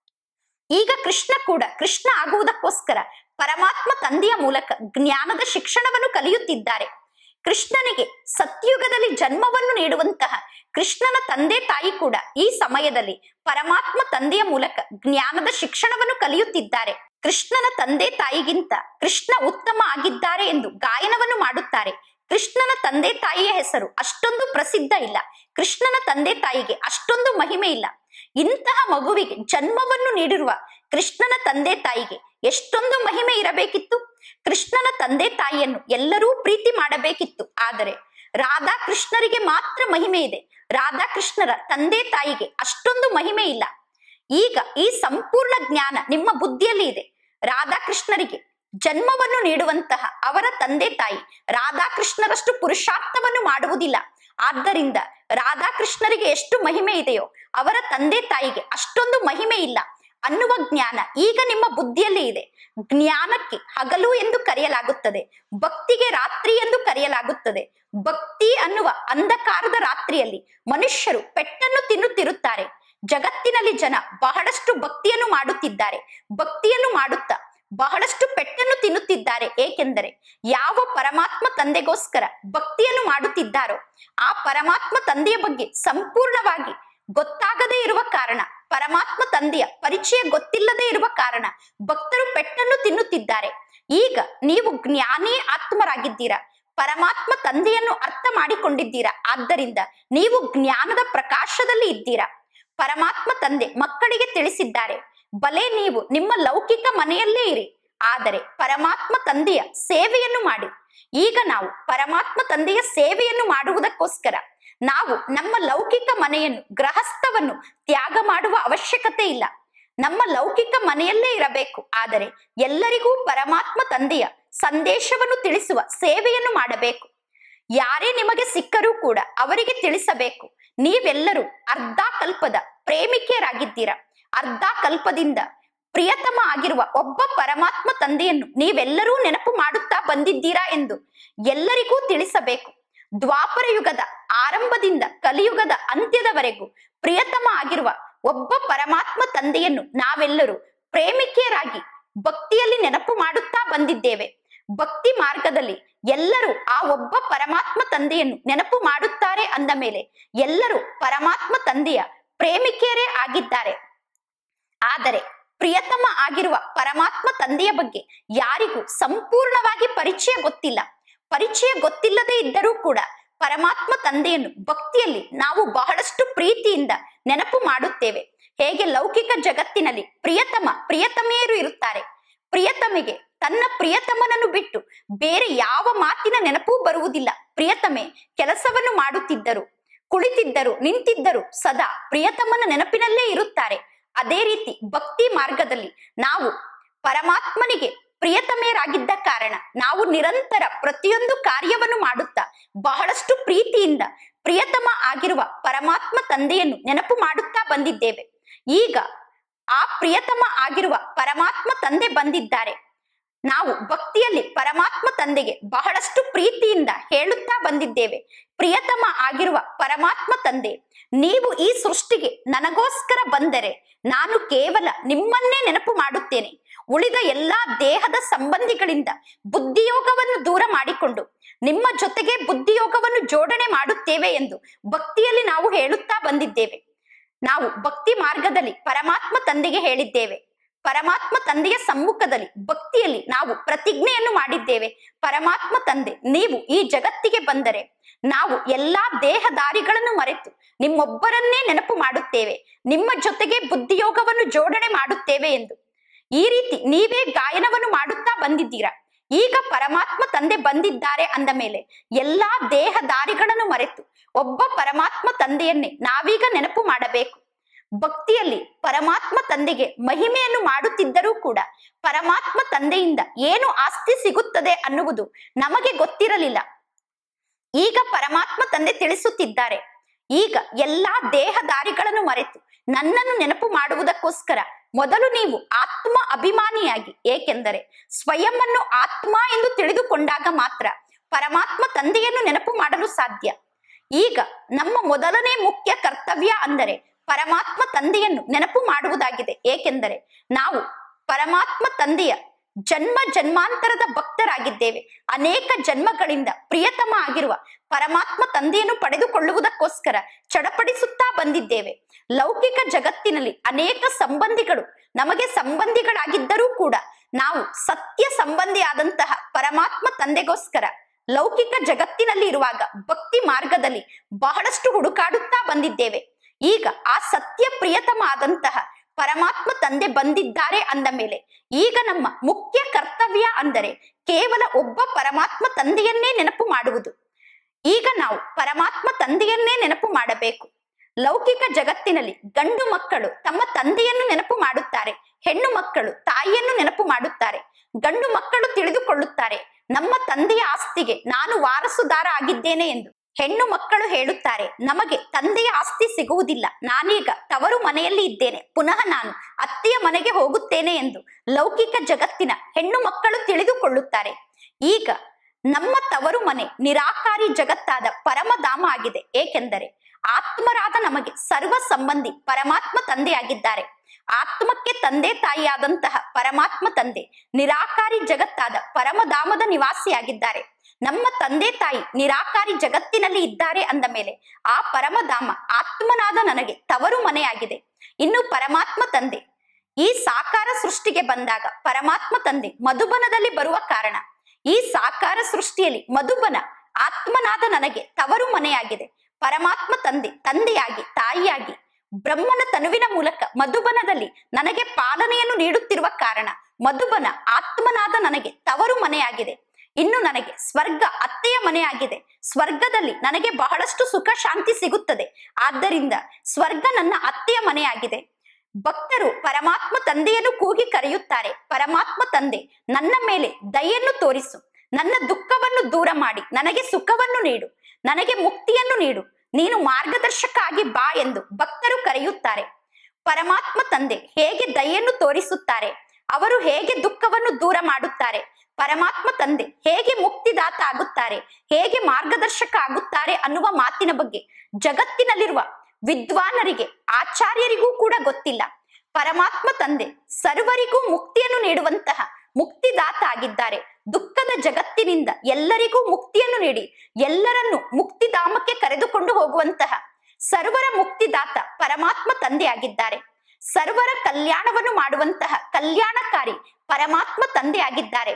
ಈಗ ಕೃಷ್ಣ ಕೂಡ ಕೃಷ್ಣ ಆಗುವುದಕ್ಕೋಸ್ಕರ ಪರಮಾತ್ಮ ತಂದೆಯ ಮೂಲಕ ಜ್ಞಾನದ ಶಿಕ್ಷಣವನ್ನು ಕಲಿಯುತ್ತಿದ್ದಾರೆ ಕೃಷ್ಣನಿಗೆ ಸತ್ಯುಗದಲ್ಲಿ ಜನ್ಮವನ್ನು ನೀಡುವಂತಹ ಕೃಷ್ಣನ ತಂದೆ ತಾಯಿ ಕೂಡ ಈ ಸಮಯದಲ್ಲಿ ಪರಮಾತ್ಮ ತಂದೆಯ ಮೂಲಕ ಜ್ಞಾನದ ಶಿಕ್ಷಣವನ್ನು ಕಲಿಯುತ್ತಿದ್ದಾರೆ ಕೃಷ್ಣನ ತಂದೆ ತಾಯಿಗಿಂತ ಕೃಷ್ಣ ಉತ್ತಮ ಆಗಿದ್ದಾರೆ ಎಂದು ಗಾಯನವನ್ನು ಮಾಡುತ್ತಾರೆ ಕೃಷ್ಣನ ತಂದೆ ತಾಯಿಯ ಹೆಸರು ಅಷ್ಟೊಂದು ಪ್ರಸಿದ್ಧ ಇಲ್ಲ ಕೃಷ್ಣನ ತಂದೆ ತಾಯಿಗೆ ಅಷ್ಟೊಂದು ಮಹಿಮೆ ಇಲ್ಲ ಇಂತಹ ಮಗುವಿಗೆ ಜನ್ಮವನ್ನು ನೀಡಿರುವ ಕೃಷ್ಣನ ತಂದೆ ತಾಯಿಗೆ ಎಷ್ಟೊಂದು ಮಹಿಮೆ ಇರಬೇಕಿತ್ತು ಕೃಷ್ಣನ ತಂದೆ ತಾಯಿಯನ್ನು ಎಲ್ಲರೂ ಪ್ರೀತಿ ಮಾಡಬೇಕಿತ್ತು ಆದರೆ ರಾಧಾ ಕೃಷ್ಣರಿಗೆ ಮಾತ್ರ ಮಹಿಮೆ ಇದೆ ರಾಧಾ ಕೃಷ್ಣರ ತಂದೆ ತಾಯಿಗೆ ಅಷ್ಟೊಂದು ಮಹಿಮೆ ಇಲ್ಲ ಈಗ ಈ ಸಂಪೂರ್ಣ ಜ್ಞಾನ ನಿಮ್ಮ ಬುದ್ಧಿಯಲ್ಲಿ ಇದೆ ರಾಧಾಕೃಷ್ಣರಿಗೆ ಜನ್ಮವನ್ನು ನೀಡುವಂತಹ ಅವರ ತಂದೆ ತಾಯಿ ರಾಧಾಕೃಷ್ಣರಷ್ಟು ಪುರುಷಾರ್ಥವನ್ನು ಮಾಡುವುದಿಲ್ಲ ಆದ್ದರಿಂದ ರಾಧಾಕೃಷ್ಣರಿಗೆ ಎಷ್ಟು ಮಹಿಮೆ ಇದೆಯೋ ಅವರ ತಂದೆ ತಾಯಿಗೆ ಅಷ್ಟೊಂದು ಮಹಿಮೆ ಇಲ್ಲ ಅನ್ನುವ ಜ್ಞಾನ ಈಗ ನಿಮ್ಮ ಬುದ್ಧಿಯಲ್ಲಿ ಇದೆ ಜ್ಞಾನಕ್ಕೆ ಹಗಲು ಎಂದು ಕರೆಯಲಾಗುತ್ತದೆ ಭಕ್ತಿಗೆ ರಾತ್ರಿ ಎಂದು ಕರೆಯಲಾಗುತ್ತದೆ ಭಕ್ತಿ ಅನ್ನುವ ಅಂಧಕಾರದ ರಾತ್ರಿಯಲ್ಲಿ ಮನುಷ್ಯರು ಪೆಟ್ಟನ್ನು ತಿನ್ನುತ್ತಿರುತ್ತಾರೆ ಜಗತ್ತಿನಲ್ಲಿ ಜನ ಬಹಳಷ್ಟು ಭಕ್ತಿಯನ್ನು ಮಾಡುತ್ತಿದ್ದಾರೆ ಭಕ್ತಿಯನ್ನು ಮಾಡುತ್ತಾ ಬಹಳಷ್ಟು ಪೆಟ್ಟನ್ನು ತಿನ್ನುತ್ತಿದ್ದಾರೆ ಏಕೆಂದರೆ ಯಾವ ಪರಮಾತ್ಮ ತಂದೆಗೋಸ್ಕರ ಭಕ್ತಿಯನ್ನು ಮಾಡುತ್ತಿದ್ದಾರೋ ಆ ಪರಮಾತ್ಮ ತಂದೆಯ ಬಗ್ಗೆ ಸಂಪೂರ್ಣವಾಗಿ ಗೊತ್ತಾಗದೇ ಇರುವ ಕಾರಣ ಪರಮಾತ್ಮ ತಂದೆಯ ಪರಿಚಯ ಗೊತ್ತಿಲ್ಲದೆ ಇರುವ ಕಾರಣ ಭಕ್ತರು ಪೆಟ್ಟನ್ನು ತಿನ್ನುತ್ತಿದ್ದಾರೆ ಈಗ ನೀವು ಜ್ಞಾನಿ ಆತ್ಮರಾಗಿದ್ದೀರಾ ಪರಮಾತ್ಮ ತಂದೆಯನ್ನು ಅರ್ಥ ಮಾಡಿಕೊಂಡಿದ್ದೀರಾ ಆದ್ದರಿಂದ ನೀವು ಜ್ಞಾನದ ಪ್ರಕಾಶದಲ್ಲಿ ಇದ್ದೀರಾ ಪರಮಾತ್ಮ ತಂದೆ ಮಕ್ಕಳಿಗೆ ತಿಳಿಸಿದ್ದಾರೆ ಬಲೆ ನೀವು ನಿಮ್ಮ ಲೌಕಿಕ ಮನೆಯಲ್ಲೇ ಇರಿ ಆದರೆ ಪರಮಾತ್ಮ ತಂದೆಯ ಸೇವೆಯನ್ನು ಮಾಡಿ ಈಗ ನಾವು ಪರಮಾತ್ಮ ತಂದೆಯ ಸೇವೆಯನ್ನು ಮಾಡುವುದಕ್ಕೋಸ್ಕರ ನಾವು ನಮ್ಮ ಲೌಕಿಕ ಮನೆಯನ್ನು ಗೃಹಸ್ಥವನ್ನು ತ್ಯಾಗ ಮಾಡುವ ಅವಶ್ಯಕತೆ ಇಲ್ಲ ನಮ್ಮ ಲೌಕಿಕ ಮನೆಯಲ್ಲೇ ಇರಬೇಕು ಆದರೆ ಎಲ್ಲರಿಗೂ ಪರಮಾತ್ಮ ತಂದೆಯ ಸಂದೇಶವನ್ನು ತಿಳಿಸುವ ಸೇವೆಯನ್ನು ಮಾಡಬೇಕು ಯಾರೇ ನಿಮಗೆ ಸಿಕ್ಕರೂ ಕೂಡ ಅವರಿಗೆ ತಿಳಿಸಬೇಕು ನೀವೆಲ್ಲರೂ ಅರ್ಧ ಕಲ್ಪದ ಪ್ರೇಮಿಕೆಯರಾಗಿದ್ದೀರಾ ಅರ್ಧ ಕಲ್ಪದಿಂದ ಪ್ರಿಯತಮ ಆಗಿರುವ ಒಬ್ಬ ಪರಮಾತ್ಮ ತಂದೆಯನ್ನು ನೀವೆಲ್ಲರೂ ನೆನಪು ಮಾಡುತ್ತಾ ಬಂದಿದ್ದೀರಾ ಎಂದು ಎಲ್ಲರಿಗೂ ತಿಳಿಸಬೇಕು ದ್ವಾಪರ ಯುಗದ ಆರಂಭದಿಂದ ಕಲಿಯುಗದ ಅಂತ್ಯದವರೆಗೂ ಪ್ರಿಯತಮ ಆಗಿರುವ ಒಬ್ಬ ಪರಮಾತ್ಮ ತಂದೆಯನ್ನು ನಾವೆಲ್ಲರೂ ಪ್ರೇಮಿಕೆಯರಾಗಿ ಭಕ್ತಿಯಲ್ಲಿ ನೆನಪು ಮಾಡುತ್ತಾ ಬಂದಿದ್ದೇವೆ ಭಕ್ತಿ ಮಾರ್ಗದಲ್ಲಿ ಎಲ್ಲರೂ ಆ ಒಬ್ಬ ಪರಮಾತ್ಮ ತಂದೆಯನ್ನು ನೆನಪು ಮಾಡುತ್ತಾರೆ ಅಂದ ಮೇಲೆ ಎಲ್ಲರೂ ಪರಮಾತ್ಮ ತಂದೆಯ ಪ್ರೇಮಿಕೆಯರೇ ಆಗಿದ್ದಾರೆ ಆದರೆ ಪ್ರಿಯತಮ ಆಗಿರುವ ಪರಮಾತ್ಮ ತಂದೆಯ ಬಗ್ಗೆ ಯಾರಿಗೂ ಸಂಪೂರ್ಣವಾಗಿ ಪರಿಚಯ ಗೊತ್ತಿಲ್ಲ ಪರಿಚಯ ಗೊತ್ತಿಲ್ಲದೆ ಇದ್ದರೂ ಕೂಡ ಪರಮಾತ್ಮ ತಂದೆಯನ್ನು ಭಕ್ತಿಯಲ್ಲಿ ನಾವು ಬಹಳಷ್ಟು ಪ್ರೀತಿಯಿಂದ ನೆನಪು ಮಾಡುತ್ತೇವೆ ಹೇಗೆ ಲೌಕಿಕ ಜಗತ್ತಿನಲ್ಲಿ ಪ್ರಿಯತಮ ಪ್ರಿಯತಮೆಯರು ಇರುತ್ತಾರೆ ಪ್ರಿಯತಮೆಗೆ ತನ್ನ ಪ್ರಿಯತಮನನ್ನು ಬಿಟ್ಟು ಬೇರೆ ಯಾವ ಮಾತಿನ ನೆನಪೂ ಬರುವುದಿಲ್ಲ ಪ್ರಿಯತಮೆ ಕೆಲಸವನ್ನು ಮಾಡುತ್ತಿದ್ದರು ಕುಳಿತಿದ್ದರು ನಿಂತಿದ್ದರು ಸದಾ ಪ್ರಿಯತಮನ ನೆನಪಿನಲ್ಲೇ ಇರುತ್ತಾರೆ ಅದೇ ರೀತಿ ಭಕ್ತಿ ಮಾರ್ಗದಲ್ಲಿ ನಾವು ಪರಮಾತ್ಮನಿಗೆ ಪ್ರಿಯತಮೆಯರಾಗಿದ್ದ ಕಾರಣ ನಾವು ನಿರಂತರ ಪ್ರತಿಯೊಂದು ಕಾರ್ಯವನ್ನು ಮಾಡುತ್ತಾ ಬಹಳಷ್ಟು ಪ್ರೀತಿಯಿಂದ ಪ್ರಿಯತಮ ಆಗಿರುವ ಪರಮಾತ್ಮ ತಂದೆಯನ್ನು ನೆನಪು ಮಾಡುತ್ತಾ ಬಂದಿದ್ದೇವೆ ಈಗ ಆ ಪ್ರಿಯತಮ ಆಗಿರುವ ಪರಮಾತ್ಮ ತಂದೆ ಬಂದಿದ್ದಾರೆ ನಾವು ಭಕ್ತಿಯಲ್ಲಿ ಪರಮಾತ್ಮ ತಂದೆಗೆ ಬಹಳಷ್ಟು ಪ್ರೀತಿಯಿಂದ ಹೇಳುತ್ತಾ ಬಂದಿದ್ದೇವೆ ಪ್ರಿಯತಮ ಆಗಿರುವ ಪರಮಾತ್ಮ ತಂದೆ ನೀವು ಈ ಸೃಷ್ಟಿಗೆ ನನಗೋಸ್ಕರ ಬಂದರೆ ನಾನು ಕೇವಲ ನಿಮ್ಮನ್ನೇ ನೆನಪು ಮಾಡುತ್ತೇನೆ ಉಳಿದ ಎಲ್ಲಾ ದೇಹದ ಸಂಬಂಧಿಗಳಿಂದ ಬುದ್ಧಿಯೋಗವನ್ನು ದೂರ ಮಾಡಿಕೊಂಡು ನಿಮ್ಮ ಜೊತೆಗೆ ಬುದ್ಧಿಯೋಗವನ್ನು ಜೋಡಣೆ ಮಾಡುತ್ತೇವೆ ಎಂದು ಭಕ್ತಿಯಲ್ಲಿ ನಾವು ಹೇಳುತ್ತಾ ಬಂದಿದ್ದೇವೆ ನಾವು ಭಕ್ತಿ ಮಾರ್ಗದಲ್ಲಿ ಪರಮಾತ್ಮ ತಂದೆಗೆ ಹೇಳಿದ್ದೇವೆ ಪರಮಾತ್ಮ ತಂದೆಯ ಸಮ್ಮುಖದಲ್ಲಿ ಭಕ್ತಿಯಲ್ಲಿ ನಾವು ಪ್ರತಿಜ್ಞೆಯನ್ನು ಮಾಡಿದ್ದೇವೆ ಪರಮಾತ್ಮ ತಂದೆ ನೀವು ಈ ಜಗತ್ತಿಗೆ ಬಂದರೆ ನಾವು ಎಲ್ಲಾ ದೇಹದಾರಿಗಳನ್ನು ಮರೆತು ನಿಮ್ಮೊಬ್ಬರನ್ನೇ ನೆನಪು ಮಾಡುತ್ತೇವೆ ನಿಮ್ಮ ಜೊತೆಗೆ ಬುದ್ಧಿಯೋಗವನ್ನು ಜೋಡಣೆ ಮಾಡುತ್ತೇವೆ ಎಂದು ಈ ರೀತಿ ನೀವೇ ಗಾಯನವನ್ನು ಮಾಡುತ್ತಾ ಬಂದಿದ್ದೀರಾ ಈಗ ಪರಮಾತ್ಮ ತಂದೆ ಬಂದಿದ್ದಾರೆ ಅಂದ ಮೇಲೆ ಎಲ್ಲಾ ದೇಹದಾರಿಗಳನ್ನು ಮರೆತು ಒಬ್ಬ ಪರಮಾತ್ಮ ತಂದೆಯನ್ನೇ ನಾವೀಗ ನೆನಪು ಮಾಡಬೇಕು ಭಕ್ತಿಯಲ್ಲಿ ಪರಮಾತ್ಮ ತಂದೆಗೆ ಮಹಿಮೆಯನ್ನು ಮಾಡುತ್ತಿದ್ದರೂ ಕೂಡ ಪರಮಾತ್ಮ ತಂದೆಯಿಂದ ಏನು ಆಸ್ತಿ ಸಿಗುತ್ತದೆ ಅನ್ನುವುದು ನಮಗೆ ಗೊತ್ತಿರಲಿಲ್ಲ ಈಗ ಪರಮಾತ್ಮ ತಂದೆ ತಿಳಿಸುತ್ತಿದ್ದಾರೆ ಈಗ ಎಲ್ಲಾ ದೇಹದಾರಿಗಳನ್ನು ಮರೆತು ನನ್ನನ್ನು ನೆನಪು ಮಾಡುವುದಕ್ಕೋಸ್ಕರ ಮೊದಲು ನೀವು ಆತ್ಮ ಅಭಿಮಾನಿಯಾಗಿ ಏಕೆಂದರೆ ಸ್ವಯಂವನ್ನು ಆತ್ಮ ಎಂದು ತಿಳಿದುಕೊಂಡಾಗ ಮಾತ್ರ ಪರಮಾತ್ಮ ತಂದೆಯನ್ನು ನೆನಪು ಮಾಡಲು ಸಾಧ್ಯ ಈಗ ನಮ್ಮ ಮೊದಲನೇ ಮುಖ್ಯ ಕರ್ತವ್ಯ ಅಂದರೆ ಪರಮಾತ್ಮ ತಂದೆಯನ್ನು ನೆನಪು ಮಾಡುವುದಾಗಿದೆ ಏಕೆಂದರೆ ನಾವು ಪರಮಾತ್ಮ ತಂದೆಯ ಜನ್ಮ ಜನ್ಮಾಂತರದ ಭಕ್ತರಾಗಿದ್ದೇವೆ ಅನೇಕ ಜನ್ಮಗಳಿಂದ ಪ್ರಿಯತಮ ಆಗಿರುವ ಪರಮಾತ್ಮ ತಂದೆಯನ್ನು ಪಡೆದುಕೊಳ್ಳುವುದಕ್ಕೋಸ್ಕರ ಚಡಪಡಿಸುತ್ತಾ ಬಂದಿದ್ದೇವೆ ಲೌಕಿಕ ಜಗತ್ತಿನಲ್ಲಿ ಅನೇಕ ಸಂಬಂಧಿಗಳು ನಮಗೆ ಸಂಬಂಧಿಗಳಾಗಿದ್ದರೂ ಕೂಡ ನಾವು ಸತ್ಯ ಸಂಬಂಧಿಯಾದಂತಹ ಪರಮಾತ್ಮ ತಂದೆಗೋಸ್ಕರ ಲೌಕಿಕ ಜಗತ್ತಿನಲ್ಲಿ ಇರುವಾಗ ಭಕ್ತಿ ಮಾರ್ಗದಲ್ಲಿ ಬಹಳಷ್ಟು ಹುಡುಕಾಡುತ್ತಾ ಬಂದಿದ್ದೇವೆ ಈಗ ಆ ಸತ್ಯ ಪ್ರಿಯತಮ ಆದಂತಹ ಪರಮಾತ್ಮ ತಂದೆ ಬಂದಿದ್ದಾರೆ ಅಂದ ಮೇಲೆ ಈಗ ನಮ್ಮ ಮುಖ್ಯ ಕರ್ತವ್ಯ ಅಂದರೆ ಕೇವಲ ಒಬ್ಬ ಪರಮಾತ್ಮ ತಂದೆಯನ್ನೇ ನೆನಪು ಮಾಡುವುದು ಈಗ ನಾವು ಪರಮಾತ್ಮ ತಂದೆಯನ್ನೇ ನೆನಪು ಮಾಡಬೇಕು ಲೌಕಿಕ ಜಗತ್ತಿನಲ್ಲಿ ಗಂಡು ಮಕ್ಕಳು ತಮ್ಮ ತಂದೆಯನ್ನು ನೆನಪು ಮಾಡುತ್ತಾರೆ ಹೆಣ್ಣು ಮಕ್ಕಳು ತಾಯಿಯನ್ನು ನೆನಪು ಮಾಡುತ್ತಾರೆ ಗಂಡು ಮಕ್ಕಳು ತಿಳಿದುಕೊಳ್ಳುತ್ತಾರೆ ನಮ್ಮ ತಂದೆಯ ಆಸ್ತಿಗೆ ನಾನು ವಾರಸುದಾರ ಆಗಿದ್ದೇನೆ ಎಂದು ಹೆಣ್ಣು ಮಕ್ಕಳು ಹೇಳುತ್ತಾರೆ ನಮಗೆ ತಂದೆಯ ಆಸ್ತಿ ಸಿಗುವುದಿಲ್ಲ ನಾನೀಗ ತವರು ಮನೆಯಲ್ಲಿ ಇದ್ದೇನೆ ಪುನಃ ನಾನು ಅತ್ತೆಯ ಮನೆಗೆ ಹೋಗುತ್ತೇನೆ ಎಂದು ಲೌಕಿಕ ಜಗತ್ತಿನ ಹೆಣ್ಣು ಮಕ್ಕಳು ತಿಳಿದುಕೊಳ್ಳುತ್ತಾರೆ ಈಗ ನಮ್ಮ ತವರು ಮನೆ ನಿರಾಕಾರಿ ಜಗತ್ತಾದ ಪರಮಧಾಮ ಆಗಿದೆ ಏಕೆಂದರೆ ಆತ್ಮರಾದ ನಮಗೆ ಸರ್ವ ಸಂಬಂಧಿ ಪರಮಾತ್ಮ ತಂದೆಯಾಗಿದ್ದಾರೆ ಆತ್ಮಕ್ಕೆ ತಂದೆ ತಾಯಿಯಾದಂತಹ ಪರಮಾತ್ಮ ತಂದೆ ನಿರಾಕಾರಿ ಜಗತ್ತಾದ ಪರಮಧಾಮದ ನಿವಾಸಿಯಾಗಿದ್ದಾರೆ ನಮ್ಮ ತಂದೆ ತಾಯಿ ನಿರಾಕಾರಿ ಜಗತ್ತಿನಲ್ಲಿ ಇದ್ದಾರೆ ಅಂದ ಮೇಲೆ ಆ ಪರಮಧಾಮ ಆತ್ಮನಾದ ನನಗೆ ತವರು ಮನೆಯಾಗಿದೆ ಇನ್ನು ಪರಮಾತ್ಮ ತಂದೆ ಈ ಸಾಕಾರ ಸೃಷ್ಟಿಗೆ ಬಂದಾಗ ಪರಮಾತ್ಮ ತಂದೆ ಮಧುಬನದಲ್ಲಿ ಬರುವ ಕಾರಣ ಈ ಸಾಕಾರ ಸೃಷ್ಟಿಯಲ್ಲಿ ಮಧುಬನ ಆತ್ಮನಾದ ನನಗೆ ತವರು ಮನೆಯಾಗಿದೆ ಪರಮಾತ್ಮ ತಂದೆ ತಂದೆಯಾಗಿ ತಾಯಿಯಾಗಿ ಬ್ರಹ್ಮನ ತನುವಿನ ಮೂಲಕ ಮಧುಬನದಲ್ಲಿ ನನಗೆ ಪಾಲನೆಯನ್ನು ನೀಡುತ್ತಿರುವ ಕಾರಣ ಮಧುಬನ ಆತ್ಮನಾದ ನನಗೆ ತವರು ಮನೆಯಾಗಿದೆ ಇನ್ನು ನನಗೆ ಸ್ವರ್ಗ ಅತ್ತೆಯ ಮನೆಯಾಗಿದೆ ಸ್ವರ್ಗದಲ್ಲಿ ನನಗೆ ಬಹಳಷ್ಟು ಸುಖ ಶಾಂತಿ ಸಿಗುತ್ತದೆ ಆದ್ದರಿಂದ ಸ್ವರ್ಗ ನನ್ನ ಅತ್ತೆಯ ಮನೆಯಾಗಿದೆ ಭಕ್ತರು ಪರಮಾತ್ಮ ತಂದೆಯನ್ನು ಕೂಗಿ ಕರೆಯುತ್ತಾರೆ ಪರಮಾತ್ಮ ತಂದೆ ನನ್ನ ಮೇಲೆ ದಯೆಯನ್ನು ತೋರಿಸು ನನ್ನ ದುಃಖವನ್ನು ದೂರ ಮಾಡಿ ನನಗೆ ಸುಖವನ್ನು ನೀಡು ನನಗೆ ಮುಕ್ತಿಯನ್ನು ನೀಡು ನೀನು ಮಾರ್ಗದರ್ಶಕ ಆಗಿ ಬಾ ಎಂದು ಭಕ್ತರು ಕರೆಯುತ್ತಾರೆ ಪರಮಾತ್ಮ ತಂದೆ ಹೇಗೆ ದಯೆಯನ್ನು ತೋರಿಸುತ್ತಾರೆ ಅವರು ಹೇಗೆ ದುಃಖವನ್ನು ದೂರ ಮಾಡುತ್ತಾರೆ ಪರಮಾತ್ಮ ತಂದೆ ಹೇಗೆ ಮುಕ್ತಿದಾತ ಆಗುತ್ತಾರೆ ಹೇಗೆ ಮಾರ್ಗದರ್ಶಕ ಆಗುತ್ತಾರೆ ಅನ್ನುವ ಮಾತಿನ ಬಗ್ಗೆ ಜಗತ್ತಿನಲ್ಲಿರುವ ವಿದ್ವಾನರಿಗೆ ಆಚಾರ್ಯರಿಗೂ ಕೂಡ ಗೊತ್ತಿಲ್ಲ ಪರಮಾತ್ಮ ತಂದೆ ಸರ್ವರಿಗೂ ಮುಕ್ತಿಯನ್ನು ನೀಡುವಂತಹ ಮುಕ್ತಿದಾತ ಆಗಿದ್ದಾರೆ ದುಃಖದ ಜಗತ್ತಿನಿಂದ ಎಲ್ಲರಿಗೂ ಮುಕ್ತಿಯನ್ನು ನೀಡಿ ಎಲ್ಲರನ್ನು ಮುಕ್ತಿಧಾಮಕ್ಕೆ ಕರೆದುಕೊಂಡು ಹೋಗುವಂತಹ ಸರ್ವರ ಮುಕ್ತಿದಾತ ಪರಮಾತ್ಮ ತಂದೆಯಾಗಿದ್ದಾರೆ ಸರ್ವರ ಕಲ್ಯಾಣವನ್ನು ಮಾಡುವಂತಹ ಕಲ್ಯಾಣಕಾರಿ ಪರಮಾತ್ಮ ತಂದೆಯಾಗಿದ್ದಾರೆ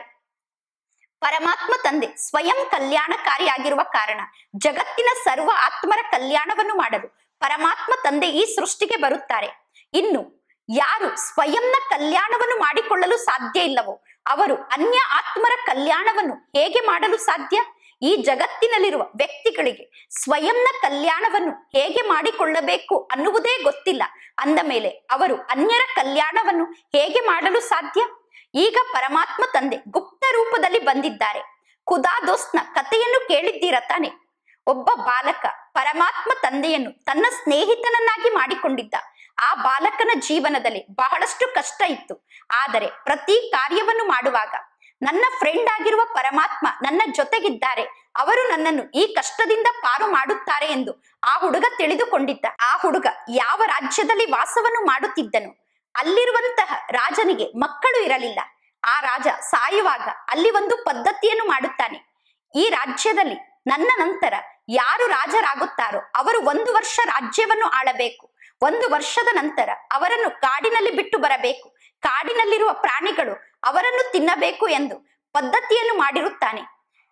ಪರಮಾತ್ಮ ತಂದೆ ಸ್ವಯಂ ಕಲ್ಯಾಣಕಾರಿಯಾಗಿರುವ ಕಾರಣ ಜಗತ್ತಿನ ಸರ್ವ ಆತ್ಮರ ಕಲ್ಯಾಣವನ್ನು ಮಾಡಲು ಪರಮಾತ್ಮ ತಂದೆ ಈ ಸೃಷ್ಟಿಗೆ ಬರುತ್ತಾರೆ ಇನ್ನು ಯಾರು ಸ್ವಯಂನ ಕಲ್ಯಾಣವನ್ನು ಮಾಡಿಕೊಳ್ಳಲು ಸಾಧ್ಯ ಇಲ್ಲವೋ ಅವರು ಅನ್ಯ ಆತ್ಮರ ಕಲ್ಯಾಣವನ್ನು ಹೇಗೆ ಮಾಡಲು ಸಾಧ್ಯ ಈ ಜಗತ್ತಿನಲ್ಲಿರುವ ವ್ಯಕ್ತಿಗಳಿಗೆ ಸ್ವಯಂನ ಕಲ್ಯಾಣವನ್ನು ಹೇಗೆ ಮಾಡಿಕೊಳ್ಳಬೇಕು ಅನ್ನುವುದೇ ಗೊತ್ತಿಲ್ಲ ಅಂದ ಮೇಲೆ ಅವರು ಅನ್ಯರ ಕಲ್ಯಾಣವನ್ನು ಹೇಗೆ ಮಾಡಲು ಸಾಧ್ಯ ಈಗ ಪರಮಾತ್ಮ ತಂದೆ ಗುಪ್ತ ರೂಪದಲ್ಲಿ ಬಂದಿದ್ದಾರೆ ಖುದಾದೋಸ್ನ ಕಥೆಯನ್ನು ಕೇಳಿದ್ದೀರ ತಾನೆ ಒಬ್ಬ ಬಾಲಕ ಪರಮಾತ್ಮ ತಂದೆಯನ್ನು ತನ್ನ ಸ್ನೇಹಿತನನ್ನಾಗಿ ಮಾಡಿಕೊಂಡಿದ್ದ ಆ ಬಾಲಕನ ಜೀವನದಲ್ಲಿ ಬಹಳಷ್ಟು ಕಷ್ಟ ಇತ್ತು ಆದರೆ ಪ್ರತಿ ಕಾರ್ಯವನ್ನು ಮಾಡುವಾಗ ನನ್ನ ಫ್ರೆಂಡ್ ಆಗಿರುವ ಪರಮಾತ್ಮ ನನ್ನ ಜೊತೆಗಿದ್ದಾರೆ ಅವರು ನನ್ನನ್ನು ಈ ಕಷ್ಟದಿಂದ ಪಾರು ಮಾಡುತ್ತಾರೆ ಎಂದು ಆ ಹುಡುಗ ತಿಳಿದುಕೊಂಡಿದ್ದ ಆ ಹುಡುಗ ಯಾವ ರಾಜ್ಯದಲ್ಲಿ ವಾಸವನ್ನು ಮಾಡುತ್ತಿದ್ದನು ಅಲ್ಲಿರುವಂತಹ ರಾಜನಿಗೆ ಮಕ್ಕಳು ಇರಲಿಲ್ಲ ಆ ರಾಜ ಸಾಯುವಾಗ ಅಲ್ಲಿ ಒಂದು ಪದ್ಧತಿಯನ್ನು ಮಾಡುತ್ತಾನೆ ಈ ರಾಜ್ಯದಲ್ಲಿ ನನ್ನ ನಂತರ ಯಾರು ರಾಜರಾಗುತ್ತಾರೋ ಅವರು ಒಂದು ವರ್ಷ ರಾಜ್ಯವನ್ನು ಆಳಬೇಕು ಒಂದು ವರ್ಷದ ನಂತರ ಅವರನ್ನು ಕಾಡಿನಲ್ಲಿ ಬಿಟ್ಟು ಬರಬೇಕು ಕಾಡಿನಲ್ಲಿರುವ ಪ್ರಾಣಿಗಳು ಅವರನ್ನು ತಿನ್ನಬೇಕು ಎಂದು ಪದ್ಧತಿಯನ್ನು ಮಾಡಿರುತ್ತಾನೆ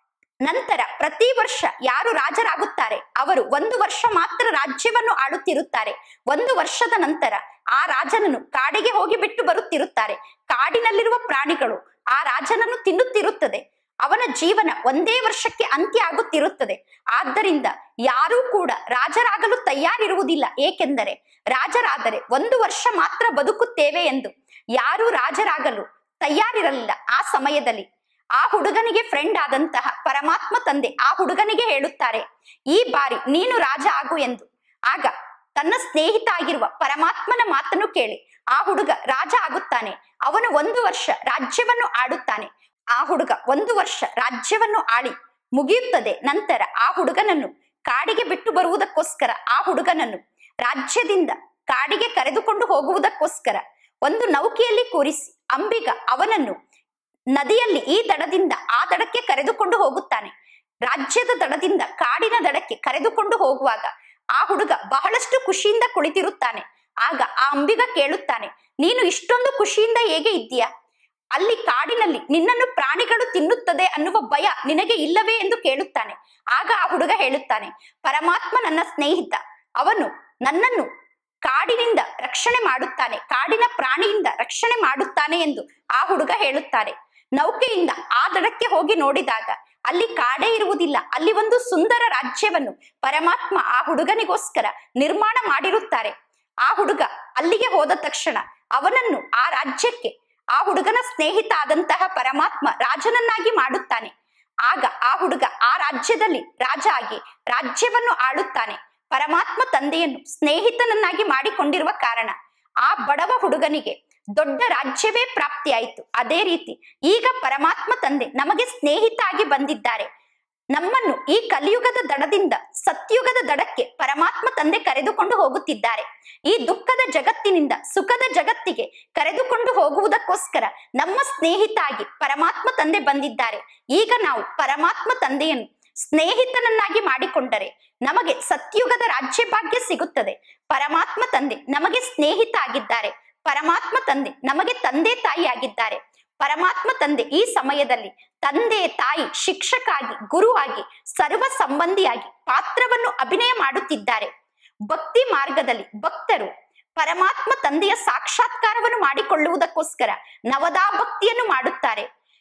ನಂತರ ಪ್ರತಿ ವರ್ಷ ಯಾರು ರಾಜರಾಗುತ್ತಾರೆ ಅವರು ಒಂದು ವರ್ಷ ಮಾತ್ರ ರಾಜ್ಯವನ್ನು ಆಳುತ್ತಿರುತ್ತಾರೆ ಒಂದು ವರ್ಷದ ನಂತರ ಆ ರಾಜನನ್ನು ಕಾಡಿಗೆ ಹೋಗಿ ಬಿಟ್ಟು ಬರುತ್ತಿರುತ್ತಾರೆ ಕಾಡಿನಲ್ಲಿರುವ ಪ್ರಾಣಿಗಳು ಆ ರಾಜನನ್ನು ತಿನ್ನುತ್ತಿರುತ್ತದೆ ಅವನ ಜೀವನ ಒಂದೇ ವರ್ಷಕ್ಕೆ ಅಂತ್ಯ ಆಗುತ್ತಿರುತ್ತದೆ ಆದ್ದರಿಂದ ಯಾರೂ ಕೂಡ ರಾಜರಾಗಲು ತಯಾರಿರುವುದಿಲ್ಲ ಏಕೆಂದರೆ ರಾಜರಾದರೆ ಒಂದು ವರ್ಷ ಮಾತ್ರ ಬದುಕುತ್ತೇವೆ ಎಂದು ಯಾರೂ ರಾಜರಾಗಲು ತಯಾರಿರಲಿಲ್ಲ ಆ ಸಮಯದಲ್ಲಿ ಆ ಹುಡುಗನಿಗೆ ಫ್ರೆಂಡ್ ಆದಂತಹ ಪರಮಾತ್ಮ ತಂದೆ ಆ ಹುಡುಗನಿಗೆ ಹೇಳುತ್ತಾರೆ ಈ ಬಾರಿ ನೀನು ರಾಜ ಆಗು ಎಂದು ಆಗ ತನ್ನ ಸ್ನೇಹಿತ ಆಗಿರುವ ಪರಮಾತ್ಮನ ಮಾತನ್ನು ಕೇಳಿ ಆ ಹುಡುಗ ರಾಜ ಆಗುತ್ತಾನೆ ಅವನು ಒಂದು ವರ್ಷ ರಾಜ್ಯವನ್ನು ಆಡುತ್ತಾನೆ ಆ ಹುಡುಗ ಒಂದು ವರ್ಷ ರಾಜ್ಯವನ್ನು ಆಳಿ ಮುಗಿಯುತ್ತದೆ ನಂತರ ಆ ಹುಡುಗನನ್ನು ಕಾಡಿಗೆ ಬಿಟ್ಟು ಬರುವುದಕ್ಕೋಸ್ಕರ ಆ ಹುಡುಗನನ್ನು ರಾಜ್ಯದಿಂದ ಕಾಡಿಗೆ ಕರೆದುಕೊಂಡು ಹೋಗುವುದಕ್ಕೋಸ್ಕರ ಒಂದು ನೌಕೆಯಲ್ಲಿ ಕೂರಿಸಿ ಅಂಬಿಗ ಅವನನ್ನು ನದಿಯಲ್ಲಿ ಈ ದಡದಿಂದ ಆ ದಡಕ್ಕೆ ಕರೆದುಕೊಂಡು ಹೋಗುತ್ತಾನೆ ರಾಜ್ಯದ ದಡದಿಂದ ಕಾಡಿನ ದಡಕ್ಕೆ ಕರೆದುಕೊಂಡು ಹೋಗುವಾಗ ಆ ಹುಡುಗ ಬಹಳಷ್ಟು ಖುಷಿಯಿಂದ ಕುಳಿತಿರುತ್ತಾನೆ ಆಗ ಆ ಅಂಬಿಗ ಕೇಳುತ್ತಾನೆ ನೀನು ಇಷ್ಟೊಂದು ಖುಷಿಯಿಂದ ಹೇಗೆ ಇದ್ದೀಯಾ ಅಲ್ಲಿ ಕಾಡಿನಲ್ಲಿ ನಿನ್ನನ್ನು ಪ್ರಾಣಿಗಳು ತಿನ್ನುತ್ತದೆ ಅನ್ನುವ ಭಯ ನಿನಗೆ ಇಲ್ಲವೇ ಎಂದು ಕೇಳುತ್ತಾನೆ ಆಗ ಆ ಹುಡುಗ ಹೇಳುತ್ತಾನೆ ಪರಮಾತ್ಮ ನನ್ನ ಸ್ನೇಹಿತ ಅವನು ನನ್ನನ್ನು ಕಾಡಿನಿಂದ ರಕ್ಷಣೆ ಮಾಡುತ್ತಾನೆ ಕಾಡಿನ ಪ್ರಾಣಿಯಿಂದ ರಕ್ಷಣೆ ಮಾಡುತ್ತಾನೆ ಎಂದು ಆ ಹುಡುಗ ಹೇಳುತ್ತಾರೆ ನೌಕೆಯಿಂದ ಆ ದಡಕ್ಕೆ ಹೋಗಿ ನೋಡಿದಾಗ ಅಲ್ಲಿ ಕಾಡೇ ಇರುವುದಿಲ್ಲ ಅಲ್ಲಿ ಒಂದು ಸುಂದರ ರಾಜ್ಯವನ್ನು ಪರಮಾತ್ಮ ಆ ಹುಡುಗನಿಗೋಸ್ಕರ ನಿರ್ಮಾಣ ಮಾಡಿರುತ್ತಾರೆ ಆ ಹುಡುಗ ಅಲ್ಲಿಗೆ ಹೋದ ತಕ್ಷಣ ಅವನನ್ನು ಆ ರಾಜ್ಯಕ್ಕೆ ಆ ಹುಡುಗನ ಸ್ನೇಹಿತ ಆದಂತಹ ಪರಮಾತ್ಮ ರಾಜನನ್ನಾಗಿ ಮಾಡುತ್ತಾನೆ ಆಗ ಆ ಹುಡುಗ ಆ ರಾಜ್ಯದಲ್ಲಿ ರಾಜ ಆಗಿ ರಾಜ್ಯವನ್ನು ಆಳುತ್ತಾನೆ ಪರಮಾತ್ಮ ತಂದೆಯನ್ನು ಸ್ನೇಹಿತನನ್ನಾಗಿ ಮಾಡಿಕೊಂಡಿರುವ ಕಾರಣ ಆ ಬಡವ ಹುಡುಗನಿಗೆ ದೊಡ್ಡ ರಾಜ್ಯವೇ ಪ್ರಾಪ್ತಿಯಾಯಿತು ಅದೇ ರೀತಿ ಈಗ ಪರಮಾತ್ಮ ತಂದೆ ನಮಗೆ ಸ್ನೇಹಿತ ಆಗಿ ಬಂದಿದ್ದಾರೆ ನಮ್ಮನ್ನು ಈ ಕಲಿಯುಗದ ದಡದಿಂದ ಸತ್ಯುಗದ ದಡಕ್ಕೆ ಪರಮಾತ್ಮ ತಂದೆ ಕರೆದುಕೊಂಡು ಹೋಗುತ್ತಿದ್ದಾರೆ ಈ ದುಃಖದ ಜಗತ್ತಿನಿಂದ ಸುಖದ ಜಗತ್ತಿಗೆ ಕರೆದುಕೊಂಡು ಹೋಗುವುದಕ್ಕೋಸ್ಕರ ನಮ್ಮ ಸ್ನೇಹಿತ ಆಗಿ ಪರಮಾತ್ಮ ತಂದೆ ಬಂದಿದ್ದಾರೆ ಈಗ ನಾವು ಪರಮಾತ್ಮ ತಂದೆಯನ್ನು ಸ್ನೇಹಿತನನ್ನಾಗಿ ಮಾಡಿಕೊಂಡರೆ ನಮಗೆ ಸತ್ಯುಗದ ರಾಜ್ಯ ಭಾಗ್ಯ ಸಿಗುತ್ತದೆ ಪರಮಾತ್ಮ ತಂದೆ ನಮಗೆ ಸ್ನೇಹಿತ ಆಗಿದ್ದಾರೆ ಪರಮಾತ್ಮ ತಂದೆ ನಮಗೆ ತಂದೆ ತಾಯಿ ಆಗಿದ್ದಾರೆ ಪರಮಾತ್ಮ ತಂದೆ ಈ ಸಮಯದಲ್ಲಿ ತಂದೆ ತಾಯಿ ಶಿಕ್ಷಕ ಆಗಿ ಗುರು ಆಗಿ ಸರ್ವ ಸಂಬಂಧಿಯಾಗಿ ಪಾತ್ರವನ್ನು ಅಭಿನಯ ಮಾಡುತ್ತಿದ್ದಾರೆ ಭಕ್ತಿ ಮಾರ್ಗದಲ್ಲಿ ಭಕ್ತರು ಪರಮಾತ್ಮ ತಂದೆಯ ಸಾಕ್ಷಾತ್ಕಾರವನ್ನು ಮಾಡಿಕೊಳ್ಳುವುದಕ್ಕೋಸ್ಕರ ನವದಾ ಭಕ್ತಿಯನ್ನು ಮಾಡುತ್ತಾರೆ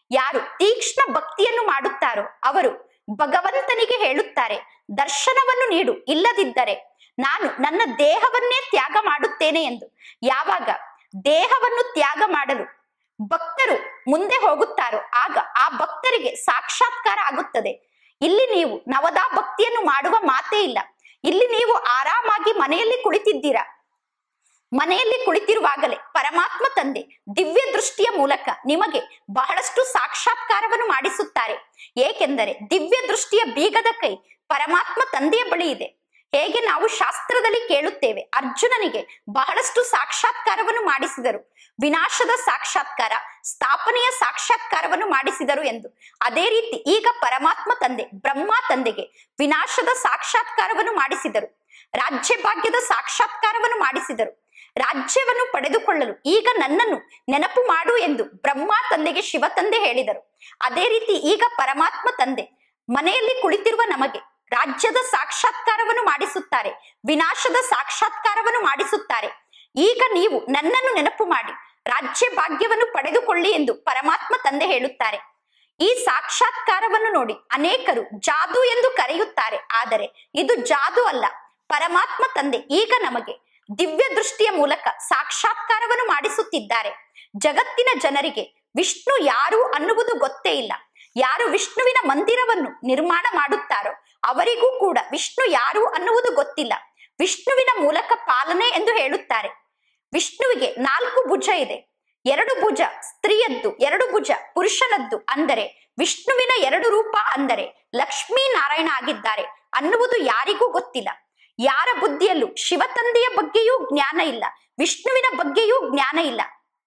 ಯಾರು ತೀಕ್ಷ್ಣ ಭಕ್ತಿಯನ್ನು ಮಾಡುತ್ತಾರೋ ಅವರು ಭಗವಂತನಿಗೆ ಹೇಳುತ್ತಾರೆ ದರ್ಶನವನ್ನು ನೀಡು ಇಲ್ಲದಿದ್ದರೆ ನಾನು ನನ್ನ ದೇಹವನ್ನೇ ತ್ಯಾಗ ಮಾಡುತ್ತೇನೆ ಎಂದು ಯಾವಾಗ ದೇಹವನ್ನು ತ್ಯಾಗ ಮಾಡಲು ಭಕ್ತರು ಮುಂದೆ ಹೋಗುತ್ತಾರೋ ಆಗ ಆ ಭಕ್ತರಿಗೆ ಸಾಕ್ಷಾತ್ಕಾರ ಆಗುತ್ತದೆ ಇಲ್ಲಿ ನೀವು ನವದಾ ಭಕ್ತಿಯನ್ನು ಮಾಡುವ ಮಾತೇ ಇಲ್ಲ ಇಲ್ಲಿ ನೀವು ಆರಾಮಾಗಿ ಮನೆಯಲ್ಲಿ ಕುಳಿತಿದ್ದೀರಾ ಮನೆಯಲ್ಲಿ ಕುಳಿತಿರುವಾಗಲೇ ಪರಮಾತ್ಮ ತಂದೆ ದಿವ್ಯ ದೃಷ್ಟಿಯ ಮೂಲಕ ನಿಮಗೆ ಬಹಳಷ್ಟು ಸಾಕ್ಷಾತ್ಕಾರವನ್ನು ಮಾಡಿಸುತ್ತಾರೆ ಏಕೆಂದರೆ ದಿವ್ಯ ದೃಷ್ಟಿಯ ಬೀಗದ ಕೈ ಪರಮಾತ್ಮ ತಂದೆಯ ಬಳಿ ಇದೆ ಹೇಗೆ ನಾವು ಶಾಸ್ತ್ರದಲ್ಲಿ ಕೇಳುತ್ತೇವೆ ಅರ್ಜುನನಿಗೆ ಬಹಳಷ್ಟು ಸಾಕ್ಷಾತ್ಕಾರವನ್ನು ಮಾಡಿಸಿದರು ವಿನಾಶದ ಸಾಕ್ಷಾತ್ಕಾರ ಸ್ಥಾಪನೆಯ ಸಾಕ್ಷಾತ್ಕಾರವನ್ನು ಮಾಡಿಸಿದರು ಎಂದು ಅದೇ ರೀತಿ ಈಗ ಪರಮಾತ್ಮ ತಂದೆ ಬ್ರಹ್ಮ ತಂದೆಗೆ ವಿನಾಶದ ಸಾಕ್ಷಾತ್ಕಾರವನ್ನು ಮಾಡಿಸಿದರು ರಾಜ್ಯ ಭಾಗ್ಯದ ಸಾಕ್ಷಾತ್ಕಾರವನ್ನು ಮಾಡಿಸಿದರು ರಾಜ್ಯವನ್ನು ಪಡೆದುಕೊಳ್ಳಲು ಈಗ ನನ್ನನ್ನು ನೆನಪು ಮಾಡು ಎಂದು ಬ್ರಹ್ಮ ತಂದೆಗೆ ಶಿವ ತಂದೆ ಹೇಳಿದರು ಅದೇ ರೀತಿ ಈಗ ಪರಮಾತ್ಮ ತಂದೆ ಮನೆಯಲ್ಲಿ ಕುಳಿತಿರುವ ನಮಗೆ ರಾಜ್ಯದ ಸಾಕ್ಷಾತ್ಕಾರವನ್ನು ಮಾಡಿಸುತ್ತಾರೆ ವಿನಾಶದ ಸಾಕ್ಷಾತ್ಕಾರವನ್ನು ಮಾಡಿಸುತ್ತಾರೆ ಈಗ ನೀವು ನನ್ನನ್ನು ನೆನಪು ಮಾಡಿ ರಾಜ್ಯ ಭಾಗ್ಯವನ್ನು ಪಡೆದುಕೊಳ್ಳಿ ಎಂದು ಪರಮಾತ್ಮ ತಂದೆ ಹೇಳುತ್ತಾರೆ ಈ ಸಾಕ್ಷಾತ್ಕಾರವನ್ನು ನೋಡಿ ಅನೇಕರು ಜಾದು ಎಂದು ಕರೆಯುತ್ತಾರೆ ಆದರೆ ಇದು ಜಾದು ಅಲ್ಲ ಪರಮಾತ್ಮ ತಂದೆ ಈಗ ನಮಗೆ ದಿವ್ಯ ದೃಷ್ಟಿಯ ಮೂಲಕ ಸಾಕ್ಷಾತ್ಕಾರವನ್ನು ಮಾಡಿಸುತ್ತಿದ್ದಾರೆ ಜಗತ್ತಿನ ಜನರಿಗೆ ವಿಷ್ಣು ಯಾರು ಅನ್ನುವುದು ಗೊತ್ತೇ ಇಲ್ಲ ಯಾರು ವಿಷ್ಣುವಿನ ಮಂದಿರವನ್ನು ನಿರ್ಮಾಣ ಮಾಡುತ್ತಾರೋ ಅವರಿಗೂ ಕೂಡ ವಿಷ್ಣು ಯಾರು ಅನ್ನುವುದು ಗೊತ್ತಿಲ್ಲ ವಿಷ್ಣುವಿನ ಮೂಲಕ ಪಾಲನೆ ಎಂದು ಹೇಳುತ್ತಾರೆ ವಿಷ್ಣುವಿಗೆ ನಾಲ್ಕು ಭುಜ ಇದೆ ಎರಡು ಭುಜ ಸ್ತ್ರೀಯದ್ದು ಎರಡು ಭುಜ ಪುರುಷನದ್ದು ಅಂದರೆ ವಿಷ್ಣುವಿನ ಎರಡು ರೂಪ ಅಂದರೆ ಲಕ್ಷ್ಮೀ ನಾರಾಯಣ ಆಗಿದ್ದಾರೆ ಅನ್ನುವುದು ಯಾರಿಗೂ ಗೊತ್ತಿಲ್ಲ ಯಾರ ಬುದ್ಧಿಯಲ್ಲೂ ಶಿವತಂದೆಯ ಬಗ್ಗೆಯೂ ಜ್ಞಾನ ಇಲ್ಲ ವಿಷ್ಣುವಿನ ಬಗ್ಗೆಯೂ ಜ್ಞಾನ ಇಲ್ಲ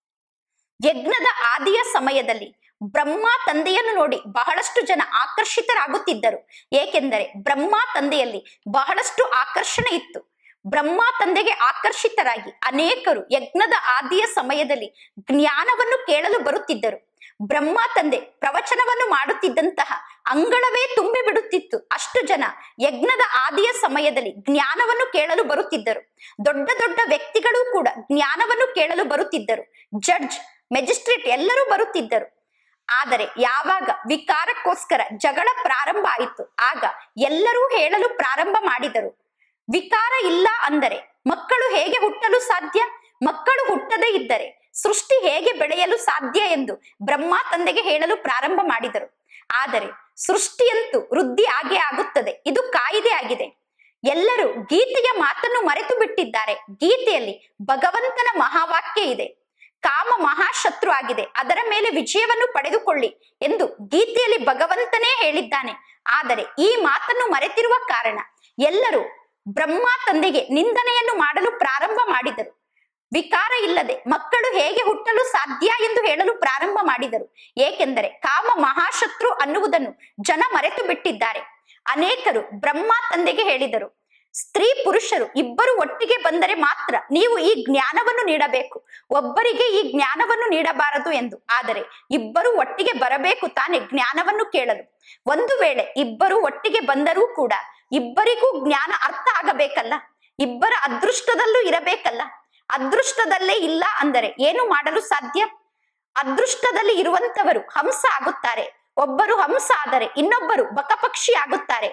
ಯಜ್ಞದ ಆದಿಯ ಸಮಯದಲ್ಲಿ ಬ್ರಹ್ಮ ತಂದೆಯನ್ನು ನೋಡಿ ಬಹಳಷ್ಟು ಜನ ಆಕರ್ಷಿತರಾಗುತ್ತಿದ್ದರು ಏಕೆಂದರೆ ಬ್ರಹ್ಮ ತಂದೆಯಲ್ಲಿ ಬಹಳಷ್ಟು ಆಕರ್ಷಣೆ ಇತ್ತು ಬ್ರಹ್ಮ ತಂದೆಗೆ ಆಕರ್ಷಿತರಾಗಿ ಅನೇಕರು ಯಜ್ಞದ ಆದಿಯ ಸಮಯದಲ್ಲಿ ಜ್ಞಾನವನ್ನು ಕೇಳಲು ಬರುತ್ತಿದ್ದರು ಬ್ರಹ್ಮ ತಂದೆ ಪ್ರವಚನವನ್ನು ಮಾಡುತ್ತಿದ್ದಂತಹ ಅಂಗಳವೇ ತುಂಬಿ ಬಿಡುತ್ತಿತ್ತು ಅಷ್ಟು ಜನ ಯಜ್ಞದ ಆದಿಯ ಸಮಯದಲ್ಲಿ ಜ್ಞಾನವನ್ನು ಕೇಳಲು ಬರುತ್ತಿದ್ದರು ದೊಡ್ಡ ದೊಡ್ಡ ವ್ಯಕ್ತಿಗಳು ಕೂಡ ಜ್ಞಾನವನ್ನು ಕೇಳಲು ಬರುತ್ತಿದ್ದರು ಜಡ್ಜ್ ಮೆಜಿಸ್ಟ್ರೇಟ್ ಎಲ್ಲರೂ ಬರುತ್ತಿದ್ದರು ಆದರೆ ಯಾವಾಗ ವಿಕಾರಕ್ಕೋಸ್ಕರ ಜಗಳ ಪ್ರಾರಂಭ ಆಯಿತು ಆಗ ಎಲ್ಲರೂ ಹೇಳಲು ಪ್ರಾರಂಭ ಮಾಡಿದರು ವಿಕಾರ ಇಲ್ಲ ಅಂದರೆ ಮಕ್ಕಳು ಹೇಗೆ ಹುಟ್ಟಲು ಸಾಧ್ಯ ಮಕ್ಕಳು ಹುಟ್ಟದೇ ಇದ್ದರೆ ಸೃಷ್ಟಿ ಹೇಗೆ ಬೆಳೆಯಲು ಸಾಧ್ಯ ಎಂದು ಬ್ರಹ್ಮ ತಂದೆಗೆ ಹೇಳಲು ಪ್ರಾರಂಭ ಮಾಡಿದರು ಆದರೆ ಸೃಷ್ಟಿಯಂತೂ ವೃದ್ಧಿ ಆಗೇ ಆಗುತ್ತದೆ ಇದು ಕಾಯಿದೆ ಆಗಿದೆ ಎಲ್ಲರೂ ಗೀತೆಯ ಮಾತನ್ನು ಮರೆತು ಬಿಟ್ಟಿದ್ದಾರೆ ಗೀತೆಯಲ್ಲಿ ಭಗವಂತನ ಮಹಾವಾಕ್ಯ ಇದೆ ಕಾಮ ಮಹಾಶತ್ರು ಆಗಿದೆ ಅದರ ಮೇಲೆ ವಿಜಯವನ್ನು ಪಡೆದುಕೊಳ್ಳಿ ಎಂದು ಗೀತೆಯಲ್ಲಿ ಭಗವಂತನೇ ಹೇಳಿದ್ದಾನೆ ಆದರೆ ಈ ಮಾತನ್ನು ಮರೆತಿರುವ ಕಾರಣ ಎಲ್ಲರೂ ಬ್ರಹ್ಮ ತಂದೆಗೆ ನಿಂದನೆಯನ್ನು ಮಾಡಲು ಪ್ರಾರಂಭ ಮಾಡಿದರು ವಿಕಾರ ಇಲ್ಲದೆ ಮಕ್ಕಳು ಹೇಗೆ ಹುಟ್ಟಲು ಸಾಧ್ಯ ಎಂದು ಹೇಳಲು ಪ್ರಾರಂಭ ಮಾಡಿದರು ಏಕೆಂದರೆ ಕಾಮ ಮಹಾಶತ್ರು ಅನ್ನುವುದನ್ನು ಜನ ಮರೆತು ಬಿಟ್ಟಿದ್ದಾರೆ ಅನೇಕರು ಬ್ರಹ್ಮ ತಂದೆಗೆ ಹೇಳಿದರು ಸ್ತ್ರೀ ಪುರುಷರು ಇಬ್ಬರು ಒಟ್ಟಿಗೆ ಬಂದರೆ ಮಾತ್ರ ನೀವು ಈ ಜ್ಞಾನವನ್ನು ನೀಡಬೇಕು ಒಬ್ಬರಿಗೆ ಈ ಜ್ಞಾನವನ್ನು ನೀಡಬಾರದು ಎಂದು ಆದರೆ ಇಬ್ಬರು ಒಟ್ಟಿಗೆ ಬರಬೇಕು ತಾನೇ ಜ್ಞಾನವನ್ನು ಕೇಳಲು ಒಂದು ವೇಳೆ ಇಬ್ಬರು ಒಟ್ಟಿಗೆ ಬಂದರೂ ಕೂಡ ಇಬ್ಬರಿಗೂ ಜ್ಞಾನ ಅರ್ಥ ಆಗಬೇಕಲ್ಲ ಇಬ್ಬರ ಅದೃಷ್ಟದಲ್ಲೂ ಇರಬೇಕಲ್ಲ ಅದೃಷ್ಟದಲ್ಲೇ ಇಲ್ಲ ಅಂದರೆ ಏನು ಮಾಡಲು ಸಾಧ್ಯ ಅದೃಷ್ಟದಲ್ಲಿ ಇರುವಂತವರು ಹಂಸ ಆಗುತ್ತಾರೆ ಒಬ್ಬರು ಹಂಸ ಆದರೆ ಇನ್ನೊಬ್ಬರು ಬಕಪಕ್ಷಿ ಆಗುತ್ತಾರೆ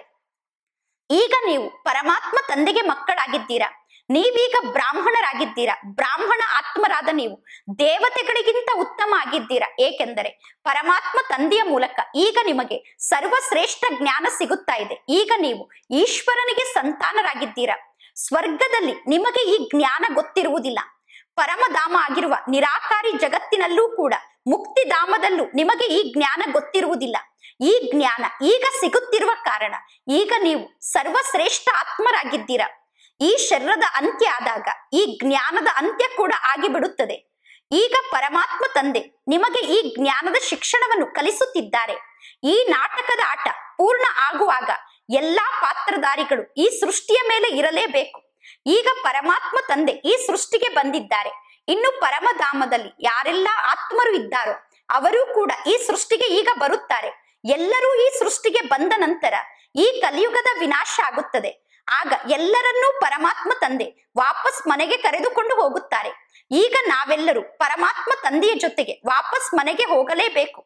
ಈಗ ನೀವು ಪರಮಾತ್ಮ ತಂದೆಗೆ ಮಕ್ಕಳಾಗಿದ್ದೀರಾ ನೀವೀಗ ಬ್ರಾಹ್ಮಣರಾಗಿದ್ದೀರಾ ಬ್ರಾಹ್ಮಣ ಆತ್ಮರಾದ ನೀವು ದೇವತೆಗಳಿಗಿಂತ ಉತ್ತಮ ಆಗಿದ್ದೀರಾ ಏಕೆಂದರೆ ಪರಮಾತ್ಮ ತಂದೆಯ ಮೂಲಕ ಈಗ ನಿಮಗೆ ಸರ್ವಶ್ರೇಷ್ಠ ಜ್ಞಾನ ಸಿಗುತ್ತಾ ಇದೆ ಈಗ ನೀವು ಈಶ್ವರನಿಗೆ ಸಂತಾನರಾಗಿದ್ದೀರಾ ಸ್ವರ್ಗದಲ್ಲಿ ನಿಮಗೆ ಈ ಜ್ಞಾನ ಗೊತ್ತಿರುವುದಿಲ್ಲ ಪರಮಧಾಮ ಆಗಿರುವ ನಿರಾಕಾರಿ ಜಗತ್ತಿನಲ್ಲೂ ಕೂಡ ಮುಕ್ತಿಧಾಮದಲ್ಲೂ ನಿಮಗೆ ಈ ಜ್ಞಾನ ಗೊತ್ತಿರುವುದಿಲ್ಲ ಈ ಜ್ಞಾನ ಈಗ ಸಿಗುತ್ತಿರುವ ಕಾರಣ ಈಗ ನೀವು ಸರ್ವಶ್ರೇಷ್ಠ ಆತ್ಮರಾಗಿದ್ದೀರಾ ಈ ಶರೀರದ ಅಂತ್ಯ ಆದಾಗ ಈ ಜ್ಞಾನದ ಅಂತ್ಯ ಕೂಡ ಆಗಿಬಿಡುತ್ತದೆ ಈಗ ಪರಮಾತ್ಮ ತಂದೆ ನಿಮಗೆ ಈ ಜ್ಞಾನದ ಶಿಕ್ಷಣವನ್ನು ಕಲಿಸುತ್ತಿದ್ದಾರೆ ಈ ನಾಟಕದ ಆಟ ಪೂರ್ಣ ಆಗುವಾಗ ಎಲ್ಲಾ ಪಾತ್ರಧಾರಿಗಳು ಈ ಸೃಷ್ಟಿಯ ಮೇಲೆ ಇರಲೇಬೇಕು ಈಗ ಪರಮಾತ್ಮ ತಂದೆ ಈ ಸೃಷ್ಟಿಗೆ ಬಂದಿದ್ದಾರೆ ಇನ್ನು ಪರಮಧಾಮದಲ್ಲಿ ಯಾರೆಲ್ಲ ಆತ್ಮರು ಇದ್ದಾರೋ ಅವರು ಕೂಡ ಈ ಸೃಷ್ಟಿಗೆ ಈಗ ಬರುತ್ತಾರೆ ಎಲ್ಲರೂ ಈ ಸೃಷ್ಟಿಗೆ ಬಂದ ನಂತರ ಈ ಕಲಿಯುಗದ ವಿನಾಶ ಆಗುತ್ತದೆ ಆಗ ಎಲ್ಲರನ್ನೂ ಪರಮಾತ್ಮ ತಂದೆ ವಾಪಸ್ ಮನೆಗೆ ಕರೆದುಕೊಂಡು ಹೋಗುತ್ತಾರೆ ಈಗ ನಾವೆಲ್ಲರೂ ಪರಮಾತ್ಮ ತಂದೆಯ ಜೊತೆಗೆ ವಾಪಸ್ ಮನೆಗೆ ಹೋಗಲೇಬೇಕು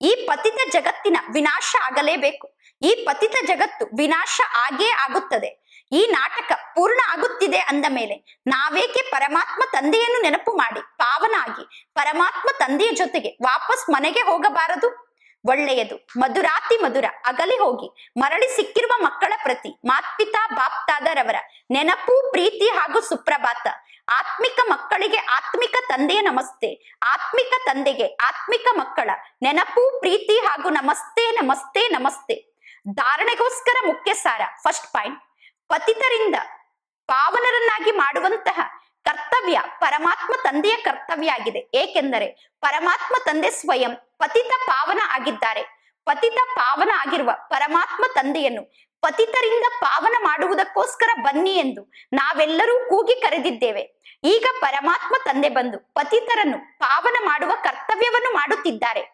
ಈ ಪತಿತ ಜಗತ್ತಿನ ವಿನಾಶ ಆಗಲೇಬೇಕು ಈ ಪತಿತ ಜಗತ್ತು ವಿನಾಶ ಆಗೇ ಆಗುತ್ತದೆ ಈ ನಾಟಕ ಪೂರ್ಣ ಆಗುತ್ತಿದೆ ಅಂದ ಮೇಲೆ ನಾವೇಕೆ ಪರಮಾತ್ಮ ತಂದೆಯನ್ನು ನೆನಪು ಮಾಡಿ ಪಾವನಾಗಿ ಪರಮಾತ್ಮ ತಂದೆಯ ಜೊತೆಗೆ ವಾಪಸ್ ಮನೆಗೆ ಹೋಗಬಾರದು ಒಳ್ಳೆಯದು ಮಧುರಾತಿ ಮಧುರ ಅಗಲಿ ಹೋಗಿ ಮರಳಿ ಸಿಕ್ಕಿರುವ ಮಕ್ಕಳ ಪ್ರತಿ ಮಾತ್ಪಿತಾ ಬಾಪ್ತಾದರವರ ನೆನಪು ಪ್ರೀತಿ ಹಾಗೂ ಸುಪ್ರಭಾತ ಆತ್ಮಿಕ ಮಕ್ಕಳಿಗೆ ಆತ್ಮಿಕ ತಂದೆಯ ನಮಸ್ತೆ ಆತ್ಮಿಕ ತಂದೆಗೆ ಆತ್ಮಿಕ ಮಕ್ಕಳ ನೆನಪು ಪ್ರೀತಿ ಹಾಗೂ ನಮಸ್ತೆ ನಮಸ್ತೆ ನಮಸ್ತೆ ಧಾರಣೆಗೋಸ್ಕರ ಮುಖ್ಯ ಸಾರ ಫಸ್ಟ್ ಪಾಯಿಂಟ್ ಪತಿತರಿಂದ ಪಾವನರನ್ನಾಗಿ ಮಾಡುವಂತಹ ಕರ್ತವ್ಯ ಪರಮಾತ್ಮ ತಂದೆಯ ಕರ್ತವ್ಯ ಆಗಿದೆ ಏಕೆಂದರೆ ಪರಮಾತ್ಮ ತಂದೆ ಸ್ವಯಂ ಪತಿತ ಪಾವನ ಆಗಿದ್ದಾರೆ ಪತಿತ ಪಾವನ ಆಗಿರುವ ಪರಮಾತ್ಮ ತಂದೆಯನ್ನು ಪತಿತರಿಂದ ಪಾವನ ಮಾಡುವುದಕ್ಕೋಸ್ಕರ ಬನ್ನಿ ಎಂದು ನಾವೆಲ್ಲರೂ ಕೂಗಿ ಕರೆದಿದ್ದೇವೆ ಈಗ ಪರಮಾತ್ಮ ತಂದೆ ಬಂದು ಪತಿತರನ್ನು ಪಾವನ ಮಾಡುವ ಕರ್ತವ್ಯವನ್ನು ಮಾಡುತ್ತಿದ್ದಾರೆ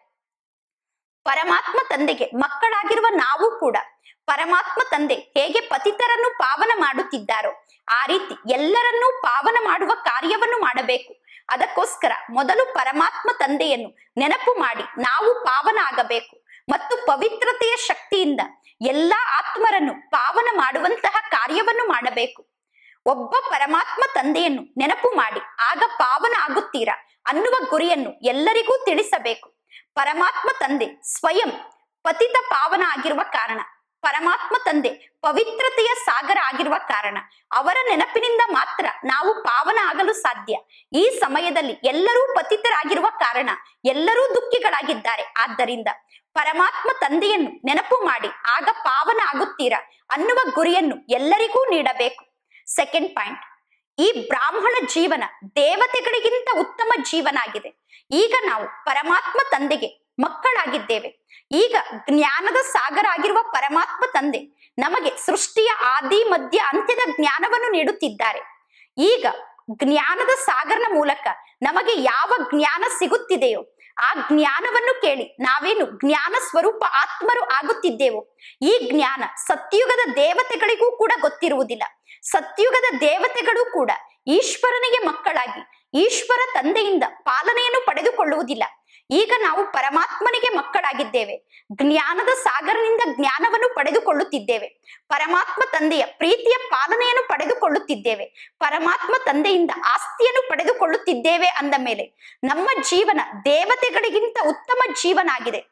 ಪರಮಾತ್ಮ ತಂದೆಗೆ ಮಕ್ಕಳಾಗಿರುವ ನಾವು ಕೂಡ ಪರಮಾತ್ಮ ತಂದೆ ಹೇಗೆ ಪತಿತರನ್ನು ಪಾವನ ಮಾಡುತ್ತಿದ್ದಾರೋ ಆ ರೀತಿ ಎಲ್ಲರನ್ನೂ ಪಾವನ ಮಾಡುವ ಕಾರ್ಯವನ್ನು ಮಾಡಬೇಕು ಅದಕ್ಕೋಸ್ಕರ ಮೊದಲು ಪರಮಾತ್ಮ ತಂದೆಯನ್ನು ನೆನಪು ಮಾಡಿ ನಾವು ಪಾವನ ಆಗಬೇಕು ಮತ್ತು ಪವಿತ್ರತೆಯ ಶಕ್ತಿಯಿಂದ ಎಲ್ಲಾ ಆತ್ಮರನ್ನು ಪಾವನ ಮಾಡುವಂತಹ ಕಾರ್ಯವನ್ನು ಮಾಡಬೇಕು ಒಬ್ಬ ಪರಮಾತ್ಮ ತಂದೆಯನ್ನು ನೆನಪು ಮಾಡಿ ಆಗ ಪಾವನ ಆಗುತ್ತೀರಾ ಅನ್ನುವ ಗುರಿಯನ್ನು ಎಲ್ಲರಿಗೂ ತಿಳಿಸಬೇಕು ಪರಮಾತ್ಮ ತಂದೆ ಸ್ವಯಂ ಪತಿತ ಪಾವನ ಆಗಿರುವ ಕಾರಣ ಪರಮಾತ್ಮ ತಂದೆ ಪವಿತ್ರತೆಯ ಸಾಗರ ಆಗಿರುವ ಕಾರಣ ಅವರ ನೆನಪಿನಿಂದ ಮಾತ್ರ ನಾವು ಪಾವನ ಆಗಲು ಸಾಧ್ಯ ಈ ಸಮಯದಲ್ಲಿ ಎಲ್ಲರೂ ಪತಿತರಾಗಿರುವ ಕಾರಣ ಎಲ್ಲರೂ ದುಃಖಿಗಳಾಗಿದ್ದಾರೆ ಆದ್ದರಿಂದ ಪರಮಾತ್ಮ ತಂದೆಯನ್ನು ನೆನಪು ಮಾಡಿ ಆಗ ಪಾವನ ಆಗುತ್ತೀರಾ ಅನ್ನುವ ಗುರಿಯನ್ನು ಎಲ್ಲರಿಗೂ ನೀಡಬೇಕು ಸೆಕೆಂಡ್ ಪಾಯಿಂಟ್ ಈ ಬ್ರಾಹ್ಮಣ ಜೀವನ ದೇವತೆಗಳಿಗಿಂತ ಉತ್ತಮ ಜೀವನ ಆಗಿದೆ ಈಗ ನಾವು ಪರಮಾತ್ಮ ತಂದೆಗೆ ಮಕ್ಕಳಾಗಿದ್ದೇವೆ ಈಗ ಜ್ಞಾನದ ಸಾಗರ ಆಗಿರುವ ಪರಮಾತ್ಮ ತಂದೆ ನಮಗೆ ಸೃಷ್ಟಿಯ ಆದಿ ಮಧ್ಯ ಅಂತ್ಯದ ಜ್ಞಾನವನ್ನು ನೀಡುತ್ತಿದ್ದಾರೆ ಈಗ ಜ್ಞಾನದ ಸಾಗರನ ಮೂಲಕ ನಮಗೆ ಯಾವ ಜ್ಞಾನ ಸಿಗುತ್ತಿದೆಯೋ ಆ ಜ್ಞಾನವನ್ನು ಕೇಳಿ ನಾವೇನು ಜ್ಞಾನ ಸ್ವರೂಪ ಆತ್ಮರು ಆಗುತ್ತಿದ್ದೇವೋ ಈ ಜ್ಞಾನ ಸತ್ಯುಗದ ದೇವತೆಗಳಿಗೂ ಕೂಡ ಗೊತ್ತಿರುವುದಿಲ್ಲ ಸತ್ಯುಗದ ದೇವತೆಗಳು ಕೂಡ ಈಶ್ವರನಿಗೆ ಮಕ್ಕಳಾಗಿ ಈಶ್ವರ ತಂದೆಯಿಂದ ಪಾಲನೆಯನ್ನು ಪಡೆದುಕೊಳ್ಳುವುದಿಲ್ಲ ಈಗ ನಾವು ಪರಮಾತ್ಮನಿಗೆ ಮಕ್ಕಳಾಗಿದ್ದೇವೆ ಜ್ಞಾನದ ಸಾಗರನಿಂದ ಜ್ಞಾನವನ್ನು ಪಡೆದುಕೊಳ್ಳುತ್ತಿದ್ದೇವೆ ಪರಮಾತ್ಮ ತಂದೆಯ ಪ್ರೀತಿಯ ಪಾಲನೆಯನ್ನು ಪಡೆದುಕೊಳ್ಳುತ್ತಿದ್ದೇವೆ ಪರಮಾತ್ಮ ತಂದೆಯಿಂದ ಆಸ್ತಿಯನ್ನು ಪಡೆದುಕೊಳ್ಳುತ್ತಿದ್ದೇವೆ ಅಂದ ಮೇಲೆ ನಮ್ಮ ಜೀವನ ದೇವತೆಗಳಿಗಿಂತ ಉತ್ತಮ ಜೀವನ ಆಗಿದೆ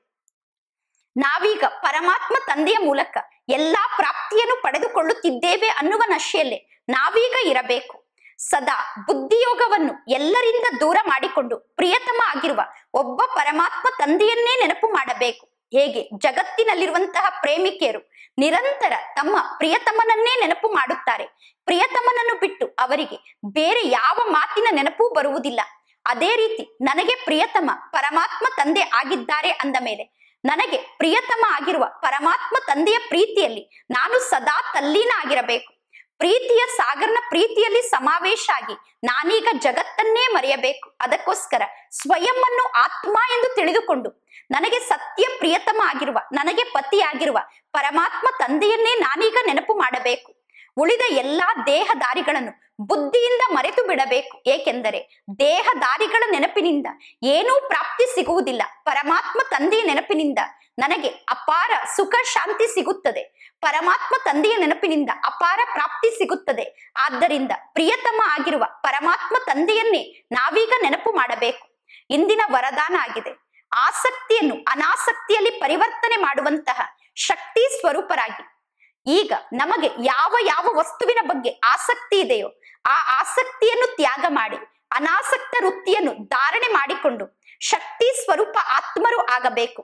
ನಾವೀಗ ಪರಮಾತ್ಮ ತಂದೆಯ ಮೂಲಕ ಎಲ್ಲಾ ಪ್ರಾಪ್ತಿಯನ್ನು ಪಡೆದುಕೊಳ್ಳುತ್ತಿದ್ದೇವೆ ಅನ್ನುವ ನಶೆಯಲ್ಲೇ ನಾವೀಗ ಇರಬೇಕು ಸದಾ ಬುದ್ಧಿಯೋಗವನ್ನು ಎಲ್ಲರಿಂದ ದೂರ ಮಾಡಿಕೊಂಡು ಪ್ರಿಯತಮ ಆಗಿರುವ ಒಬ್ಬ ಪರಮಾತ್ಮ ತಂದೆಯನ್ನೇ ನೆನಪು ಮಾಡಬೇಕು ಹೇಗೆ ಜಗತ್ತಿನಲ್ಲಿರುವಂತಹ ಪ್ರೇಮಿಕೆಯರು ನಿರಂತರ ತಮ್ಮ ಪ್ರಿಯತಮನನ್ನೇ ನೆನಪು ಮಾಡುತ್ತಾರೆ ಪ್ರಿಯತಮನನ್ನು ಬಿಟ್ಟು ಅವರಿಗೆ ಬೇರೆ ಯಾವ ಮಾತಿನ ನೆನಪೂ ಬರುವುದಿಲ್ಲ ಅದೇ ರೀತಿ ನನಗೆ ಪ್ರಿಯತಮ ಪರಮಾತ್ಮ ತಂದೆ ಆಗಿದ್ದಾರೆ ಅಂದ ಮೇಲೆ ನನಗೆ ಪ್ರಿಯತಮ ಆಗಿರುವ ಪರಮಾತ್ಮ ತಂದೆಯ ಪ್ರೀತಿಯಲ್ಲಿ ನಾನು ಸದಾ ತಲ್ಲೀನ ಆಗಿರಬೇಕು ಪ್ರೀತಿಯ ಸಾಗರನ ಪ್ರೀತಿಯಲ್ಲಿ ಸಮಾವೇಶ ಆಗಿ ನಾನೀಗ ಜಗತ್ತನ್ನೇ ಮರೆಯಬೇಕು ಅದಕ್ಕೋಸ್ಕರ ಸ್ವಯಂ ಅನ್ನು ಆತ್ಮ ಎಂದು ತಿಳಿದುಕೊಂಡು ನನಗೆ ಸತ್ಯ ಪ್ರಿಯತಮ ಆಗಿರುವ ನನಗೆ ಪತಿಯಾಗಿರುವ ಪರಮಾತ್ಮ ತಂದೆಯನ್ನೇ ನಾನೀಗ ನೆನಪು ಮಾಡಬೇಕು ಉಳಿದ ಎಲ್ಲಾ ದೇಹದಾರಿಗಳನ್ನು ಬುದ್ಧಿಯಿಂದ ಮರೆತು ಬಿಡಬೇಕು ಏಕೆಂದರೆ ದೇಹದಾರಿಗಳ ನೆನಪಿನಿಂದ ಏನೂ ಪ್ರಾಪ್ತಿ ಸಿಗುವುದಿಲ್ಲ ಪರಮಾತ್ಮ ತಂದೆಯ ನೆನಪಿನಿಂದ ನನಗೆ ಅಪಾರ ಸುಖ ಶಾಂತಿ ಸಿಗುತ್ತದೆ ಪರಮಾತ್ಮ ತಂದೆಯ ನೆನಪಿನಿಂದ ಅಪಾರ ಪ್ರಾಪ್ತಿ ಸಿಗುತ್ತದೆ ಆದ್ದರಿಂದ ಪ್ರಿಯತಮ ಆಗಿರುವ ಪರಮಾತ್ಮ ತಂದೆಯನ್ನೇ ನಾವೀಗ ನೆನಪು ಮಾಡಬೇಕು ಇಂದಿನ ವರದಾನ ಆಗಿದೆ ಆಸಕ್ತಿಯನ್ನು ಅನಾಸಕ್ತಿಯಲ್ಲಿ ಪರಿವರ್ತನೆ ಮಾಡುವಂತಹ ಶಕ್ತಿ ಸ್ವರೂಪರಾಗಿ ಈಗ ನಮಗೆ ಯಾವ ಯಾವ ವಸ್ತುವಿನ ಬಗ್ಗೆ ಆಸಕ್ತಿ ಇದೆಯೋ ಆ ಆಸಕ್ತಿಯನ್ನು ತ್ಯಾಗ ಮಾಡಿ ಅನಾಸಕ್ತ ವೃತ್ತಿಯನ್ನು ಧಾರಣೆ ಮಾಡಿಕೊಂಡು ಶಕ್ತಿ ಸ್ವರೂಪ ಆತ್ಮರು ಆಗಬೇಕು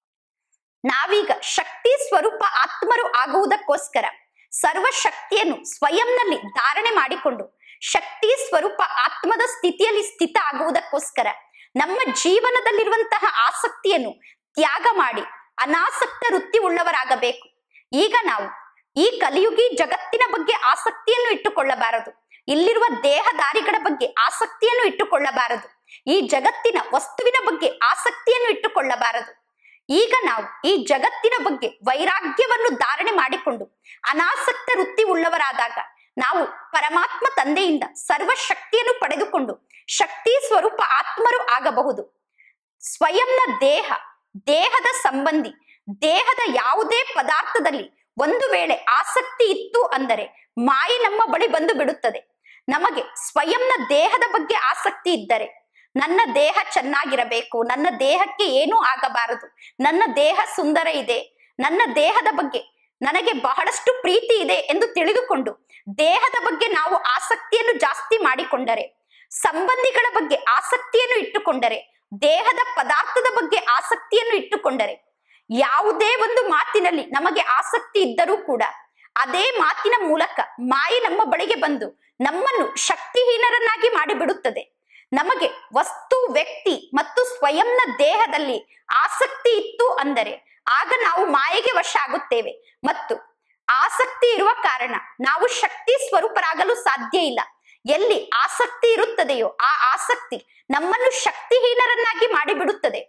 ನಾವೀಗ ಶಕ್ತಿ ಸ್ವರೂಪ ಆತ್ಮರು ಆಗುವುದಕ್ಕೋಸ್ಕರ ಸರ್ವ ಶಕ್ತಿಯನ್ನು ಸ್ವಯಂನಲ್ಲಿ ಧಾರಣೆ ಮಾಡಿಕೊಂಡು ಶಕ್ತಿ ಸ್ವರೂಪ ಆತ್ಮದ ಸ್ಥಿತಿಯಲ್ಲಿ ಸ್ಥಿತ ಆಗುವುದಕ್ಕೋಸ್ಕರ ನಮ್ಮ ಜೀವನದಲ್ಲಿರುವಂತಹ ಆಸಕ್ತಿಯನ್ನು ತ್ಯಾಗ ಮಾಡಿ ಅನಾಸಕ್ತ ವೃತ್ತಿ ಉಳ್ಳವರಾಗಬೇಕು ಈಗ ನಾವು ಈ ಕಲಿಯುಗಿ ಜಗತ್ತಿನ ಬಗ್ಗೆ ಆಸಕ್ತಿಯನ್ನು ಇಟ್ಟುಕೊಳ್ಳಬಾರದು ಇಲ್ಲಿರುವ ದೇಹದಾರಿಗಳ ಬಗ್ಗೆ ಆಸಕ್ತಿಯನ್ನು ಇಟ್ಟುಕೊಳ್ಳಬಾರದು ಈ ಜಗತ್ತಿನ ವಸ್ತುವಿನ ಬಗ್ಗೆ ಆಸಕ್ತಿಯನ್ನು ಇಟ್ಟುಕೊಳ್ಳಬಾರದು ಈಗ ನಾವು ಈ ಜಗತ್ತಿನ ಬಗ್ಗೆ ವೈರಾಗ್ಯವನ್ನು ಧಾರಣೆ ಮಾಡಿಕೊಂಡು ಅನಾಸಕ್ತ ವೃತ್ತಿ ಉಳ್ಳವರಾದಾಗ ನಾವು ಪರಮಾತ್ಮ ತಂದೆಯಿಂದ ಸರ್ವ ಶಕ್ತಿಯನ್ನು ಪಡೆದುಕೊಂಡು ಶಕ್ತಿ ಸ್ವರೂಪ ಆತ್ಮರು ಆಗಬಹುದು ಸ್ವಯಂನ ದೇಹ ದೇಹದ ಸಂಬಂಧಿ ದೇಹದ ಯಾವುದೇ ಪದಾರ್ಥದಲ್ಲಿ ಒಂದು ವೇಳೆ ಆಸಕ್ತಿ ಇತ್ತು ಅಂದರೆ ಮಾಯೆ ನಮ್ಮ ಬಳಿ ಬಂದು ಬಿಡುತ್ತದೆ ನಮಗೆ ಸ್ವಯಂನ ದೇಹದ ಬಗ್ಗೆ ಆಸಕ್ತಿ ಇದ್ದರೆ ನನ್ನ ದೇಹ ಚೆನ್ನಾಗಿರಬೇಕು ನನ್ನ ದೇಹಕ್ಕೆ ಏನೂ ಆಗಬಾರದು ನನ್ನ ದೇಹ ಸುಂದರ ಇದೆ ನನ್ನ ದೇಹದ ಬಗ್ಗೆ ನನಗೆ ಬಹಳಷ್ಟು ಪ್ರೀತಿ ಇದೆ ಎಂದು ತಿಳಿದುಕೊಂಡು ದೇಹದ ಬಗ್ಗೆ ನಾವು ಆಸಕ್ತಿಯನ್ನು ಜಾಸ್ತಿ ಮಾಡಿಕೊಂಡರೆ ಸಂಬಂಧಿಗಳ ಬಗ್ಗೆ ಆಸಕ್ತಿಯನ್ನು ಇಟ್ಟುಕೊಂಡರೆ ದೇಹದ ಪದಾರ್ಥದ ಬಗ್ಗೆ ಆಸಕ್ತಿಯನ್ನು ಇಟ್ಟುಕೊಂಡರೆ ಯಾವುದೇ ಒಂದು ಮಾತಿನಲ್ಲಿ ನಮಗೆ ಆಸಕ್ತಿ ಇದ್ದರೂ ಕೂಡ ಅದೇ ಮಾತಿನ ಮೂಲಕ ಮಾಯೆ ನಮ್ಮ ಬಳಿಗೆ ಬಂದು ನಮ್ಮನ್ನು ಶಕ್ತಿಹೀನರನ್ನಾಗಿ ಮಾಡಿಬಿಡುತ್ತದೆ ನಮಗೆ ವಸ್ತು ವ್ಯಕ್ತಿ ಮತ್ತು ಸ್ವಯಂನ ದೇಹದಲ್ಲಿ ಆಸಕ್ತಿ ಇತ್ತು ಅಂದರೆ ಆಗ ನಾವು ಮಾಯೆಗೆ ವಶ ಆಗುತ್ತೇವೆ ಮತ್ತು ಆಸಕ್ತಿ ಇರುವ ಕಾರಣ ನಾವು ಶಕ್ತಿ ಸ್ವರೂಪರಾಗಲು ಸಾಧ್ಯ ಇಲ್ಲ ಎಲ್ಲಿ ಆಸಕ್ತಿ ಇರುತ್ತದೆಯೋ ಆ ಆಸಕ್ತಿ ನಮ್ಮನ್ನು ಶಕ್ತಿಹೀನರನ್ನಾಗಿ ಮಾಡಿಬಿಡುತ್ತದೆ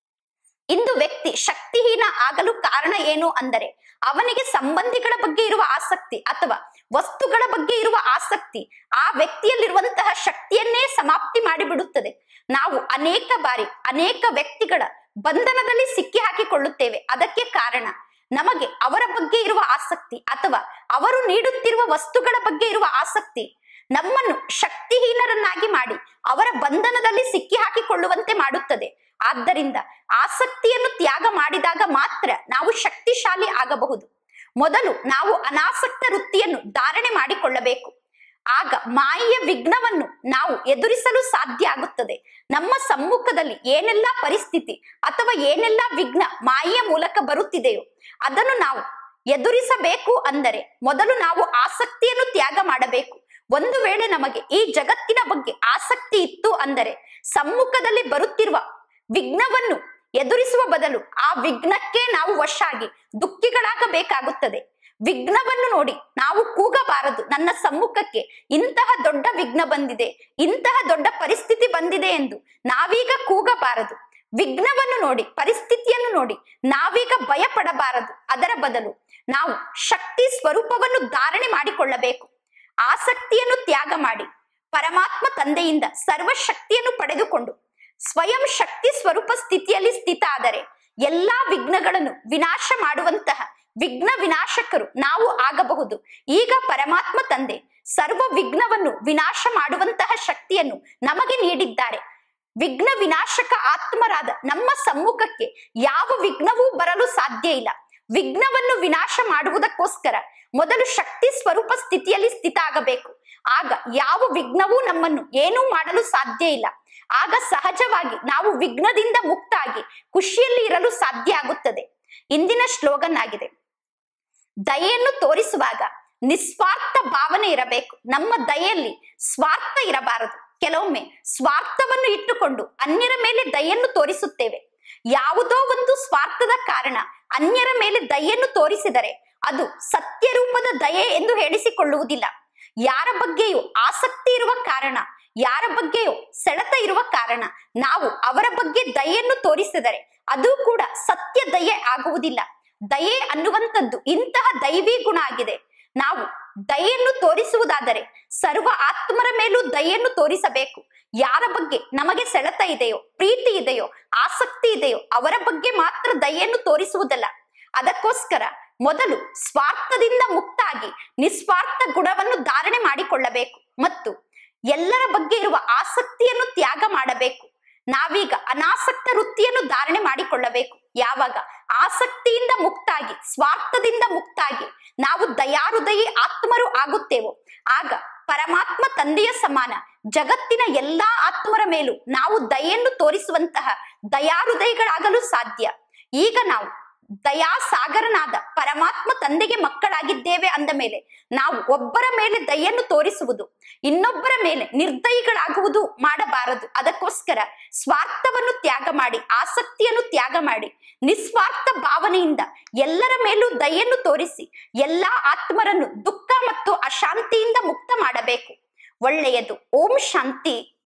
ಇಂದು ವ್ಯಕ್ತಿ ಶಕ್ತಿಹೀನ ಆಗಲು ಕಾರಣ ಏನು ಅಂದರೆ ಅವನಿಗೆ ಸಂಬಂಧಿಗಳ ಬಗ್ಗೆ ಇರುವ ಆಸಕ್ತಿ ಅಥವಾ ವಸ್ತುಗಳ ಬಗ್ಗೆ ಇರುವ ಆಸಕ್ತಿ ಆ ವ್ಯಕ್ತಿಯಲ್ಲಿರುವಂತಹ ಶಕ್ತಿಯನ್ನೇ ಸಮಾಪ್ತಿ ಮಾಡಿಬಿಡುತ್ತದೆ ನಾವು ಅನೇಕ ಬಾರಿ ಅನೇಕ ವ್ಯಕ್ತಿಗಳ ಬಂಧನದಲ್ಲಿ ಸಿಕ್ಕಿ ಹಾಕಿಕೊಳ್ಳುತ್ತೇವೆ ಅದಕ್ಕೆ ಕಾರಣ ನಮಗೆ ಅವರ ಬಗ್ಗೆ ಇರುವ ಆಸಕ್ತಿ ಅಥವಾ ಅವರು ನೀಡುತ್ತಿರುವ ವಸ್ತುಗಳ ಬಗ್ಗೆ ಇರುವ ಆಸಕ್ತಿ ನಮ್ಮನ್ನು ಶಕ್ತಿಹೀನರನ್ನಾಗಿ ಮಾಡಿ ಅವರ ಬಂಧನದಲ್ಲಿ ಸಿಕ್ಕಿ ಹಾಕಿಕೊಳ್ಳುವಂತೆ ಮಾಡುತ್ತದೆ ಆದ್ದರಿಂದ ಆಸಕ್ತಿಯನ್ನು ತ್ಯಾಗ ಮಾಡಿದಾಗ ಮಾತ್ರ ನಾವು ಶಕ್ತಿಶಾಲಿ ಆಗಬಹುದು ಮೊದಲು ನಾವು ಅನಾಸಕ್ತ ವೃತ್ತಿಯನ್ನು ಧಾರಣೆ ಮಾಡಿಕೊಳ್ಳಬೇಕು ಆಗ ಮಾಯೆಯ ವಿಘ್ನವನ್ನು ನಾವು ಎದುರಿಸಲು ಸಾಧ್ಯ ಆಗುತ್ತದೆ ನಮ್ಮ ಸಮ್ಮುಖದಲ್ಲಿ ಏನೆಲ್ಲ ಪರಿಸ್ಥಿತಿ ಅಥವಾ ಏನೆಲ್ಲ ವಿಘ್ನ ಮಾಯೆಯ ಮೂಲಕ ಬರುತ್ತಿದೆಯೋ ಅದನ್ನು ನಾವು ಎದುರಿಸಬೇಕು ಅಂದರೆ ಮೊದಲು ನಾವು ಆಸಕ್ತಿಯನ್ನು ತ್ಯಾಗ ಮಾಡಬೇಕು ಒಂದು ವೇಳೆ ನಮಗೆ ಈ ಜಗತ್ತಿನ ಬಗ್ಗೆ ಆಸಕ್ತಿ ಇತ್ತು ಅಂದರೆ ಸಮ್ಮುಖದಲ್ಲಿ ಬರುತ್ತಿರುವ ವಿಘ್ನವನ್ನು ಎದುರಿಸುವ ಬದಲು ಆ ವಿಘ್ನಕ್ಕೆ ನಾವು ವಶಾಗಿ ದುಃಖಿಗಳಾಗಬೇಕಾಗುತ್ತದೆ ವಿಘ್ನವನ್ನು ನೋಡಿ ನಾವು ಕೂಗಬಾರದು ನನ್ನ ಸಮ್ಮುಖಕ್ಕೆ ಇಂತಹ ದೊಡ್ಡ ವಿಘ್ನ ಬಂದಿದೆ ಇಂತಹ ದೊಡ್ಡ ಪರಿಸ್ಥಿತಿ ಬಂದಿದೆ ಎಂದು ನಾವೀಗ ಕೂಗಬಾರದು ವಿಘ್ನವನ್ನು ನೋಡಿ ಪರಿಸ್ಥಿತಿಯನ್ನು ನೋಡಿ ನಾವೀಗ ಭಯ ಪಡಬಾರದು ಅದರ ಬದಲು ನಾವು ಶಕ್ತಿ ಸ್ವರೂಪವನ್ನು ಧಾರಣೆ ಮಾಡಿಕೊಳ್ಳಬೇಕು ಆಸಕ್ತಿಯನ್ನು ತ್ಯಾಗ ಮಾಡಿ ಪರಮಾತ್ಮ ತಂದೆಯಿಂದ ಸರ್ವಶಕ್ತಿಯನ್ನು ಪಡೆದುಕೊಂಡು ಸ್ವಯಂ ಶಕ್ತಿ ಸ್ವರೂಪ ಸ್ಥಿತಿಯಲ್ಲಿ ಸ್ಥಿತ ಆದರೆ ಎಲ್ಲಾ ವಿಘ್ನಗಳನ್ನು ವಿನಾಶ ಮಾಡುವಂತಹ ವಿಘ್ನ ವಿನಾಶಕರು ನಾವು ಆಗಬಹುದು ಈಗ ಪರಮಾತ್ಮ ತಂದೆ ಸರ್ವ ವಿಘ್ನವನ್ನು ವಿನಾಶ ಮಾಡುವಂತಹ ಶಕ್ತಿಯನ್ನು ನಮಗೆ ನೀಡಿದ್ದಾರೆ ವಿಘ್ನ ವಿನಾಶಕ ಆತ್ಮರಾದ ನಮ್ಮ ಸಮ್ಮುಖಕ್ಕೆ ಯಾವ ವಿಘ್ನವೂ ಬರಲು ಸಾಧ್ಯ ಇಲ್ಲ ವಿಘ್ನವನ್ನು ವಿನಾಶ ಮಾಡುವುದಕ್ಕೋಸ್ಕರ ಮೊದಲು ಶಕ್ತಿ ಸ್ವರೂಪ ಸ್ಥಿತಿಯಲ್ಲಿ ಸ್ಥಿತ ಆಗಬೇಕು ಆಗ ಯಾವ ವಿಘ್ನವೂ ನಮ್ಮನ್ನು ಏನೂ ಮಾಡಲು ಸಾಧ್ಯ ಇಲ್ಲ ಆಗ ಸಹಜವಾಗಿ ನಾವು ವಿಘ್ನದಿಂದ ಮುಕ್ತಾಗಿ ಖುಷಿಯಲ್ಲಿ ಇರಲು ಸಾಧ್ಯ ಆಗುತ್ತದೆ ಇಂದಿನ ಶ್ಲೋಗನ್ ಆಗಿದೆ ದಯೆಯನ್ನು ತೋರಿಸುವಾಗ ನಿಸ್ವಾರ್ಥ ಭಾವನೆ ಇರಬೇಕು ನಮ್ಮ ದಯೆಯಲ್ಲಿ ಸ್ವಾರ್ಥ ಇರಬಾರದು ಕೆಲವೊಮ್ಮೆ ಸ್ವಾರ್ಥವನ್ನು ಇಟ್ಟುಕೊಂಡು ಅನ್ಯರ ಮೇಲೆ ದಯೆಯನ್ನು ತೋರಿಸುತ್ತೇವೆ ಯಾವುದೋ ಒಂದು ಸ್ವಾರ್ಥದ ಕಾರಣ ಅನ್ಯರ ಮೇಲೆ ದಯೆಯನ್ನು ತೋರಿಸಿದರೆ ಅದು ಸತ್ಯ ರೂಪದ ದಯೆ ಎಂದು ಹೇಳಿಸಿಕೊಳ್ಳುವುದಿಲ್ಲ ಯಾರ ಬಗ್ಗೆಯೂ ಆಸಕ್ತಿ ಇರುವ ಕಾರಣ ಯಾರ ಬಗ್ಗೆಯೋ ಸೆಳೆತ ಇರುವ ಕಾರಣ ನಾವು ಅವರ ಬಗ್ಗೆ ದಯೆಯನ್ನು ತೋರಿಸಿದರೆ ಅದು ಕೂಡ ಸತ್ಯ ದಯೆ ಆಗುವುದಿಲ್ಲ ದಯೆ ಅನ್ನುವಂಥದ್ದು ಇಂತಹ ದೈವಿ ಗುಣ ಆಗಿದೆ ನಾವು ದಯೆಯನ್ನು ತೋರಿಸುವುದಾದರೆ ಸರ್ವ ಆತ್ಮರ ಮೇಲೂ ದಯೆಯನ್ನು ತೋರಿಸಬೇಕು ಯಾರ ಬಗ್ಗೆ ನಮಗೆ ಸೆಳೆತ ಇದೆಯೋ ಪ್ರೀತಿ ಇದೆಯೋ ಆಸಕ್ತಿ ಇದೆಯೋ ಅವರ ಬಗ್ಗೆ ಮಾತ್ರ ದಯೆಯನ್ನು ತೋರಿಸುವುದಲ್ಲ ಅದಕ್ಕೋಸ್ಕರ ಮೊದಲು ಸ್ವಾರ್ಥದಿಂದ ಮುಕ್ತಾಗಿ ನಿಸ್ವಾರ್ಥ ಗುಣವನ್ನು ಧಾರಣೆ ಮಾಡಿಕೊಳ್ಳಬೇಕು ಮತ್ತು ಎಲ್ಲರ ಬಗ್ಗೆ ಇರುವ ಆಸಕ್ತಿಯನ್ನು ತ್ಯಾಗ ಮಾಡಬೇಕು ನಾವೀಗ ಅನಾಸಕ್ತ ವೃತ್ತಿಯನ್ನು ಧಾರಣೆ ಮಾಡಿಕೊಳ್ಳಬೇಕು ಯಾವಾಗ ಆಸಕ್ತಿಯಿಂದ ಮುಕ್ತಾಗಿ ಸ್ವಾರ್ಥದಿಂದ ಮುಕ್ತಾಗಿ ನಾವು ದಯಾರುದಯಿ ಆತ್ಮರು ಆಗುತ್ತೇವೋ ಆಗ ಪರಮಾತ್ಮ ತಂದೆಯ ಸಮಾನ ಜಗತ್ತಿನ ಎಲ್ಲಾ ಆತ್ಮರ ಮೇಲೂ ನಾವು ದಯೆಯನ್ನು ತೋರಿಸುವಂತಹ ದಯಾರುದಯಗಳಾಗಲು ಸಾಧ್ಯ ಈಗ ನಾವು ದಯಾ ಸಾಗರನಾದ ಪರಮಾತ್ಮ ತಂದೆಗೆ ಮಕ್ಕಳಾಗಿದ್ದೇವೆ ಅಂದ ಮೇಲೆ ನಾವು ಒಬ್ಬರ ಮೇಲೆ ದಯೆಯನ್ನು ತೋರಿಸುವುದು ಇನ್ನೊಬ್ಬರ ಮೇಲೆ ನಿರ್ದಯಿಗಳಾಗುವುದು ಮಾಡಬಾರದು ಅದಕ್ಕೋಸ್ಕರ ಸ್ವಾರ್ಥವನ್ನು ತ್ಯಾಗ ಮಾಡಿ ಆಸಕ್ತಿಯನ್ನು ತ್ಯಾಗ ಮಾಡಿ ನಿಸ್ವಾರ್ಥ ಭಾವನೆಯಿಂದ ಎಲ್ಲರ ಮೇಲೂ ದಯೆಯನ್ನು ತೋರಿಸಿ ಎಲ್ಲಾ ಆತ್ಮರನ್ನು ದುಃಖ ಮತ್ತು ಅಶಾಂತಿಯಿಂದ ಮುಕ್ತ ಮಾಡಬೇಕು ಒಳ್ಳೆಯದು ಓಂ ಶಾಂತಿ